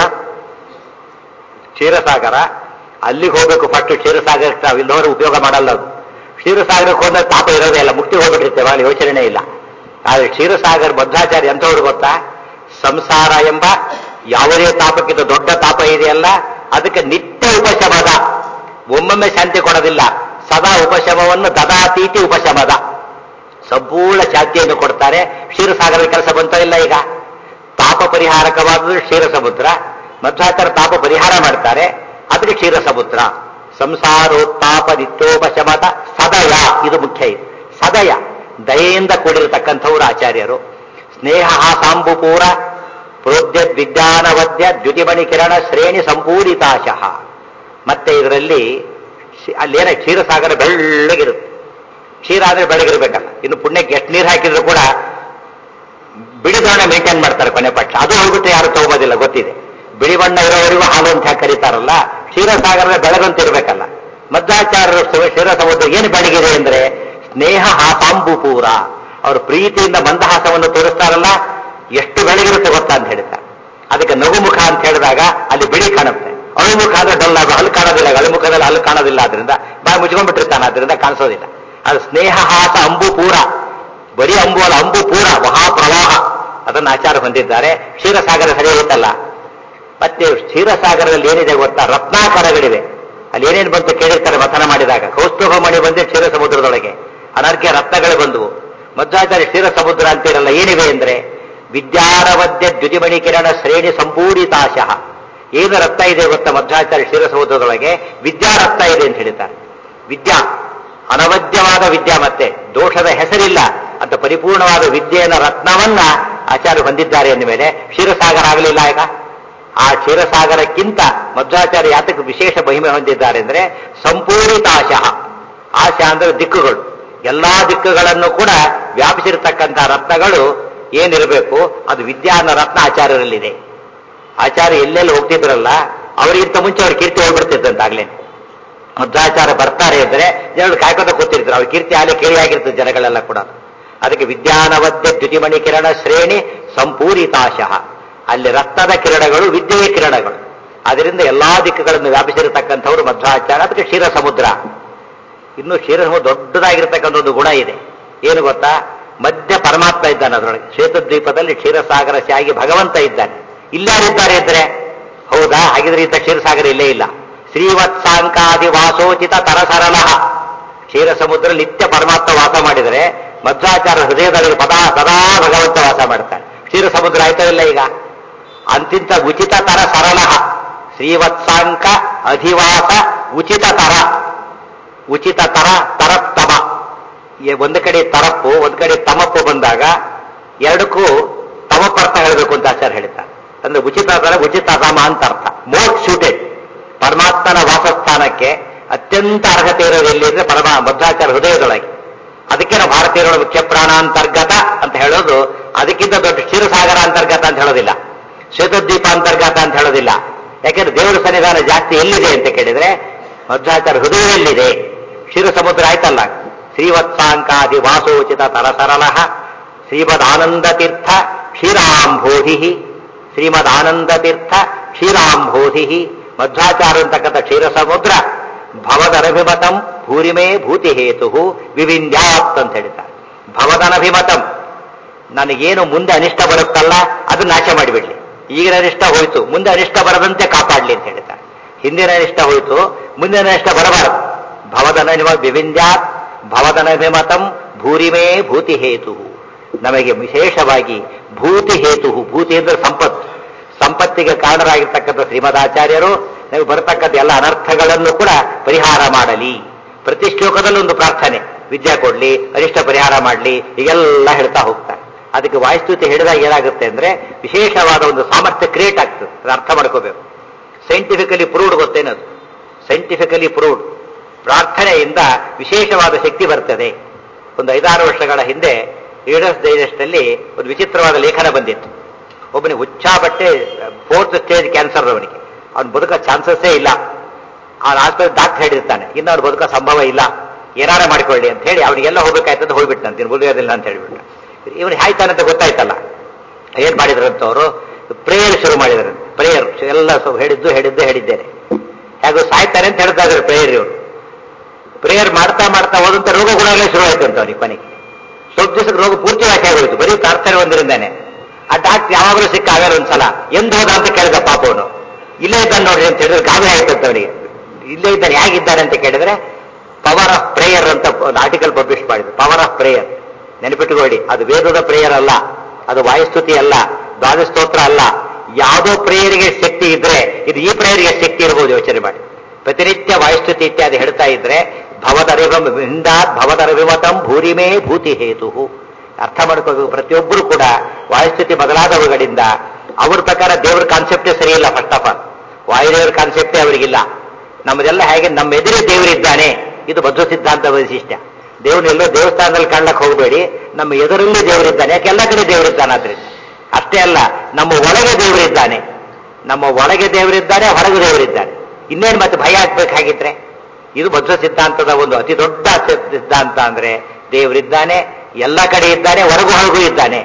ಕ್ಷೀರಸಾಗರ ಅಲ್ಲಿಗೆ ಹೋಗ್ಬೇಕು ಫಸ್ಟ್ ಕ್ಷೀರಸಾಗರಕ್ಕೆ ನಾವು ಇಲ್ಲವರು ಉಪಯೋಗ ಮಾಡಲ್ಲ ಅದು ಕ್ಷೀರಸಾಗರಕ್ಕೆ ಹೋದ ತಾಪ ಇರೋದೇ ಇಲ್ಲ ಮುಕ್ತಿ ಹೋಗ್ಬಿಟ್ಟಿರ್ತೇವೆ ಅಲ್ಲಿ ಯೋಚನೆ ಇಲ್ಲ ಆದರೆ ಕ್ಷೀರಸಾಗರ ಬದ್ಧಾಚಾರ್ಯ ಎಂಥವ್ರು ಗೊತ್ತಾ ಸಂಸಾರ ಎಂಬ ಯಾವುದೇ ತಾಪಕ್ಕಿಂತ ದೊಡ್ಡ ತಾಪ ಇದೆಯಲ್ಲ ಅದಕ್ಕೆ ನಿತ್ಯ ಉಪಶಮದ ಒಮ್ಮೊಮ್ಮೆ ಶಾಂತಿ ಕೊಡೋದಿಲ್ಲ ಸದಾ ಉಪಶಮವನ್ನು ದದಾತೀತಿ ಉಪಶಮದ ಸಂಪೂರ್ಣ ಶಾಂತಿಯನ್ನು ಕೊಡ್ತಾರೆ ಕ್ಷೀರಸಾಗರದ ಕೆಲಸ ಬಂತೋ ಇಲ್ಲ ಈಗ ತಾಪ ಪರಿಹಾರಕವಾದದ್ದು ಕ್ಷೀರ ಸಮುದ್ರ ಮಧ್ವಾಚಾರ ತಾಪ ಪರಿಹಾರ ಮಾಡ್ತಾರೆ ಅದಕ್ಕೆ ಕ್ಷೀರ ಸಮುದ್ರ ಸಂಸಾರೋತ್ತಾಪ ನಿತ್ಯೋಪಶಮದ ಸದಯ ಇದು ಮುಖ್ಯ ಇದು ಸದಯ ದಯೆಯಿಂದ ಕೂಡಿರತಕ್ಕಂಥವರು ಆಚಾರ್ಯರು ಸ್ನೇಹ ಸಾಂಬುಪೂರ ಪ್ರೋದ್ಯ ವಿಜ್ಞಾನವದ್ಯ ದ್ಯುತಿಮಣಿ ಕಿರಣ ಶ್ರೇಣಿ ಸಂಪೂರಿತಾಶಃ ಮತ್ತೆ ಇದರಲ್ಲಿ ಶಿ- ಅಲ್ಲೇನ ಕ್ಷೀರಸಾಗರ ಬೆಳ್ಳಗಿರುತ್ತೆ ಕ್ಷೀರ ಆದ್ರೆ ಬೆಳಗಿರ್ಬೇಕಲ್ಲ ಇನ್ನು ಪುಣ್ಯಕ್ಕೆ ಎಷ್ಟು ನೀರು ಹಾಕಿದ್ರು ಕೂಡ ಬಿಳಿ ಬಣ್ಣ ಮೇಂಟೈನ್ ಮಾಡ್ತಾರೆ ಕೊನೆ ಪಕ್ಷ ಅದು ಹೋಗ್ಬಿಟ್ರೆ ಯಾರು ತಗೋಬೋದಿಲ್ಲ ಗೊತ್ತಿದೆ ಬಿಳಿ ಬಣ್ಣ ಇರೋವರೆಗೂ ಹಾಲು ಅಂತ ಯಾಕೆ ಕರೀತಾರಲ್ಲ ಕ್ಷೀರಸಾಗರದ ಬೆಳಗಂತ ಇರ್ಬೇಕಲ್ಲ ಮಧ್ವಾಚಾರ್ಯರು ಸ- ಕ್ಷೀರ ಸಮುದ್ರ ಏನು ಬೆಳಗಿದೆ ಅಂದ್ರೆ ಸ್ನೇಹ ಹಾಸಾಂಬುಪೂರ ಅವರು ಪ್ರೀತಿಯಿಂದ ಮಂದಹಾಸವನ್ನು ತೋರಿಸ್ತಾರಲ್ಲ ಎಷ್ಟು ಬೆಳಗಿರುತ್ತೆ ಗೊತ್ತಾ ಅಂತ ಹೇಳ್ತಾರೆ ಅದಕ್ಕೆ ನಗುಮುಖ ಅಂತ ಹೇಳಿದಾಗ ಅಲ್ಲಿ ಬಿಳಿ ಕಾಣುತ್ತೆ ಅಳುಮುಖ ಅಂದ್ರೆ ಡಲ್ ಆಗೋ ಹಲ್ಲು ಕಾಣೋದಿಲ್ಲ ಅಳುಮುಖದಲ್ಲಿ ಹಲ್ಲು ಕಾಣೋದಿಲ್ಲ ಆದ್ರಿಂದ ಬಾಯಿ ಮುಚ್ಕೊಂಡ್ಬಿಟ್ಟಿರ್ತಾನೆ ಆದ್ರಿಂದ ಕಾಣಿಸೋದಿಲ್ಲ ಅದು ಸ್ನೇಹ ಹಾಸ ಅಂಬು ಪೂರ ಬರೀ ಅಂಬು ಅಲ್ಲ ಅಂಬು ಪೂರ ಮಹಾಪ್ರವಾಹ ಅದನ್ನು ಆಚಾರ ಹೊಂದಿದ್ದಾರೆ ಕ್ಷೀರಸಾಗರ ಸರಿ ಹೋಗುತ್ತಲ್ಲ ಮತ್ತೆ ಕ್ಷೀರಸಾಗರದಲ್ಲಿ ಏನಿದೆ ಗೊತ್ತಾ ರತ್ನಾಕರಗಳಿವೆ ಅಲ್ಲಿ ಏನೇನು ಬಂತು ಕೇಳಿರ್ತಾರೆ ಮಥನ ಮಾಡಿದಾಗ ಕೌಸ್ತುಭ ಮಣಿ ಬಂದೆ ಕ್ಷೀರ ಸಮುದ್ರದೊಳಗೆ ಅನರ್ಘ್ಯ ರತ್ನಗಳು ಬಂದವು ಮಧ್ವಾಚಾರ್ಯ ಕ್ಷೀರ ಸಮುದ್ರ ಅಂತಿರಲ್ಲ ಏನಿವೆ ಅಂದ್ರೆ ವಿದ್ಯಾರವದ್ಯ ದ್ಯುತಿಮಣಿ ಕಿರಣ ಶ್ರೇಣಿ ಸಂಪೂರಿತಾಶಃ ಏನು ರತ್ನ ಇದೆ ಗೊತ್ತಾ ಮಧ್ವಾಚಾರ್ಯ ಕ್ಷೀರ ಸಮುದ್ರದೊಳಗೆ ವಿದ್ಯಾರತ್ನ ಇದೆ ಅಂತ ಹೇಳ್ತಾರೆ ವಿದ್ಯಾ ಅನವದ್ಯವಾದ ವಿದ್ಯಾ ಮತ್ತೆ ದೋಷದ ಹೆಸರಿಲ್ಲ ಅಂತ ಪರಿಪೂರ್ಣವಾದ ವಿದ್ಯೆಯ ರತ್ನವನ್ನ ಆಚಾರ್ಯ ಹೊಂದಿದ್ದಾರೆ ಅಂದ ಮೇಲೆ ಕ್ಷೀರಸಾಗರ ಆಗಲಿಲ್ಲ ಈಗ ಆ ಕ್ಷೀರಸಾಗರಕ್ಕಿಂತ ಮಧ್ವಾಚಾರ್ಯ ಯಾತಕ್ಕೆ ವಿಶೇಷ ಮಹಿಮೆ ಹೊಂದಿದ್ದಾರೆ ಅಂದ್ರೆ ಸಂಪೂರ್ಣಿತಾಶಃ ಆಶಾ ಅಂದ್ರೆ ದಿಕ್ಕುಗಳು ಎಲ್ಲಾ ದಿಕ್ಕುಗಳನ್ನು ಕೂಡ ವ್ಯಾಪಿಸಿರತಕ್ಕಂಥ ರತ್ನಗಳು ಏನಿರಬೇಕು ಅದು ವಿದ್ಯಾ ಅನ್ನೋ ರತ್ನ ಆಚಾರ್ಯರಲ್ಲಿದೆ ಆಚಾರ್ಯ ಎಲ್ಲೆಲ್ಲಿ ಹೋಗ್ತಿದ್ರಲ್ಲ ಅವರಿಗಿಂತ ಮುಂಚೆ ಅವ್ರ ಕೀರ್ತಿ ಹೋಗ್ಬಿಡ್ತಿದ್ದಂತಾಗ್ಲೇ ಮಧ್ವಾಚಾರ ಬರ್ತಾರೆ ಅಂದ್ರೆ ಜನರು ಕಾಯ್ಕೋತ ಕೂತಿರ್ತಾರೆ ಅವ್ರ ಕೀರ್ತಿ ಆಲೆ ಕೇಳಿ ಆಗಿರ್ತದೆ ಜನಗಳೆಲ್ಲ ಕೂಡ ಅದಕ್ಕೆ ವಿದ್ಯಾನವದ್ಯ ದ್ಯುತಿಮಣಿ ಕಿರಣ ಶ್ರೇಣಿ ಸಂಪೂರಿತಾಶಃ ಅಲ್ಲಿ ರತ್ನದ ಕಿರಣಗಳು ವಿದ್ಯೆಯ ಕಿರಣಗಳು ಅದರಿಂದ ಎಲ್ಲಾ ದಿಕ್ಕುಗಳನ್ನು ವ್ಯಾಪಿಸಿರತಕ್ಕಂಥವ್ರು ಮಧ್ವಾಚಾರ ಅದಕ್ಕೆ ಕ್ಷೀರ ಸಮುದ್ರ ಇನ್ನು ಕ್ಷೀರ ಸಮುದ್ರ ದೊಡ್ಡದಾಗಿರ್ತಕ್ಕಂಥ ಒಂದು ಗುಣ ಇದೆ ಏನು ಗೊತ್ತಾ ಮಧ್ಯ ಪರಮಾತ್ಮ ಇದ್ದಾನೆ ಅದರೊಳಗೆ ಶ್ವೇತದ್ವೀಪದಲ್ಲಿ ಕ್ಷೀರಸಾಗರ ಶಾಗಿ ಭಗವಂತ ಇದ್ದಾನೆ ಇಲ್ಲಾರಿದ್ದಾರೆ ಇದ್ರೆ ಹೌದಾ ಹಾಗಿದ್ರೆ ಇಂಥ ಕ್ಷೀರಸಾಗರ ಇಲ್ಲೇ ಇಲ್ಲ ಶ್ರೀವತ್ಸಾಂಕಾದಿ ವಾಸೋಚಿತ ತರಸರಳ ಕ್ಷೀರ ಸಮುದ್ರ ನಿತ್ಯ ಪರಮಾತ್ಮ ವಾಸ ಮಾಡಿದರೆ ಮಧ್ವಾಚಾರ ಹೃದಯದಲ್ಲಿ ಪದಾ ಸದಾ ಭಗವಂತ ವಾಸ ಮಾಡ್ತಾನೆ ಕ್ಷೀರ ಸಮುದ್ರ ಆಯ್ತಾ ಇಲ್ಲ ಈಗ ಅಂತಿಂತ ಉಚಿತ ತರ ಸರಳ ಶ್ರೀವತ್ಸಾಂಕ ಅಧಿವಾಸ ಉಚಿತ ತರ ಉಚಿತ ತರ ತರತ್ತಮ ಈ ಒಂದು ಕಡೆ ತರಪ್ಪು ಒಂದು ಕಡೆ ತಮಪ್ಪು ಬಂದಾಗ ಎರಡಕ್ಕೂ ತಮಪ್ಪರ್ಥ ಹೇಳಬೇಕು ಅಂತ ಆಚಾರ್ಯ ಹೇಳ್ತಾರೆ ಅಂದ್ರೆ ಉಚಿತ ತರ ಉಚಿತ ತಮ ಅಂತ ಅರ್ಥ ಮೋಸ್ಟ್ ಸೂಟೆಡ್ ಪರಮಾತ್ಮನ ವಾಸಸ್ಥಾನಕ್ಕೆ ಅತ್ಯಂತ ಅರ್ಹತೆ ಇರೋದು ಎಲ್ಲಿ ಅಂದ್ರೆ ಪರಮ ಮಧ್ವಾಚಾರ ಹೃದಯದೊಳಗೆ ಅದಕ್ಕೆ ನಾವು ಭಾರತೀಯರ ಮುಖ್ಯ ಪ್ರಾಣಾಂತರ್ಗತ ಅಂತ ಹೇಳೋದು ಅದಕ್ಕಿಂತ ದೊಡ್ಡ ಕ್ಷೀರಸಾಗರ ಅಂತರ್ಗತ ಅಂತ ಹೇಳೋದಿಲ್ಲ ಶ್ವೇತದ್ವೀಪ ಅಂತರ್ಗತ ಅಂತ ಹೇಳೋದಿಲ್ಲ ಯಾಕೆಂದ್ರೆ ದೇವರ ಸನ್ನಿಧಾನ ಜಾಸ್ತಿ ಎಲ್ಲಿದೆ ಅಂತ ಕೇಳಿದ್ರೆ ಮಧ್ವಾಚಾರ ಹೃದಯದಲ್ಲಿದೆ ಕ್ಷೀರ ಸಮುದ್ರ ಆಯ್ತಲ್ಲ ಶ್ರೀವತ್ಸಾಂಕಾದಿ ವಾಸೋಚಿತ ತರಸರಳ ಶ್ರೀಮದಾನಂದ ತೀರ್ಥ ಕ್ಷೀರಾಂಬೋಧಿ ಶ್ರೀಮದಾನಂದ ತೀರ್ಥ ಕ್ಷೀರಾಂಬೋಧಿ ಮಧ್ವಾಚಾರ ಅಂತಕ್ಕಂಥ ಕ್ಷೀರ ಸಮುದ್ರ ಭವದನಭಿಮತಂ ಭೂರಿಮೇ ಭೂತಿ ಹೇತು ವಿವಿಂದ್ಯಾತ್ ಅಂತ ಹೇಳ್ತಾರೆ ಭವದನಭಿಮತಂ ನನಗೇನು ಮುಂದೆ ಅನಿಷ್ಟ ಬರುತ್ತಲ್ಲ ಅದು ನಾಶ ಮಾಡಿಬಿಡ್ಲಿ ಈಗಿನ ಅನಿಷ್ಟ ಹೋಯ್ತು ಮುಂದೆ ಅನಿಷ್ಟ ಬರದಂತೆ ಕಾಪಾಡ್ಲಿ ಅಂತ ಹೇಳ್ತಾರೆ ಹಿಂದಿನ ಅನಿಷ್ಟ ಹೋಯ್ತು ಮುಂದಿನ ಅನಿಷ್ಟ ಬರಬಾರದು ಭವದನ ವಿವಿಂದ್ಯಾತ್ ಭವದನಭಿಮತಂ ಭೂರಿಮೇ ಭೂತಿ ಹೇತು ನಮಗೆ ವಿಶೇಷವಾಗಿ ಭೂತಿ ಹೇತು ಭೂತಿ ಅಂದ್ರೆ ಸಂಪತ್ತು ಸಂಪತ್ತಿಗೆ ಕಾರಣರಾಗಿರ್ತಕ್ಕಂಥ ಶ್ರೀಮದಾಚಾರ್ಯರು ನಮಗೆ ಬರತಕ್ಕಂಥ ಎಲ್ಲ ಅನರ್ಥಗಳನ್ನು ಕೂಡ ಪರಿಹಾರ ಮಾಡಲಿ ಪ್ರತಿ ಶ್ಲೋಕದಲ್ಲೂ ಒಂದು ಪ್ರಾರ್ಥನೆ ವಿದ್ಯಾ ಕೊಡ್ಲಿ ಅರಿಷ್ಟ ಪರಿಹಾರ ಮಾಡಲಿ ಹೀಗೆಲ್ಲ ಹೇಳ್ತಾ ಹೋಗ್ತಾರೆ ಅದಕ್ಕೆ ವಾಯುಸ್ತುತಿ ಹೇಳಿದಾಗ ಏನಾಗುತ್ತೆ ಅಂದ್ರೆ ವಿಶೇಷವಾದ ಒಂದು ಸಾಮರ್ಥ್ಯ ಕ್ರಿಯೇಟ್ ಆಗ್ತದೆ ಅದು ಅರ್ಥ ಮಾಡ್ಕೋಬೇಕು ಸೈಂಟಿಫಿಕಲಿ ಪ್ರೂವ್ಡ್ ಗೊತ್ತೇನದು ಸೈಂಟಿಫಿಕಲಿ ಪ್ರೂವ್ಡ್ ಪ್ರಾರ್ಥನೆಯಿಂದ ವಿಶೇಷವಾದ ಶಕ್ತಿ ಬರ್ತದೆ ಒಂದು ಐದಾರು ವರ್ಷಗಳ ಹಿಂದೆ ಲೀಡರ್ಸ್ ಡೈಜೆಸ್ಟ್ ಅಲ್ಲಿ ಒಂದು ವಿಚಿತ್ರವಾದ ಲೇಖನ ಬಂದಿತ್ತು ಒಬ್ಬನಿಗೆ ಹುಚ್ಚಾಬಟ್ಟೆ ಫೋರ್ತ್ ಸ್ಟೇಜ್ ಕ್ಯಾನ್ಸರ್ ಅವನಿಗೆ ಅವ್ನು ಬದುಕೋ ಚಾನ್ಸಸ್ಸೇ ಇಲ್ಲ ಅವ್ನ ಆಸ್ಪತ್ರೆ ಡಾಕ್ಟರ್ ಹೇಳಿರ್ತಾನೆ ಇನ್ನು ಅವ್ನು ಬದುಕೋ ಸಂಭವ ಇಲ್ಲ ಏನಾರ ಮಾಡಿಕೊಳ್ಳಿ ಅಂತ ಹೇಳಿ ಅವನಿಗೆಲ್ಲ ಹೋಗ್ಬೇಕಾಯ್ತಂತ ಹೋಗ್ಬಿಟ್ಟಂತ ಇನ್ನು ಬದುಕೋದಿಲ್ಲ ಅಂತ ಹೇಳ್ಬಿಟ್ಟ ಇವನು ಹಾಯ್ತಾನಂತ ಗೊತ್ತಾಯ್ತಲ್ಲ ಏನ್ ಮಾಡಿದ್ರಂತ ಅವರು ಪ್ರೇಯರ್ ಶುರು ಮಾಡಿದ್ರು ಪ್ರೇಯರ್ ಎಲ್ಲ ಸ್ವಲ್ಪ ಹೇಳಿದ್ದು ಹೇಳಿದ್ದು ಹೇಳಿದ್ದೇನೆ ಹೇಗೋ ಸಾಯ್ತಾನೆ ಅಂತ ಹೇಳ್ತಾ ಇದ್ದಾರೆ ಪ್ರೇಯರ್ ಇವರು ಪ್ರೇಯರ್ ಮಾಡ್ತಾ ಮಾಡ್ತಾ ಹೋದಂತ ರೋಗ ಗುಣಗಳೇ ಶುರು ಆಯ್ತು ಅಂತ ಅವನಿಗೆ ಕೊನೆಗೆ ಸ್ವಲ್ಪ ದಿವಸಕ್ಕೆ ರೋಗ ಪೂರ್ತಿ ವಾಸಿ ಆಗೋಯ್ತು ಬರೀ ಪ್ರಾರ್ಥನೆ ಒಂದರಿಂದಾನೆ ಆ ಡಾಕ್ಟರ್ ಯಾವಾಗಲೂ ಸಿಕ್ಕ ಆಗಾರ ಒಂದ್ಸಲ ಎಂದ ಹೋದ ಅಂತ ಕೇಳಿದ ಪಾಪ ಅವನು ಇಲ್ಲೇ ಇದ್ದಾನೆ ನೋಡ್ರಿ ಅಂತ ಹೇಳಿದ್ರೆ ಗಾಬರಿ ಆಯ್ತಂತ ಅವನಿಗೆ ಇಲ್ಲೇ ಇದ್ದಾನೆ ಹೇಗಿದ್ದಾನೆ ಅಂತ ಕೇಳಿದ್ರೆ ಪವರ್ ಆಫ್ ಪ್ರೇಯರ್ ಅಂತ ಒಂದು ಆರ್ಟಿಕಲ್ ಪಬ್ಲಿಷ್ ಮಾಡಿದ್ರು ಪವರ್ ಆಫ್ ಪ್ರೇಯರ್ ನೆನಪಿಟ್ಟುಕೊಳ್ಳಿ ಅದು ವೇದದ ಪ್ರೇಯರ್ ಅಲ್ಲ ಅದು ವಾಯುಸ್ತುತಿ ಅಲ್ಲ ದ್ವಾದಸ್ತೋತ್ರ ಅಲ್ಲ ಯಾವುದೋ ಪ್ರೇಯರ್ಗೆ ಶಕ್ತಿ ಇದ್ರೆ ಇದು ಈ ಪ್ರೇಯರ್ಗೆ ಶಕ್ತಿ ಇರಬಹುದು ಯೋಚನೆ ಮಾಡಿ ಪ್ರತಿನಿತ್ಯ ವಾಯುಸ್ತುತಿ ಇತ್ಯಾದಿ ಹೇಳ್ತಾ ಇದ್ರೆ ಭವದರಿವಿಂದಾತ್ ಭವದರವಿಮತಂ ಭೂರಿಮೇ ಭೂತಿ ಹೇತು ಅರ್ಥ ಮಾಡ್ಕೋಬೇಕು ಪ್ರತಿಯೊಬ್ಬರು ಕೂಡ ವಾಯುಸ್ಥಿತಿ ಬದಲಾದವುಗಳಿಂದ ಅವ್ರ ಪ್ರಕಾರ ದೇವ್ರ ಕಾನ್ಸೆಪ್ಟೇ ಸರಿಯಿಲ್ಲ ಫಸ್ಟ್ ಆಫ್ ಆಲ್ ವಾಯುದೇವರ ಕಾನ್ಸೆಪ್ಟೇ ಅವರಿಗಿಲ್ಲ ನಮ್ಮದೆಲ್ಲ ಹೇಗೆ ನಮ್ಮ ಎದುರೇ ದೇವರಿದ್ದಾನೆ ಇದು ಬದ್ಧ ಸಿದ್ಧಾಂತ ವೈಶಿಷ್ಟ್ಯ ದೇವನೆಲ್ಲೋ ದೇವಸ್ಥಾನದಲ್ಲಿ ಕಾಣ್ಲಕ್ಕೆ ಹೋಗಬೇಡಿ ನಮ್ಮ ಎದುರಲ್ಲಿ ದೇವರಿದ್ದಾನೆ ಯಾಕೆ ಎಲ್ಲ ಕಡೆ ದೇವರಿದ್ದಾನೆ ಆದ್ರಿಂದ ಅಷ್ಟೇ ಅಲ್ಲ ನಮ್ಮ ಒಳಗೆ ದೇವರಿದ್ದಾನೆ ನಮ್ಮ ಒಳಗೆ ದೇವರಿದ್ದಾನೆ ಹೊರಗೆ ದೇವರಿದ್ದಾನೆ ಇನ್ನೇನು ಮತ್ತೆ ಭಯ ಆಗ್ಬೇಕಾಗಿದ್ರೆ ಇದು ಬದ್ಧ ಸಿದ್ಧಾಂತದ ಒಂದು ಅತಿ ದೊಡ್ಡ ಸಿದ್ಧಾಂತ ಅಂದ್ರೆ ದೇವರಿದ್ದಾನೆ ಎಲ್ಲ ಕಡೆ ಇದ್ದಾನೆ ಹೊರಗು ಹೊರಗೂ ಇದ್ದಾನೆ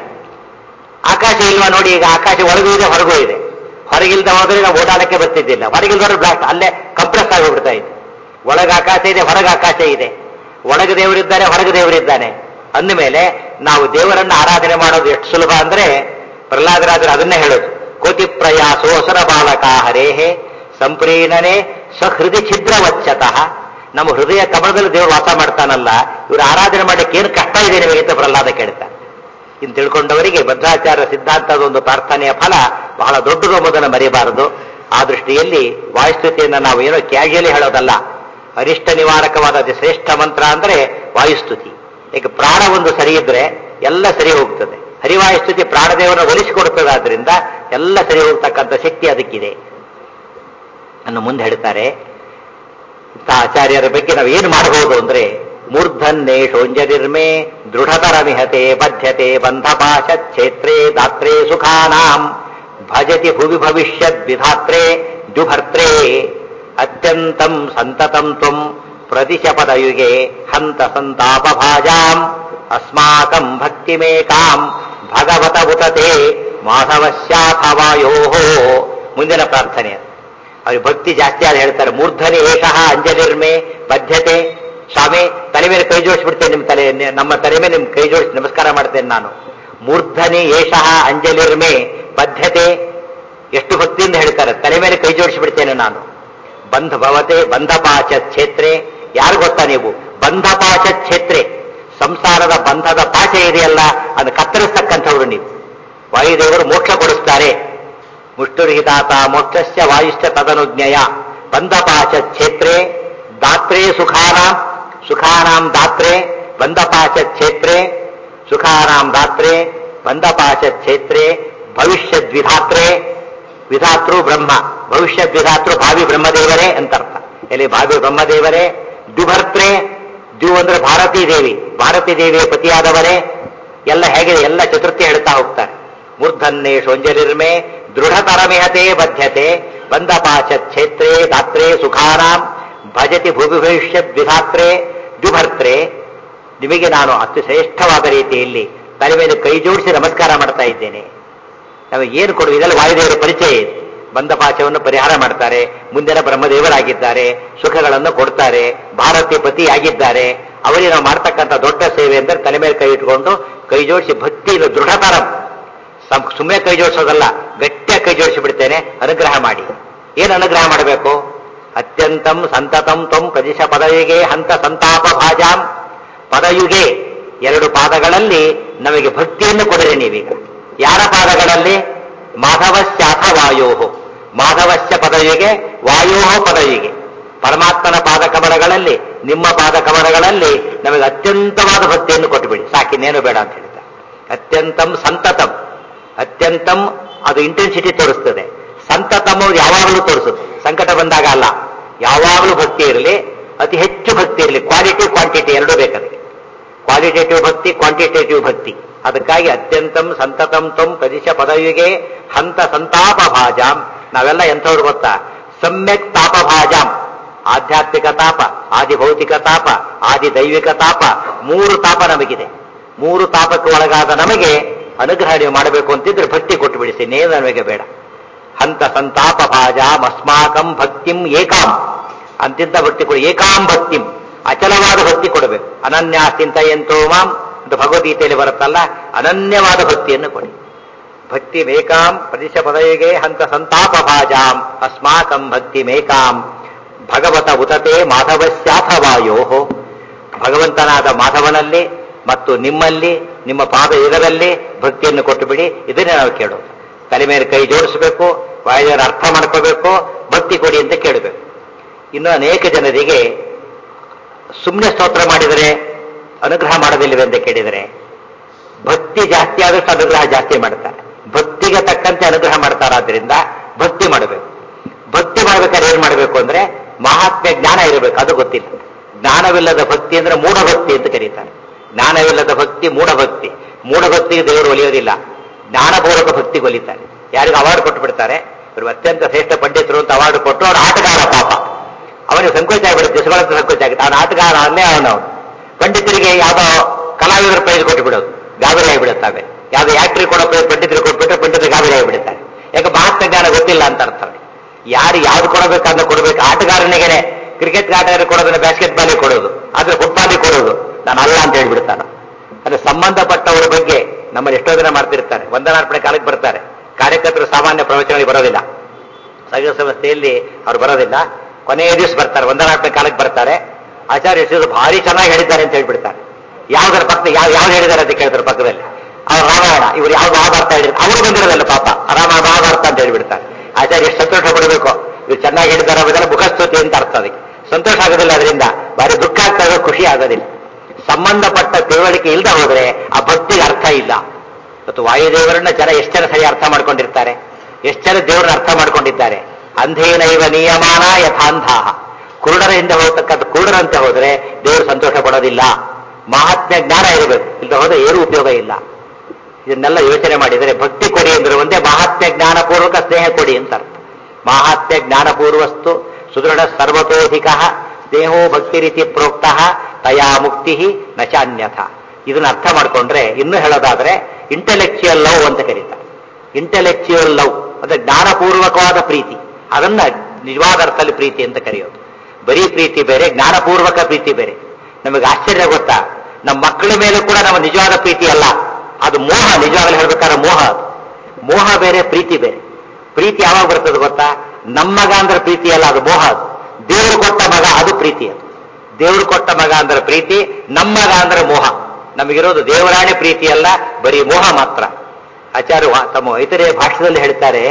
ಆಕಾಶ ಇಲ್ವಾ ನೋಡಿ ಈಗ ಆಕಾಶ ಒಳಗೂ ಇದೆ ಹೊರಗೂ ಇದೆ ಹೊರಗಿಲ್ದ ಹೋದ್ರೆ ನಾವು ಓಡಾಡಕ್ಕೆ ಬರ್ತಿದ್ದಿಲ್ಲ ಹೊರಗಿಲ್ದವ್ರು ಬ್ಲಾಸ್ಟ್ ಅಲ್ಲೇ ಕಂಪ್ರೆಸ್ ಆಗಿಬಿಡ್ತಾ ಇತ್ತು ಒಳಗೆ ಆಕಾಶ ಇದೆ ಹೊರಗೆ ಆಕಾಶ ಇದೆ ಒಳಗೆ ದೇವರಿದ್ದಾನೆ ಹೊರಗೆ ದೇವರಿದ್ದಾನೆ ಅಂದಮೇಲೆ ನಾವು ದೇವರನ್ನ ಆರಾಧನೆ ಮಾಡೋದು ಎಷ್ಟು ಸುಲಭ ಅಂದ್ರೆ ಪ್ರಹ್ಲಾದರಾಜರು ಅದನ್ನೇ ಹೇಳೋದು ಕೋಟಿ ಪ್ರಯಾಸೋ ಅಸುರ ಬಾಲಕ ಹರೇಹೇ ಸಂಪ್ರೀಣನೆ ಸಹೃದಯ ಛಿದ್ರವಚ್ಚತಃ ನಮ್ಮ ಹೃದಯ ಕಮಲದಲ್ಲಿ ದೇವರು ವಾಸ ಮಾಡ್ತಾನಲ್ಲ ಇವರು ಆರಾಧನೆ ಮಾಡಕ್ಕೆ ಏನು ಕಷ್ಟ ಇದೆ ನಿಮಗೆ ಅಂತ ಪ್ರಹ್ಲಾದ ಕೇಳ್ತಾನೆ ಇನ್ನು ತಿಳ್ಕೊಂಡವರಿಗೆ ಭದ್ರಾಚಾರ್ಯ ಸಿದ್ಧಾಂತದ ಒಂದು ಪ್ರಾರ್ಥನೆಯ ಫಲ ಬಹಳ ದೊಡ್ಡದು ಎಂಬುದನ್ನು ಮರೆಯಬಾರದು ಆ ದೃಷ್ಟಿಯಲ್ಲಿ ವಾಯುಸ್ತುತಿಯನ್ನು ನಾವು ಏನೋ ಕ್ಯಾಶುಯಲಿ ಹೇಳೋದಲ್ಲ ಅರಿಷ್ಟ ನಿವಾರಕವಾದ ಅತಿ ಶ್ರೇಷ್ಠ ಮಂತ್ರ ಅಂದ್ರೆ ವಾಯುಸ್ತುತಿ ಈಗ ಪ್ರಾಣ ಒಂದು ಸರಿ ಇದ್ರೆ ಎಲ್ಲ ಸರಿ ಹೋಗ್ತದೆ ಹರಿವಾಯುಸ್ತುತಿ ಪ್ರಾಣದೇವರನ್ನು ಒಲಿಸಿಕೊಡುತ್ತದೆ ಆದ್ರಿಂದ ಎಲ್ಲ ಸರಿ ಹೋಗ್ತಕ್ಕಂಥ ಶಕ್ತಿ ಅದಕ್ಕಿದೆ ಅನ್ನು ಮುಂದೆ ಹೇಳ್ತಾರೆ ಇಂಥ ಆಚಾರ್ಯರ ಬಗ್ಗೆ ನಾವು ಏನು ಮಾಡಬಹುದು ಅಂದ್ರೆ ಮೂರ್ಧನ್ನೇ ಶೋಂಜನಿರ್ಮೆ ದೃಢತರ ಮಿಹತೆ ಬದ್ಧತೆ ಬಂಧಪಾಶ ಕ್ಷೇತ್ರೇ ದಾತ್ರೇ ಸುಖಾನಾಂ ಭಜತಿ ಭುವಿ ಭವಿಷ್ಯದ್ ವಿಧಾತ್ರೇ ದುಭರ್ತ್ರೇ ಅತ್ಯಂತಂ ಸಂತತಂ ತ್ವಂ ಪ್ರತಿಶಪದಯುಗೆ ಹಂತ ಸಂತಾಪಭಾಜಾಂ ಅಸ್ಮಾಕಂ ಭಕ್ತಿಮೇಕಾಂ ಭಗವತ ಉತತೆ ಮಾಧವಸ್ಯಾಥವಾಯೋ ಮುಂದಿನ ಪ್ರಾರ್ಥನೆ ಅವ್ರಿಗೆ ಭಕ್ತಿ ಜಾಸ್ತಿ ಆದ ಹೇಳ್ತಾರೆ ಮೂರ್ಧನಿ ಏಷಃ ಅಂಜಲಿರ್ಮೆ ಬದ್ಧತೆ ಸ್ವಾಮಿ ತಲೆ ಮೇಲೆ ಕೈ ಜೋಡಿಸ್ಬಿಡ್ತೇನೆ ನಿಮ್ಮ ತಲೆ ನಮ್ಮ ತಲೆ ಮೇಲೆ ನಿಮ್ ಕೈ ಜೋಡಿಸಿ ನಮಸ್ಕಾರ ಮಾಡ್ತೇನೆ ನಾನು ಮೂರ್ಧನಿ ಏಷಃ ಅಂಜಲಿರ್ಮೆ ಬದ್ಧತೆ ಎಷ್ಟು ಭಕ್ತಿಯಿಂದ ಹೇಳ್ತಾರೆ ತಲೆ ಮೇಲೆ ಕೈ ಜೋಡಿಸಿಬಿಡ್ತೇನೆ ನಾನು ಬಂಧ ಭವತೆ ಬಂಧಪಾಚ ಕ್ಷೇತ್ರೆ ಯಾರು ಗೊತ್ತಾ ನೀವು ಬಂಧಪಾಚ ಕ್ಷೇತ್ರೆ ಸಂಸಾರದ ಬಂಧದ ಪಾಚ ಇದೆಯಲ್ಲ ಅದು ಕತ್ತರಿಸ್ತಕ್ಕಂಥವ್ರು ನೀವು ವಾಯುದೇವರು ಮೋಕ್ಷ ಕೊಡಿಸ್ತಾರೆ ಮುಷ್ಟುರ್ಹಿತಾತ ಮೋಕ್ಷಸ್ಯ ವಾಯುಶ್ಚ ತದನುಜ್ಞಯ ಬಂದಪಾಚ ಕ್ಷೇತ್ರೇ ದಾತ್ರೇ ಸುಖಾನಾಂ ಸುಖಾನಾಂ ದಾತ್ರೇ ಬಂದಪಾಚ ಕ್ಷೇತ್ರೇ ಸುಖಾನಾಂ ದಾತ್ರೇ ಬಂದಪಾಚ ಕ್ಷೇತ್ರೇ ಭವಿಷ್ಯದ್ವಿಧಾತ್ರೇ ವಿಧಾತೃ ಬ್ರಹ್ಮ ಭವಿಷ್ಯದ್ವಿಧಾತೃ ಭಾವಿ ಬ್ರಹ್ಮದೇವರೇ ಅಂತರ್ಥ ಎಲ್ಲಿ ಭಾವಿ ಬ್ರಹ್ಮದೇವರೇ ದ್ವಿಭರ್ತ್ರೇ ದ್ಯು ಅಂದ್ರೆ ಭಾರತೀ ದೇವಿ ಭಾರತೀ ದೇವಿಯ ಪತಿಯಾದವರೇ ಎಲ್ಲ ಹೇಗಿದೆ ಎಲ್ಲ ಚತುರ್ಥಿ ಹೇಳ್ತಾ ಹೋಗ್ತಾರೆ ಮೂರ್ಧನ್ನೇ ಶೋಂಜಲಿರ್ಮೆ ದೃಢತರಮಿಹತೆ ಬದ್ಧತೆ ಬಂದಪಾಚ ಕ್ಷೇತ್ರೇ ದಾತ್ರೇ ಸುಖಾನಾಂ ಭಜತಿ ಭೂಮಿ ಭವಿಷ್ಯ ವಿಧಾತ್ರೇ ದ್ವಿಭರ್ತ್ರೇ ನಿಮಗೆ ನಾನು ಅತಿ ಶ್ರೇಷ್ಠವಾದ ರೀತಿಯಲ್ಲಿ ತಲೆ ಮೇಲೆ ಕೈ ಜೋಡಿಸಿ ನಮಸ್ಕಾರ ಮಾಡ್ತಾ ಇದ್ದೇನೆ ನಮಗೆ ಏನು ಕೊಡು ಇದೆಲ್ಲ ವಾಯುದೇವರ ಪರಿಚಯ ಇದೆ ಬಂದ ಪಾಚವನ್ನು ಪರಿಹಾರ ಮಾಡ್ತಾರೆ ಮುಂದಿನ ಬ್ರಹ್ಮದೇವರಾಗಿದ್ದಾರೆ ಸುಖಗಳನ್ನು ಕೊಡ್ತಾರೆ ಭಾರತೀಯ ಪತಿಯಾಗಿದ್ದಾರೆ ಅವರಿಗೆ ನಾವು ಮಾಡ್ತಕ್ಕಂಥ ದೊಡ್ಡ ಸೇವೆ ಅಂದರೆ ತಲೆ ಮೇಲೆ ಕೈ ಇಟ್ಕೊಂಡು ಕೈ ಜೋಡಿಸಿ ಭಕ್ತಿ ದೃಢತರ ಸುಮ್ಮನೆ ಕೈ ಜೋಡಿಸೋದಲ್ಲ ಗಟ್ಟಿಯಾಗಿ ಕೈ ಜೋಡಿಸಿ ಬಿಡ್ತೇನೆ ಅನುಗ್ರಹ ಮಾಡಿ ಏನು ಅನುಗ್ರಹ ಮಾಡಬೇಕು ಅತ್ಯಂತಂ ಸಂತತಂ ತ್ವಂ ಪ್ರದಿಶ ಪದಯುಗೆ ಹಂತ ಸಂತಾಪ ಭಾಜಾಂ ಪದಯುಗೆ ಎರಡು ಪಾದಗಳಲ್ಲಿ ನಮಗೆ ಭಕ್ತಿಯನ್ನು ಕೊಡಿರಿ ನೀವೀಗ ಯಾರ ಪಾದಗಳಲ್ಲಿ ಮಾಧವಸ್ಯಾಥ ವಾಯೋಹೋ ಮಾಧವಸ್ಯ ಪದವಿಗೆ ವಾಯೋಹೋ ಪದವಿಗೆ ಪರಮಾತ್ಮನ ಪಾದಕಮಲಗಳಲ್ಲಿ ನಿಮ್ಮ ಪಾದಕಮಲಗಳಲ್ಲಿ ನಮಗೆ ಅತ್ಯಂತವಾದ ಭಕ್ತಿಯನ್ನು ಕೊಟ್ಟುಬಿಡಿ ಸಾಕಿನ್ನೇನು ಬೇಡ ಅಂತ ಹೇಳ್ತಾರೆ ಅತ್ಯಂತಂ ಸಂತತಂ ಅತ್ಯಂತಂ ಅದು ಇಂಟೆನ್ಸಿಟಿ ತೋರಿಸ್ತದೆ ಸಂತತಂ ಅವ್ರು ಯಾವಾಗಲೂ ತೋರಿಸುತ್ತೆ ಸಂಕಟ ಬಂದಾಗ ಅಲ್ಲ ಯಾವಾಗಲೂ ಭಕ್ತಿ ಇರಲಿ ಅತಿ ಹೆಚ್ಚು ಭಕ್ತಿ ಇರಲಿ ಕ್ವಾಲಿಟಿ ಕ್ವಾಂಟಿಟಿ ಎರಡೂ ಬೇಕದಕ್ಕೆ ಕ್ವಾಲಿಟೇಟಿವ್ ಭಕ್ತಿ ಕ್ವಾಂಟಿಟೇಟಿವ್ ಭಕ್ತಿ ಅದಕ್ಕಾಗಿ ಅತ್ಯಂತಂ ಸಂತತಂ ತ್ವಂ ಪ್ರದಿಶ ಪದವಿಗೆ ಹಂತ ಸಂತಾಪ ಭಾಜಾಂ ನಾವೆಲ್ಲ ಎಂಥವ್ರು ಗೊತ್ತಾ ಸಮ್ಯಕ್ ತಾಪ ಭಾಜಾಂ ಆಧ್ಯಾತ್ಮಿಕ ತಾಪ ಆದಿ ಭೌತಿಕ ತಾಪ ಆದಿ ದೈವಿಕ ತಾಪ ಮೂರು ತಾಪ ನಮಗಿದೆ ಮೂರು ತಾಪಕ್ಕೆ ಒಳಗಾದ ನಮಗೆ ಅನುಗ್ರಹ ನೀವು ಮಾಡಬೇಕು ಅಂತಿದ್ರೆ ಭಕ್ತಿ ಕೊಟ್ಟು ಬಿಡಿಸಿ ನೇನು ನಮಗೆ ಬೇಡ ಹಂತ ಸಂತಾಪ ಭಾಜಾಂ ಅಸ್ಮಾಕಂ ಭಕ್ತಿಂ ಏಕಾಂ ಅಂತಿಂತ ಭಕ್ತಿ ಕೊಡಿ ಏಕಾಂ ಭಕ್ತಿಂ ಅಚಲವಾದ ಭಕ್ತಿ ಕೊಡಬೇಕು ಅನನ್ಯ ಚಿಂತೆಯಂತೋ ಮಾಂ ಅಂತ ಭಗವದ್ಗೀತೆಯಲ್ಲಿ ಬರುತ್ತಲ್ಲ ಅನನ್ಯವಾದ ಭಕ್ತಿಯನ್ನು ಕೊಡಿ ಭಕ್ತಿ ಮೇಕಾಂ ಪ್ರದಿಶ ಪದವಿಗೆ ಹಂತ ಸಂತಾಪ ಭಾಜಾಂ ಅಸ್ಮಾಕಂ ಭಕ್ತಿ ಮೇಕಾಂ ಭಗವತ ಉತತೆ ಮಾಧವಸ್ಯಾಥವಾಯೋ ಭಗವಂತನಾದ ಮಾಧವನಲ್ಲಿ ಮತ್ತು ನಿಮ್ಮಲ್ಲಿ ನಿಮ್ಮ ಪಾದ ಇದರಲ್ಲಿ ಭಕ್ತಿಯನ್ನು ಕೊಟ್ಟು ಬಿಡಿ ಇದನ್ನೇ ನಾವು ಕೇಳೋದು ತಲೆ ಮೇಲೆ ಕೈ ಜೋಡಿಸಬೇಕು ವಾಯುದೇವರ ಅರ್ಥ ಮಾಡ್ಕೋಬೇಕು ಭಕ್ತಿ ಕೊಡಿ ಅಂತ ಕೇಳಬೇಕು ಇನ್ನು ಅನೇಕ ಜನರಿಗೆ ಸುಮ್ಮನೆ ಸ್ತೋತ್ರ ಮಾಡಿದರೆ ಅನುಗ್ರಹ ಮಾಡೋದಿಲ್ಲವೆ ಅಂತ ಕೇಳಿದರೆ ಭಕ್ತಿ ಜಾಸ್ತಿ ಆದಷ್ಟು ಅನುಗ್ರಹ ಜಾಸ್ತಿ ಮಾಡ್ತಾರೆ ಭಕ್ತಿಗೆ ತಕ್ಕಂತೆ ಅನುಗ್ರಹ ಮಾಡ್ತಾರಾದ್ರಿಂದ ಭಕ್ತಿ ಮಾಡಬೇಕು ಭಕ್ತಿ ಮಾಡ್ಬೇಕಾದ್ರೆ ಏನ್ ಮಾಡಬೇಕು ಅಂದ್ರೆ ಮಹಾತ್ಮ್ಯ ಜ್ಞಾನ ಇರಬೇಕು ಅದು ಗೊತ್ತಿಲ್ಲ ಜ್ಞಾನವಿಲ್ಲದ ಭಕ್ತಿ ಅಂದ್ರೆ ಮೂಢಭಕ್ತಿ ಅಂತ ಕರೀತಾರೆ ಜ್ಞಾನವಿಲ್ಲದ ಭಕ್ತಿ ಮೂಢಭಕ್ತಿ ಮೂಢಭಕ್ತಿಗೆ ದೇವರು ಒಲಿಯೋದಿಲ್ಲ ಜ್ಞಾನಪೂರ್ವಕ ಭಕ್ತಿ ಒಲಿತಾರೆ ಯಾರಿಗೂ ಅವಾರ್ಡ್ ಕೊಟ್ಟು ಬಿಡ್ತಾರೆ ಇವರು ಅತ್ಯಂತ ಶ್ರೇಷ್ಠ ಪಂಡಿತರು ಅಂತ ಅವಾರ್ಡ್ ಕೊಟ್ಟು ಅವ್ರು ಆಟಗಾರ ಪಾಪ ಅವನಿಗೆ ಸಂಕೋಚ ಆಗ್ಬಿಡುತ್ತೆ ದಿವಸಗಳ ಸಂಕೋಚ ಆಗುತ್ತೆ ಅವನ ಆಟಗಾರ ಅಲ್ಲೇ ಅವನು ಪಂಡಿತರಿಗೆ ಯಾವುದೋ ಕಲಾವಿದರ ಪ್ರೈಸ್ ಕೊಟ್ಟು ಬಿಡೋದು ಗಾಬರಿ ಆಗಿಬಿಡುತ್ತೆ ಆಮೇಲೆ ಯಾವುದೋ ಯಾಕ್ಟ್ರಿ ಕೊಡೋ ಪ್ರೈಸ್ ಪಂಡಿತರಿಗೆ ಕೊಟ್ಬಿಟ್ರೆ ಪಂಡಿತರು ಗಾಬರಿ ಆಗಿಬಿಡುತ್ತಾರೆ ಯಾಕೆ ಮಹಾತ್ಮ ಜ್ಞಾನ ಗೊತ್ತಿಲ್ಲ ಅಂತ ಅರ್ಥ ಅವ್ರಿಗೆ. ಯಾರು ಯಾವ್ದು ಕೊಡಬೇಕಂತ ಕೊಡಬೇಕು ಆಟಗಾರನಿಗೆ ಕ್ರಿಕೆಟ್ ಆಟಗಾರ ಕೊಡೋದನ್ನ ಬ್ಯಾಸ್ಕೆಟ್ ಬಾಲಿಗೆ ಕೊಡೋದು ಆದ್ರೆ ಫುಟ್ಬಾಲಿಗೆ ಕೊಡೋದು ನಾನು ಅಲ್ಲ ಅಂತ ಹೇಳ್ಬಿಡ್ತಾನೆ ಅಂದ್ರೆ ಸಂಬಂಧಪಟ್ಟವರ ಬಗ್ಗೆ ನಮ್ಮಲ್ಲಿ ಎಷ್ಟೋ ಜನ ಮಾಡ್ತಿರ್ತಾರೆ ವಂದನಾರ್ಪಣೆ ಕಾಲಕ್ಕೆ ಬರ್ತಾರೆ ಕಾರ್ಯಕರ್ತರು ಸಾಮಾನ್ಯ ಪ್ರವಚನಗಳಿಗೆ ಬರೋದಿಲ್ಲ ಸಂಘ ಸಂಸ್ಥೆಯಲ್ಲಿ ಅವ್ರು ಬರೋದಿಲ್ಲ ಕೊನೆಯ ದಿವಸ ಬರ್ತಾರೆ ವಂದನಾರ್ಪಣೆ ಕಾಲಕ್ಕೆ ಬರ್ತಾರೆ ಆಚಾರ್ಯ ಯಶೋಧ ಭಾರಿ ಚೆನ್ನಾಗಿ ಹೇಳಿದ್ದಾರೆ ಅಂತ ಹೇಳ್ಬಿಡ್ತಾರೆ ಯಾವ್ದಾರ ಪಕ್ಕ ಯಾವ ಯಾವ್ದು ಹೇಳಿದ್ದಾರೆ ಅಂತ ಕೇಳ್ತಾರೆ ಪಕ್ಕದಲ್ಲಿ ಅವ್ರು ರಾಮಾಯಣ ಇವ್ರು ಯಾವ ಮಹಾಭಾರತ ಹೇಳಿದ್ರು ಅವರು ಬಂದಿರೋದಲ್ಲ ಪಾಪ ರಾಮ ಮಹಾಭಾರತ ಅಂತ ಹೇಳ್ಬಿಡ್ತಾರೆ ಆಚಾರ್ಯ ಎಷ್ಟು ಸಂತೋಷ ಪಡಬೇಕು ಇವ್ರು ಚೆನ್ನಾಗಿ ಹೇಳಿದ್ದಾರೆ ಅದೆಲ್ಲ ಮುಖಸ್ತುತಿ ಅಂತ ಅರ್ಥ ಅದಕ್ಕೆ ಸಂತೋಷ ಆಗೋದಿಲ್ಲ ಅದರಿಂದ ಭಾರಿ ದುಃಖ ಆಗ್ತಾ ಇರೋ ಖುಷಿ ಆಗೋದಿಲ್ಲ ಸಂಬಂಧಪಟ್ಟ ತಿಳುವಳಿಕೆ ಇಲ್ಲದೆ ಹೋದ್ರೆ ಆ ಭಕ್ತಿಗೆ ಅರ್ಥ ಇಲ್ಲ ಮತ್ತು ವಾಯುದೇವರನ್ನ ಜನ ಎಷ್ಟು ಜನ ಸರಿ ಅರ್ಥ ಮಾಡ್ಕೊಂಡಿರ್ತಾರೆ ಎಷ್ಟು ಜನ ದೇವರನ್ನ ಅರ್ಥ ಮಾಡ್ಕೊಂಡಿದ್ದಾರೆ ಅಂಧೇನೈವ ನಿಯಮಾನ ಯಥಾಂಧಾಹ ಕುರುಡರ ಹಿಂದೆ ಹೋಗ್ತಕ್ಕಂಥ ಕುರುಡರಂತೆ ಹೋದ್ರೆ ದೇವರು ಸಂತೋಷ ಪಡೋದಿಲ್ಲ ಮಹಾತ್ಮ್ಯ ಜ್ಞಾನ ಇರಬೇಕು ಇಲ್ಲದೆ ಹೋದ್ರೆ ಏನೂ ಉಪಯೋಗ ಇಲ್ಲ ಇದನ್ನೆಲ್ಲ ಯೋಚನೆ ಮಾಡಿದರೆ ಭಕ್ತಿ ಕೊಡಿ ಅಂದ್ರೆ ಒಂದೇ ಮಹಾತ್ಮ್ಯ ಜ್ಞಾನಪೂರ್ವಕ ಸ್ನೇಹ ಕೊಡಿ ಅಂತ ಅರ್ಥ ಮಹಾತ್ಮ್ಯ ಜ್ಞಾನಪೂರ್ವಸ್ತು ಸುದೃಢ ಸರ್ವತೋಧಿಕ ಸ್ನೇಹೋ ಭಕ್ತಿ ರೀತಿ ಪ್ರೋಕ್ತ ತಯಾ ಮುಕ್ತಿ ನಚಾನ್ಯಥ ಇದನ್ನ ಅರ್ಥ ಮಾಡ್ಕೊಂಡ್ರೆ ಇನ್ನೂ ಹೇಳೋದಾದ್ರೆ ಇಂಟೆಲೆಕ್ಚುಯಲ್ ಲವ್ ಅಂತ ಕರೀತಾರೆ ಇಂಟೆಲೆಕ್ಚುಯಲ್ ಲವ್ ಅಂದ್ರೆ ಜ್ಞಾನಪೂರ್ವಕವಾದ ಪ್ರೀತಿ ಅದನ್ನ ನಿಜವಾದ ಅರ್ಥದಲ್ಲಿ ಪ್ರೀತಿ ಅಂತ ಕರೆಯೋದು ಬರೀ ಪ್ರೀತಿ ಬೇರೆ ಜ್ಞಾನಪೂರ್ವಕ ಪ್ರೀತಿ ಬೇರೆ ನಮಗೆ ಆಶ್ಚರ್ಯ ಗೊತ್ತಾ ನಮ್ಮ ಮಕ್ಕಳ ಮೇಲೆ ಕೂಡ ನಮ್ಮ ನಿಜವಾದ ಪ್ರೀತಿ ಅಲ್ಲ ಅದು ಮೋಹ ನಿಜವಾಗಲೂ ಹೇಳ್ಬೇಕಾದ್ರೆ ಮೋಹ ಅದು ಮೋಹ ಬೇರೆ ಪ್ರೀತಿ ಬೇರೆ ಪ್ರೀತಿ ಯಾವಾಗ ಬರ್ತದೆ ಗೊತ್ತಾ ನಮ್ಮ ಮಗ ಅಂದ್ರೆ ಪ್ರೀತಿ ಅಲ್ಲ ಅದು ಮೋಹ ಅದು ದೇವರು ಕೊಟ್ಟ ಮಗ ಅದು ಪ್ರೀತಿ ಅದು ದೇವರು ಕೊಟ್ಟ ಮಗ ಅಂದ್ರೆ ಪ್ರೀತಿ ನಮ್ಮ ಮಗ ಅಂದ್ರೆ ಮೋಹ ನಮಗಿರೋದು ದೇವರಾಣೆ ಪ್ರೀತಿ ಅಲ್ಲ ಬರೀ ಮೋಹ ಮಾತ್ರ ಆಚಾರ್ಯ ವಾ- ತಮ್ಮ ಇತರೆ ಭಾಷೆದಲ್ಲಿ ಹೇಳ್ತಾರೆ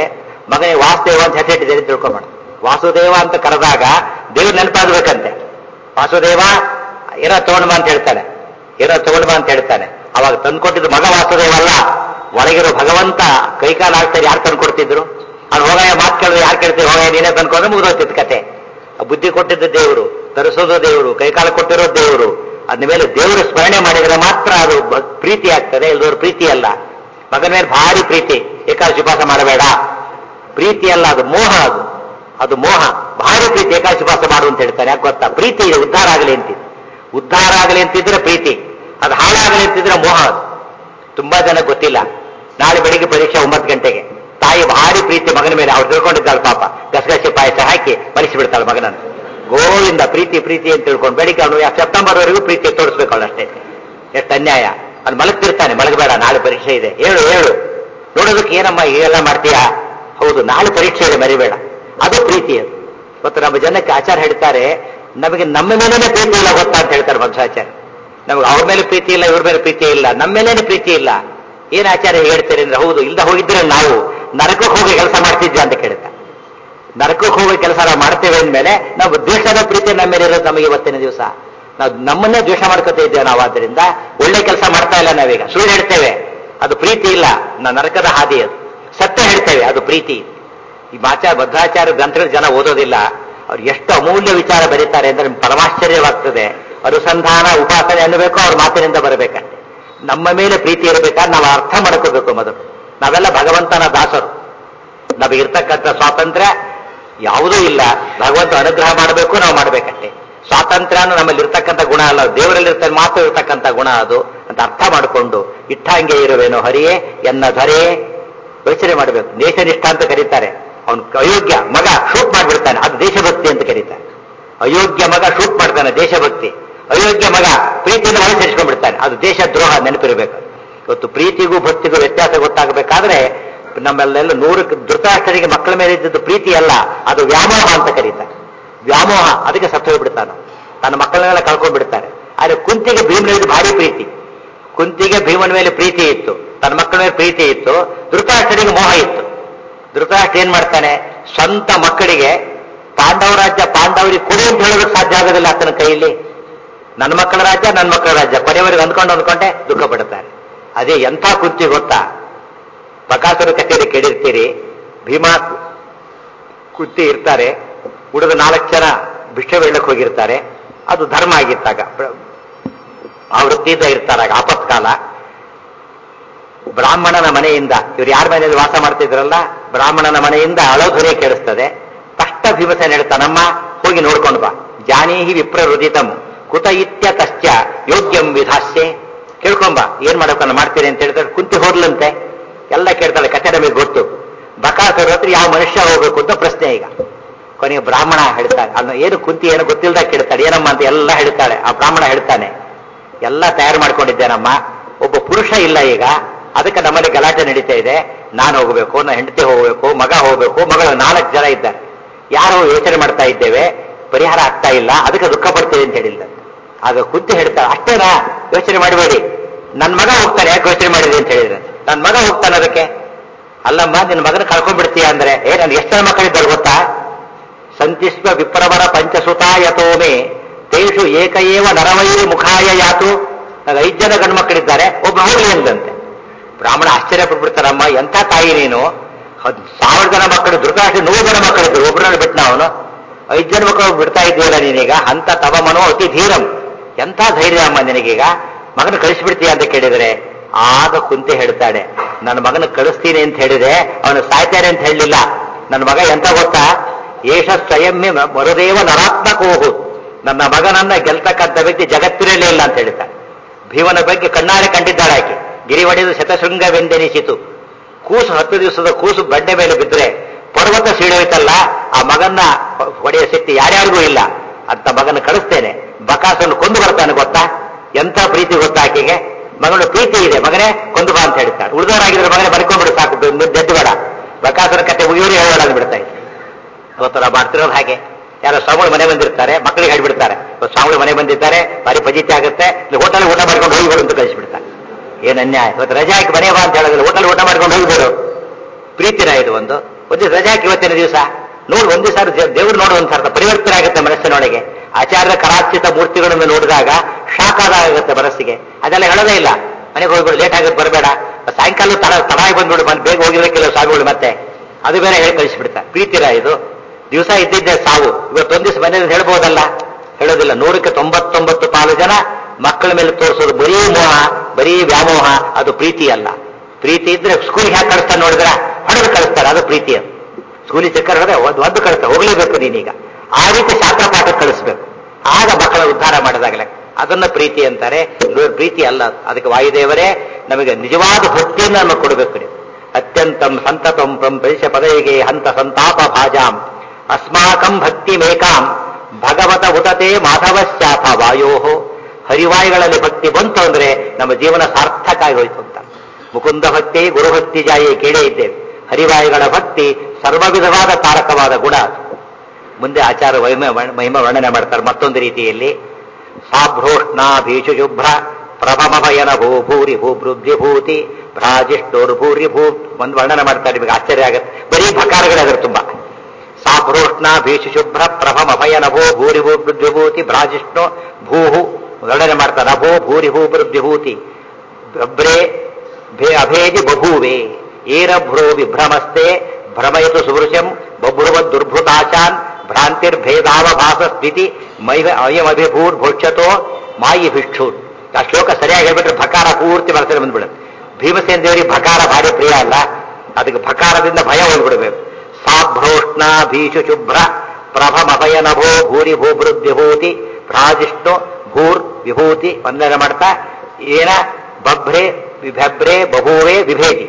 ಮಗನಿಗೆ ವಾಸುದೇವ ಅಂತ ಹೆಸರಿಟ್ಟಿದ್ದೇನೆ ತಿಳ್ಕೊಂಬೇಡ ವಾಸುದೇವ ಅಂತ ಕರೆದಾಗ ದೇವ್ರು ನೆನಪಾಗ್ಬೇಕಂತೆ ವಾಸುದೇವ ಏನೋ ತಗೊಂಡ್ಬಾ ಅಂತ ಹೇಳ್ತಾನೆ ಏನೋ ತಗೊಂಡ್ಬಾ ಅಂತ ಹೇಳ್ತಾನೆ ಅವಾಗ ತಂದ್ಕೊಟ್ಟಿದ್ದು ಮಗ ವಾಸುದೇವ ಅಲ್ಲ ಒಳಗಿರೋ ಭಗವಂತ ಕೈಕಾಲು ಆಗ್ತಾರೆ ಯಾರು ತಂದ್ಕೊಡ್ತಿದ್ರು ಅವ್ನು ಹೋಗಯ್ಯ ಮಾತು ಕೇಳಿದ್ರೆ ಯಾರು ಕೇಳ್ತೀವಿ ಹೋಗಯ್ಯ ನೀನೇ ತಂದ್ಕೊಂಡ್ರೆ ಮುಗಿದೋಗ್ತಿತ್ತು ಕತೆ ಆ ಬುದ್ಧಿ ಕೊಟ್ಟಿದ್ದು ದೇವರು ತರಿಸೋದು ದೇವರು ಕೈಕಾಲು ಕೊಟ್ಟಿರೋ ದೇವರು ಅದ್ರ ಮೇಲೆ ದೇವರು ಸ್ಮರಣೆ ಮಾಡಿದರೆ ಮಾತ್ರ ಅದು ಭ- ಪ್ರೀತಿ ಆಗ್ತದೆ ಇಲ್ಲದವ್ರ ಪ್ರೀತಿ ಅಲ್ಲ ಮಗನ ಮೇಲೆ ಭಾರಿ ಪ್ರೀತಿ ಏಕಾದಶಿ ಉಪವಾಸ ಮಾಡಬೇಡ ಪ್ರೀತಿ ಅಲ್ಲ ಅದು ಮೋಹ ಅದು ಅದು ಮೋಹ ಭಾರಿ ಪ್ರೀತಿ ಏಕಾದಶಿ ಉಪವಾಸ ಮಾಡು ಅಂತ ಹೇಳ್ತಾನೆ ಯಾಕೆ ಗೊತ್ತಾ ಪ್ರೀತಿ ಇದೆ ಉದ್ಧಾರ ಆಗಲಿ ಅಂತಿದ್ದು ಉದ್ಧಾರ ಆಗಲಿ ಅಂತಿದ್ರೆ ಪ್ರೀತಿ ಅದು ಹಾಳಾಗಲಿ ಅಂತಿದ್ರೆ ಮೋಹ ಅದು ತುಂಬಾ ಜನ ಗೊತ್ತಿಲ್ಲ ನಾಳೆ ಬೆಳಿಗ್ಗೆ ಪರೀಕ್ಷೆ ಒಂಬತ್ತು ಗಂಟೆಗೆ ತಾಯಿ ಭಾರಿ ಪ್ರೀತಿ ಮಗನ ಮೇಲೆ ಅವ್ರು ತಿಳ್ಕೊಂಡಿದ್ದಾಳೆ ಪಾಪ ಗಸಗಸೆ ಪಾಯಸ ಹಾಕಿ ಮಲಿಸಿ ಮಗನನ್ನು ಗೋವಿಂದ ಪ್ರೀತಿ ಪ್ರೀತಿ ಅಂತ ತಿಳ್ಕೊಂಡು ಬೆಳಿಗ್ಗೆ ಅವನು ಸೆಪ್ಟೆಂಬರ್ ವರೆಗೂ ಪ್ರೀತಿ ತೋರಿಸ್ಬೇಕು ಅವಳು ಅಷ್ಟೇ ಎಷ್ಟು ಅನ್ಯಾಯ ಅವ್ನು ಮಲಗ್ತಿರ್ತಾನೆ ಮಲಗಬೇಡ ನಾಳೆ ಪರೀಕ್ಷೆ ಇದೆ ಹೇಳು ಹೇಳು ನೋಡೋದಕ್ಕೆ ಏನಮ್ಮ ಹೀಗೆಲ್ಲ ಮಾಡ್ತೀಯಾ ಹೌದು ನಾಳೆ ಪರೀಕ್ಷೆ ಇದೆ ಮರಿಬೇಡ ಅದು ಪ್ರೀತಿ ಅದು ಮತ್ತು ನಮ್ಮ ಜನಕ್ಕೆ ಆಚಾರ ಹೇಳ್ತಾರೆ ನಮಗೆ ನಮ್ಮ ಮೇಲೇನೆ ಪ್ರೀತಿ ಇಲ್ಲ ಗೊತ್ತಾ ಅಂತ ಹೇಳ್ತಾರೆ ಮಧ್ವಾಚಾರ್ಯ ನಮಗೆ ಅವ್ರ ಮೇಲೆ ಪ್ರೀತಿ ಇಲ್ಲ ಇವ್ರ ಮೇಲೆ ಪ್ರೀತಿ ಇಲ್ಲ ನಮ್ಮ ಮೇಲೇನೆ ಪ್ರೀತಿ ಇಲ್ಲ ಏನ್ ಆಚಾರ್ಯ ಹೇಳ್ತಾರೆ ಅಂದ್ರೆ ಹೌದು ಇಲ್ದ ಹೋಗಿದ್ರೆ ನಾವು ನರಕಕ್ಕೆ ಹೋಗಿ ಕೆಲಸ ಮಾಡ್ತಿದ್ವಿ ಅಂತ ಕೇಳುತ್ತಾ ನರಕಕ್ಕೆ ಹೋಗಿ ಕೆಲಸ ನಾವು ಮಾಡ್ತೇವೆ ಅಂದ್ಮೇಲೆ ನಾವು ದ್ವೇಷದ ಪ್ರೀತಿ ನಮ್ಮ ಮೇಲೆ ಇರೋದು ನಮಗೆ ಇವತ್ತಿನ ದಿವಸ ನಾವು ನಮ್ಮನ್ನೇ ದ್ವೇಷ ಮಾಡ್ಕೊತಾ ಇದ್ದೇವೆ ನಾವು ಆದ್ರಿಂದ ಒಳ್ಳೆ ಕೆಲಸ ಮಾಡ್ತಾ ಇಲ್ಲ ನಾವೀಗ ಸುಳ್ಳು ಹೇಳ್ತೇವೆ ಅದು ಪ್ರೀತಿ ಇಲ್ಲ ನಾ ನರಕದ ಹಾದಿ ಅದು ಸತ್ಯ ಹೇಳ್ತೇವೆ ಅದು ಪ್ರೀತಿ ಈ ಮಾಚಾರ ಬದ್ಧಾಚಾರ ಗ್ರಂಥಗಳು ಜನ ಓದೋದಿಲ್ಲ ಅವ್ರು ಎಷ್ಟು ಅಮೂಲ್ಯ ವಿಚಾರ ಬರೀತಾರೆ ಅಂದ್ರೆ ನಿಮ್ಗೆ ಪರಮಾಶ್ಚರ್ಯವಾಗ್ತದೆ ಅನುಸಂಧಾನ ಉಪಾಸನೆ ಅನ್ನಬೇಕು ಅವ್ರ ಮಾತಿನಿಂದ ಬರಬೇಕಂತೆ ನಮ್ಮ ಮೇಲೆ ಪ್ರೀತಿ ಇರಬೇಕಾದ್ರೆ ನಾವು ಅರ್ಥ ಮಾಡ್ಕೋಬೇಕು ಮೊದಲು ನಾವೆಲ್ಲ ಭಗವಂತನ ದಾಸರು ನಮಗಿರ್ತಕ್ಕಂಥ ಸ್ವಾತಂತ್ರ್ಯ ಯಾವುದೂ ಇಲ್ಲ ಭಗವಂತ ಅನುಗ್ರಹ ಮಾಡಬೇಕು ನಾವು ಮಾಡಬೇಕಷ್ಟೇ ಸ್ವಾತಂತ್ರ್ಯ ನಮ್ಮಲ್ಲಿ ಇರ್ತಕ್ಕಂಥ ಗುಣ ಅಲ್ಲ ದೇವರಲ್ಲಿರ್ತ ಮಾತ್ರ ಇರ್ತಕ್ಕಂಥ ಗುಣ ಅದು ಅಂತ ಅರ್ಥ ಮಾಡಿಕೊಂಡು ಇಟ್ಟಂಗೆ ಇರುವೇನೋ ಹರಿಯೇ ಎನ್ನ ಧರೆ ಯೋಚನೆ ಮಾಡಬೇಕು ದೇಶನಿಷ್ಠ ಅಂತ ಕರೀತಾರೆ ಅವನು ಅಯೋಗ್ಯ ಮಗ ಶೂಟ್ ಮಾಡಿಬಿಡ್ತಾನೆ ಅದು ದೇಶಭಕ್ತಿ ಅಂತ ಕರೀತಾರೆ ಅಯೋಗ್ಯ ಮಗ ಶೂಟ್ ಮಾಡ್ತಾನೆ ದೇಶಭಕ್ತಿ ಅಯೋಗ್ಯ ಮಗ ಪ್ರೀತಿಯಿಂದ ಒಳಗೆ ಸೇರಿಸ್ಕೊಂಡ್ಬಿಡ್ತಾನೆ ಅದು ದೇಶದ್ರೋಹ ನೆನಪಿರಬೇಕು ಇವತ್ತು ಪ್ರೀತಿಗೂ ಭಕ್ತಿಗೂ ವ್ಯತ್ಯಾಸ ಗೊತ್ತಾಗಬೇಕಾದ್ರೆ ನಮ್ಮೆಲ್ಲೆಲ್ಲ ನೂರಕ್ಕೆ ಧೃತರಾಷ್ಟ್ರರಿಗೆ ಮಕ್ಕಳ ಮೇಲೆ ಇದ್ದದ್ದು ಪ್ರೀತಿ ಅಲ್ಲ ಅದು ವ್ಯಾಮೋಹ ಅಂತ ಕರೀತಾರೆ ವ್ಯಾಮೋಹ ಅದಕ್ಕೆ ಸತ್ತು ಹೋಗ್ಬಿಡ್ತಾನೆ ತನ್ನ ಮಕ್ಕಳನ್ನೆಲ್ಲ ಕಳ್ಕೊಂಡ್ಬಿಡ್ತಾರೆ ಆದ್ರೆ ಕುಂತಿಗೆ ಭೀಮನ ಮೇಲೆ ಭಾರಿ ಪ್ರೀತಿ ಕುಂತಿಗೆ ಭೀಮನ ಮೇಲೆ ಪ್ರೀತಿ ಇತ್ತು ತನ್ನ ಮಕ್ಕಳ ಮೇಲೆ ಪ್ರೀತಿ ಇತ್ತು ಧೃತರಾಷ್ಟ್ರನಿಗೆ ಮೋಹ ಇತ್ತು ಧೃತರಾಷ್ಟ್ರ ಏನ್ ಮಾಡ್ತಾನೆ ಸ್ವಂತ ಮಕ್ಕಳಿಗೆ ಪಾಂಡವ ರಾಜ್ಯ ಪಾಂಡವರಿಗೆ ಕೊಡಿ ಅಂತ ಹೇಳೋದಕ್ಕೆ ಸಾಧ್ಯ ಆಗೋದಿಲ್ಲ ಆತನ ಕೈಯಲ್ಲಿ ನನ್ನ ಮಕ್ಕಳ ರಾಜ್ಯ ನನ್ನ ಮಕ್ಕಳ ರಾಜ್ಯ ಕೊನೆಯವರೆಗೆ ಅಂದ್ಕೊಂಡು ಅಂದ್ಕೊಂಡೆ ದುಃಖ ಪಡ್ತಾರೆ ಅದೇ ಎಂಥ ಕುಂತಿ ಗೊತ್ತಾ ಬಕಾಸುರ ಕಥೆಯಲ್ಲಿ ಕೇಳಿರ್ತೀರಿ ಭೀಮಾ ಕುಂತಿ ಇರ್ತಾರೆ ಉಳಿದ ನಾಲ್ಕು ಜನ ಭಿಕ್ಷೆ ಬೇಡಕ್ಕೆ ಹೋಗಿರ್ತಾರೆ ಅದು ಧರ್ಮ ಆಗಿತ್ತಾಗ ಆ ವೃತ್ತಿಯಿಂದ ಇರ್ತಾರಾಗ ಆಪತ್ಕಾಲ ಬ್ರಾಹ್ಮಣನ ಮನೆಯಿಂದ ಇವ್ರು ಯಾರ ಮನೆಯಲ್ಲಿ ವಾಸ ಮಾಡ್ತಿದ್ರಲ್ಲ ಬ್ರಾಹ್ಮಣನ ಮನೆಯಿಂದ ಅಳಧ್ವನಿ ಕೇಳಿಸ್ತದೆ ತಷ್ಟ ಭೀಮಸೇನ ಹೇಳ್ತಾನಮ್ಮ ಹೋಗಿ ನೋಡ್ಕೊಂಡು ಬಾ ಜಾನೀಹಿ ವಿಪ್ರ ಹೃದಿತಂ ಕುತ ಇತ್ಯತಶ್ಚ ಯೋಗ್ಯಂ ವಿಧಾಸ್ಯೆ ಕೇಳ್ಕೊಂಬ ಏನ್ ಮಾಡಬೇಕನ್ನ ಮಾಡ್ತೀರಿ ಅಂತ ಹೇಳ್ತಾರೆ ಕುಂತಿ ಹೋದ್ಲಂತೆ ಎಲ್ಲ ಕೇಳ್ತಾಳೆ ಕಥೆ ನಮಗೆ ಗೊತ್ತು ಬಕಾಸುರ ಹತ್ರ ಯಾವ ಮನುಷ್ಯ ಹೋಗ್ಬೇಕು ಅಂತ ಪ್ರಶ್ನೆ ಈಗ ಕೊನೆಗೆ ಬ್ರಾಹ್ಮಣ ಹೇಳ್ತಾಳೆ ಅಲ್ಲ ಏನು ಕುಂತಿ ಏನು ಗೊತ್ತಿಲ್ಲದ ಕೇಳ್ತಾಳೆ ಏನಮ್ಮ ಅಂತ ಎಲ್ಲ ಹೇಳ್ತಾಳೆ ಆ ಬ್ರಾಹ್ಮಣ ಹೇಳ್ತಾನೆ ಎಲ್ಲ ತಯಾರು ಮಾಡ್ಕೊಂಡಿದ್ದೇನಮ್ಮ ಒಬ್ಬ ಪುರುಷ ಇಲ್ಲ ಈಗ ಅದಕ್ಕೆ ನಮ್ಮಲ್ಲಿ ಗಲಾಟೆ ನಡೀತಾ ಇದೆ ನಾನು ಹೋಗಬೇಕು ನನ್ನ ಹೆಂಡತಿ ಹೋಗಬೇಕು ಮಗ ಹೋಗಬೇಕು ಮಗಳು ನಾಲ್ಕು ಜನ ಇದ್ದಾರೆ ಯಾರು ಯೋಚನೆ ಮಾಡ್ತಾ ಇದ್ದೇವೆ ಪರಿಹಾರ ಆಗ್ತಾ ಇಲ್ಲ ಅದಕ್ಕೆ ದುಃಖ ಪಡ್ತೇವೆ ಅಂತ ಹೇಳಿಲ್ಲ ಆಗ ಕುಂತಿ ಹೇಳ್ತಾ ಅಷ್ಟೇನಾ ಯೋಚನೆ ಮಾಡಬೇಡಿ ನನ್ನ ಮಗ ಹೋಗ್ತಾನೆ ಯಾಕೆ ಯೋಚನೆ ಮಾಡಿದೆ ಅಂತ ಹೇಳಿದ್ರೆ ನನ್ನ ಮಗ ಹೋಗ್ತಾನೆ ಅದಕ್ಕೆ ಅಲ್ಲಮ್ಮ ನಿನ್ನ ಮಗನ ಕಳ್ಕೊಂಡ್ಬಿಡ್ತೀಯ ಅಂದ್ರೆ ಏ ನನ್ಗೆ ಎಷ್ಟು ಜನ ಮಕ್ಕಳಿದ್ದಾರೆ ಗೊತ್ತಾ ಸಂತಿಸ್ವ ವಿಪ್ರವರ ಪಂಚಸುತ ಯಥೋಮೆ ತೇಷು ಏಕಏವ ನರವೈರಿ ಮುಖಾಯ ಯಾತು ನನಗೆ ಐದು ಜನ ಗಂಡು ಮಕ್ಕಳಿದ್ದಾರೆ ಒಬ್ಬ ಹೋಗ್ಲಿ ಎಂದಂತೆ ಬ್ರಾಹ್ಮಣ ಆಶ್ಚರ್ಯ ಪಟ್ಬಿಡ್ತಾರಮ್ಮ ಎಂಥ ತಾಯಿ ನೀನು ಹದ್ ಸಾವಿರ ಜನ ಮಕ್ಕಳು ಧೃತರಾಷ್ಟ್ರ ನೂರು ಜನ ಮಕ್ಕಳಿದ್ರು ಒಬ್ಬರನ್ನ ಬಿಟ್ಟ ಅವನು ಐದು ಜನ ಮಕ್ಕಳು ಬಿಡ್ತಾ ಇದ್ದೀವಲ್ಲ ನೀನೀಗ ಅಂತ ತವ ಮನೋ ಅತಿ ಧೀರಂ ಎಂಥ ಧೈರ್ಯ ಅಮ್ಮ ನಿನಗೀಗ ಮಗನ ಕಳಿಸ್ಬಿಡ್ತೀಯ ಅಂತ ಕೇಳಿದರೆ ಆಗ ಕುಂತೆ ಹೇಳ್ತಾಳೆ ನನ್ನ ಮಗನ ಕಳಿಸ್ತೀನಿ ಅಂತ ಹೇಳಿದೆ ಅವನು ಸಾಯ್ತಾನೆ ಅಂತ ಹೇಳಲಿಲ್ಲ ನನ್ನ ಮಗ ಎಂತ ಗೊತ್ತಾ ಏಷ ಸ್ವಯಂಮೆ ಮರುದೇವ ನರಾತ್ಮಕೋಹು ನನ್ನ ಮಗನನ್ನ ಗೆಲ್ತಕ್ಕಂಥ ವ್ಯಕ್ತಿ ಜಗತ್ತಿರಲೇ ಇಲ್ಲ ಅಂತ ಹೇಳ್ತಾಳೆ ಭೀಮನ ಬಗ್ಗೆ ಕಣ್ಣಾರೆ ಕಂಡಿದ್ದಾಳೆ ಆಕೆ ಗಿರಿ ಹೊಡೆದು ಶತಶೃಂಗವೆಂದೆನಿಸಿತು ಕೂಸು ಹತ್ತು ದಿವಸದ ಕೂಸು ಬಂಡೆ ಮೇಲೆ ಬಿದ್ದರೆ ಪರ್ವತ ಸೀಳೋಯ್ತಲ್ಲ ಆ ಮಗನ್ನ ಹೊಡೆಯ ಶಕ್ತಿ ಯಾರ್ಯಾರಿಗೂ ಇಲ್ಲ ಅಂತ ಮಗನ ಕಳಿಸ್ತೇನೆ ಬಕಾಸನ್ನು ಕೊಂದು ಬರ್ತಾನೆ ಗೊತ್ತಾ ಎಂಥ ಪ್ರೀತಿ ಗೊತ್ತಾ ಆಕೆಗೆ ಮಗನ ಪ್ರೀತಿ ಇದೆ ಮಗನೇ ಕೊಂದು ಬಾ ಅಂತ ಹೇಳ್ತಾನೆ ಉಳಿದವರಾಗಿದ್ರೆ ಮಗನೇ ಬರ್ಕೊಂಡ್ಬಿಡು ಸಾಕು ಜಡ್ಡು ಬೇಡ ಬಕಾಸನ ಕತೆ ಮುಗಿಯೋರು ಹೇಳೋಣ ಬಿಡ್ತಾ ಇತ್ತು ಅವತ್ತರ ಮಾಡ್ತಿರೋದು ಹಾಗೆ ಯಾರೋ ಸ್ವಾಮಿಗಳು ಮನೆ ಬಂದಿರ್ತಾರೆ ಮಕ್ಕಳಿಗೆ ಹೇಳ್ಬಿಡ್ತಾರೆ ಸ್ವಾಮಿಗಳು ಮನೆ ಬಂದಿದ್ದಾರೆ ಭಾರಿ ಫಜಿತಿ ಆಗುತ್ತೆ ಹೋಟೆಲ್ ಊಟ ಮಾಡ್ಕೊಂಡು ಹೋಗಿಬಿಡು ಅಂತ ಕಳಿಸ್ಬಿಡ್ತಾರೆ ಏನ್ ಅನ್ಯಾಯ ಇವತ್ತು ರಜೆ ಹಾಕಿ ಮನೆ ಬಾ ಅಂತ ಹೇಳಿದ್ರೆ ಹೋಟೆಲ್ ಊಟ ಮಾಡ್ಕೊಂಡು ಹೋಗ್ಬಿಡು ಪ್ರೀತಿನ ಇದು ಒಂದು ಒಂದು ದಿವಸ ರಜೆ ಹಾಕಿ ಇವತ್ತಿನ ದಿವಸ ನೋಡು ಒಂದು ದಿವಸ ದೇವ್ರು ನೋಡು ಒಂದು ಅರ್ಥ ಪರಿವರ್ತನೆ ಆಗುತ್ತೆ ಮನಸ್ಸಿನೊಳಗೆ ಆಚಾರ್ಯ ಕರಾಚಿತ ಮೂರ್ತಿಗಳನ್ನು ನೋಡಿದಾಗ ಶಾಕ್ ಆಗುತ್ತೆ ಮನಸ್ಸಿಗೆ ಅದೆಲ್ಲ ಹೇಳೋದೇ ಇಲ್ಲ ಮನೆಗೆ ಹೋಗ್ಬಿಡು ಲೇಟ್ ಆಗುತ್ತೆ ಬರಬೇಡ ಸಾಯಂಕಾಲ ತಡ ತಡಾಗಿ ಬಂದ್ಬಿಡು ಬಂದು ಬೇಗ ಹೋಗಿರಕ್ಕಿಲ್ಲ ಸ್ವಾಮಿಗಳು ಮತ್ತೆ ಅದು ಬೇರೆ ಹೇಳಿ ಕಳಿಸ್ಬಿಡ್ತಾರೆ ಪ್ರೀತಿರ ಇದು ದಿವಸ ಇದ್ದಿದ್ದೆ ಸಾವು ಇವತ್ತೊಂದು ದಿವಸ ಮನೇಲಿ ಹೇಳ್ಬೋದಲ್ಲ ಹೇಳೋದಿಲ್ಲ ನೂರಕ್ಕೆ ತೊಂಬತ್ತೊಂಬತ್ತು ಪಾಲು ಜನ ಮಕ್ಕಳ ಮೇಲೆ ತೋರಿಸೋದು ಬರೀ ಮೋಹ ಬರೀ ವ್ಯಾಮೋಹ ಅದು ಪ್ರೀತಿ ಅಲ್ಲ ಪ್ರೀತಿ ಇದ್ರೆ ಸ್ಕೂಲ್ಗೆ ಯಾಕೆ ಕಳಿಸ್ತಾರೆ ನೋಡಿದ್ರೆ ಹೊಡೆದು ಕಳಿಸ್ತಾರೆ ಅದು ಪ್ರೀತಿ ಅದು ಸ್ಕೂಲಿಗೆ ಚಕ್ಕರ್ ಹೊಡೆದ್ರೆ ಒಂದು ಒದ್ದು ಕಳಿಸ್ತಾರೆ ಹೋಗ್ಲೇಬೇಕು ನೀನೀಗ ಆ ರೀತಿ ಶಾಸ್ತ್ರ ಪಾಠ ಕಳಿಸ್ಬೇಕು ಆಗ ಮಕ್ಕಳ ಉದ್ಧಾರ ಮಾಡಿದಾಗಲೇ ಅದನ್ನ ಪ್ರೀತಿ ಅಂತಾರೆ ಇದು ಪ್ರೀತಿ ಅಲ್ಲ ಅದಕ್ಕೆ ವಾಯುದೇವರೇ ನಮಗೆ ನಿಜವಾದ ಭಕ್ತಿಯನ್ನು ನಮ್ಮ ಕೊಡಬೇಕು ನೀವು ಅತ್ಯಂತಂ ಸಂತತಂ ಪ್ರಂ ಪರಿಶ ಪದವಿಗೆ ಹಂತ ಸಂತಾಪ ಭಾಜಾಂ ಅಸ್ಮಾಕಂ ಭಕ್ತಿ ಮೇಕಾಂ ಭಗವತ ಉತತೆ ಮಾಧವಶ್ಚಾಥ ವಾಯೋ ಹರಿವಾಯುಗಳಲ್ಲಿ ಭಕ್ತಿ ಬಂತು ಅಂದ್ರೆ ನಮ್ಮ ಜೀವನ ಸಾರ್ಥಕ ಆಗಿ ಹೋಯ್ತು ಅಂತ ಮುಕುಂದ ಭಕ್ತಿ ಗುರುಭಕ್ತಿ ಜಾಯಿ ಕೇಳೇ ಇದ್ದೇವೆ ಹರಿವಾಯುಗಳ ಭಕ್ತಿ ಸರ್ವ ವಿಧವಾದ ತಾರಕವಾದ ಗುಣ ಅದು. ಮುಂದೆ ಆಚಾರ ಮಹಿಮ ಮಹಿಮ ವರ್ಣನೆ ಮಾಡ್ತಾರೆ ಮತ್ತೊಂದು ರೀತಿಯಲ್ಲಿ ಸಾಭ್ರೋಷ್ಣ ಭೀಷು ಶುಭ್ರ ಪ್ರಭಮ ಭಯನ ಭೂ ಭೂರಿ ಭೂ ಭೂತಿ ಭ್ರಾಜಿಷ್ಟೋರ್ ಭೂರಿ ಭೂ ಒಂದು ವರ್ಣನೆ ಮಾಡ್ತಾರೆ ನಿಮಗೆ ಆಶ್ಚರ್ಯ ಆಗತ್ತೆ ಬರೀ ಭಕಾರಗಳಾದ್ರೆ ತುಂಬಾ ಸಾಭ್ರೋಷ್ಣ ಭೀಷು ಶುಭ್ರ ಪ್ರಭಮ ಭಯನ ಭೂ ಭೂರಿ ಭೂ ವಿಭೂತಿ ಭ್ರಾಜಿಷ್ಣು ಭೂಹು ವರ್ಣನೆ ಮಾಡ್ತಾರೆ ಅಭೋ ಭೂರಿ ಭೂ ವಿಭೂತಿ ಭ್ರೇ ಭೇ ಅಭೇದಿ ಬಭೂವೆ ಏನ ಭ್ರೋ ವಿಭ್ರಮಸ್ತೆ ಭ್ರಮಯತು ಸುವೃಶಂ ಬಭ್ರುವ ದುರ್ಭೃತಾಚಾನ್ ಭ್ರಾಂತಿರ್ಭೇದಾವಭಾಸ ಸ್ಥಿತಿ ಮೈವ ಅಯಮಭಿಭೂರ್ ಭೋಕ್ಷತೋ ಮಾಯಿ ಭಿಕ್ಷೂರ್ ಆ ಶ್ಲೋಕ ಸರಿಯಾಗಿ ಹೇಳ್ಬಿಟ್ರೆ ಭಕಾರ ಪೂರ್ತಿ ಬರ್ತದೆ ಬಂದ್ಬಿಡುತ್ತೆ ಭೀಮಸೇನ ದೇವರಿಗೆ ಭಕಾರ ಭಾರಿ ಪ್ರಿಯ ಅಲ್ಲ ಅದಕ್ಕೆ ಭಕಾರದಿಂದ ಭಯ ಹೋಗ್ಬಿಡ್ಬೇಕು ಸಾಭ್ರೋಷ್ಣ ಭೀಷು ಶುಭ್ರ ಪ್ರಭಮಭಯ ನಭೋ ಭೂರಿ ಭೂಭೃದ್ವಿಭೂತಿ ಭ್ರಾಜಿಷ್ಣು ಭೂರ್ ವಿಭೂತಿ ವಂದನೆ ಮಾಡ್ತಾ ಏನ ಬಭ್ರೆ ವಿಭಭ್ರೆ ಬಭೂವೆ ವಿಭೇದಿ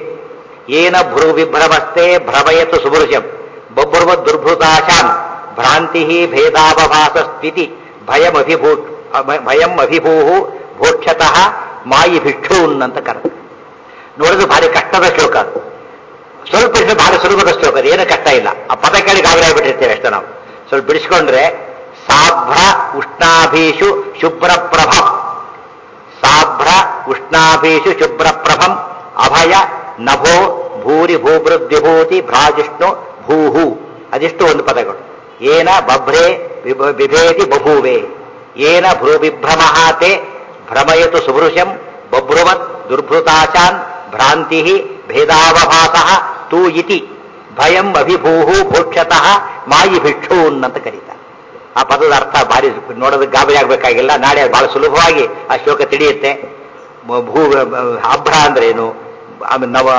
ಏನ ಭ್ರೂ ವಿಭ್ರಮಸ್ತೆ ಭ್ರಮಯತು ಸುಭೃಶಂ ಬಭ್ರುವ ದುರ್ಭೃತಾಶಾನ್ ಭ್ರಾಂತಿ ಭೇದಾವಭಾಸ ಸ್ಥಿತಿ ಭಯಮಭಿಭೂ ಭಯಂ ಅಭಿಭೂಹು ಭೋಕ್ಷತಃ ಮಾಯಿ ಭಿಕ್ಷೂನ್ ಅಂತ ಕರೆದ ನೋಡಿದ್ರೆ ಭಾರಿ ಕಷ್ಟದ ಶ್ಲೋಕ ಅದು ಸ್ವಲ್ಪ ಇದ್ರೆ ಭಾರಿ ಸುಲಭದ ಶ್ಲೋಕ ಅದು ಏನು ಕಷ್ಟ ಇಲ್ಲ ಆ ಪದ ಕೇಳಿ ಗಾಬರಿ ಆಗ್ಬಿಟ್ಟಿರ್ತೇವೆ ಅಷ್ಟೇ ನಾವು ಸ್ವಲ್ಪ ಬಿಡಿಸ್ಕೊಂಡ್ರೆ ಸಾಭ್ರ ಉಷ್ಣಾಭೀಷು ಶುಭ್ರಪ್ರಭ ಸಾಭ್ರ ಉಷ್ಣಾಭೀಷು ಶುಭ್ರಪ್ರಭಂ ಅಭಯ ನಭೋ ಭೂರಿ ಭೂಭೃದ್ವಿಭೂತಿ ಭ್ರಾಜಿಷ್ಣು ಭೂಹು ಅದಿಷ್ಟು ಒಂದು ಪದಗಳು ಏನ ಬಭ್ರೆ ವಿಭ- ಬಿಭೇದಿ ಬಭೂವೆ ಏನ ಭ್ರೂ ವಿಭ್ರಮಹಾತೆ ಭ್ರಮಯತು ಸುಭೃಶಂ ಬಭ್ರುವತ್ ದುರ್ಭೃತಾಚಾನ್ ಭ್ರಾಂತಿ ಭೇದಾವಭಾಸ ತೂ ಇತಿ ಭಯಂ ಅಭಿಭೂಹು ಭೋಕ್ಷತಃ ಮಾಯಿ ಭಿಕ್ಷೂನ್ ಅಂತ ಕರೀತಾರೆ ಆ ಪದದ ಅರ್ಥ ಭಾರಿ ನೋಡೋದಕ್ಕೆ ಗಾಬರಿ ಆಗ್ಬೇಕಾಗಿಲ್ಲ ನಾಳೆ ಬಹಳ ಸುಲಭವಾಗಿ ಆ ಶ್ಲೋಕ ತಿಳಿಯುತ್ತೆ ಮ- ಭೂ ಅಭ್ರ ಅಂದ್ರೆ ಏನು ಆಮೇಲೆ ನವ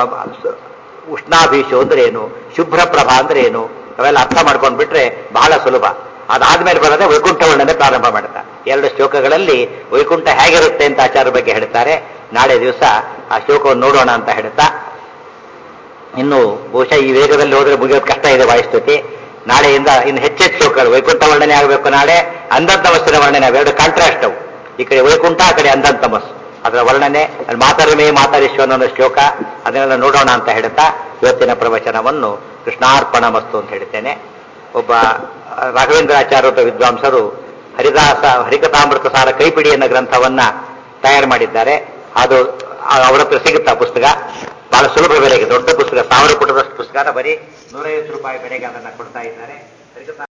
ಉಷ್ಣಾಭೀಷು ಅಂದ್ರೆ ಏನು ಶುಭ್ರ ಪ್ರಭಾ ಅಂದ್ರೆ ಏನು ಅವೆಲ್ಲ ಅರ್ಥ ಮಾಡ್ಕೊಂಡು ಬಿಟ್ರೆ ಬಹಳ ಸುಲಭ ಅದಾದ್ಮೇಲೆ ಬರೋದೇ ವೈಕುಂಠ ವರ್ಣನೆ ಪ್ರಾರಂಭ ಮಾಡ್ತಾರೆ ಎರಡು ಶ್ಲೋಕಗಳಲ್ಲಿ ವೈಕುಂಠ ಹೇಗಿರುತ್ತೆ ಅಂತ ಆಚಾರ ಬಗ್ಗೆ ಹೇಳ್ತಾರೆ ನಾಳೆ ದಿವಸ ಆ ಶ್ಲೋಕವನ್ನು ನೋಡೋಣ ಅಂತ ಹೇಳ್ತಾ ಇನ್ನು ಬಹುಶಃ ಈ ವೇಗದಲ್ಲಿ ಹೋದ್ರೆ ಮುಗಿಯೋದು ಕಷ್ಟ ಇದೆ ವಾಯುಸ್ತುತಿ ನಾಳೆಯಿಂದ ಇನ್ನು ಹೆಚ್ಚೆಚ್ಚು ಶ್ಲೋಕಗಳು ವೈಕುಂಠ ವರ್ಣನೆ ಆಗಬೇಕು ನಾಳೆ ಅಂಧಂತಮಸ್ಸಿನ ವರ್ಣನೆ ಅವೆರಡು ಕಾಂಟ್ರಾಸ್ಟ್ ಅವು ಈ ಕಡೆ ವೈಕುಂಠ ಆ ಕಡೆ ಅಂಧಂತಮಸ್ಸು ಅದರ ವರ್ಣನೆ ಅಲ್ಲಿ ಮಾತರಿಮೇ ಮಾತರಿಶ್ವ ಅನ್ನೋ ಶ್ಲೋಕ ಅದನ್ನೆಲ್ಲ ನೋಡೋಣ ಅಂತ ಹೇಳ್ತಾ ಇವತ್ತಿನ ಪ್ರವಚನವನ್ನು ಕೃಷ್ಣಾರ್ಪಣ ಮಸ್ತು ಅಂತ ಹೇಳ್ತೇನೆ ಒಬ್ಬ ಆ, ರಾಘವೇಂದ್ರಾಚಾರ್ಯ ಅಂತ ವಿದ್ವಾಂಸರು ಹರಿದಾಸ ಹರಿಕಥಾಮೃತ ಸಾರ ಕೈಪಿಡಿ ಅನ್ನೋ ಗ್ರಂಥವನ್ನ ತಯಾರು ಮಾಡಿದ್ದಾರೆ ಅದು ಆ- ಅವರ ಹತ್ರ ಸಿಗುತ್ತಾ ಪುಸ್ತಕ ಬಹಳ ಸುಲಭ ಬೆಲೆಗೆ ದೊಡ್ಡ ಪುಸ್ತಕ ಸಾವಿರ ಪುಟದಷ್ಟು ಪುಸ್ತಕ ಬರೀ ನೂರೈವತ್ತು ರೂಪಾಯಿ ಬೆಲೆಗೆ ಅದನ್ನ ಕೊಡ್ತಾ ಇದ್ದಾರೆ ಹರಿಕಥಾ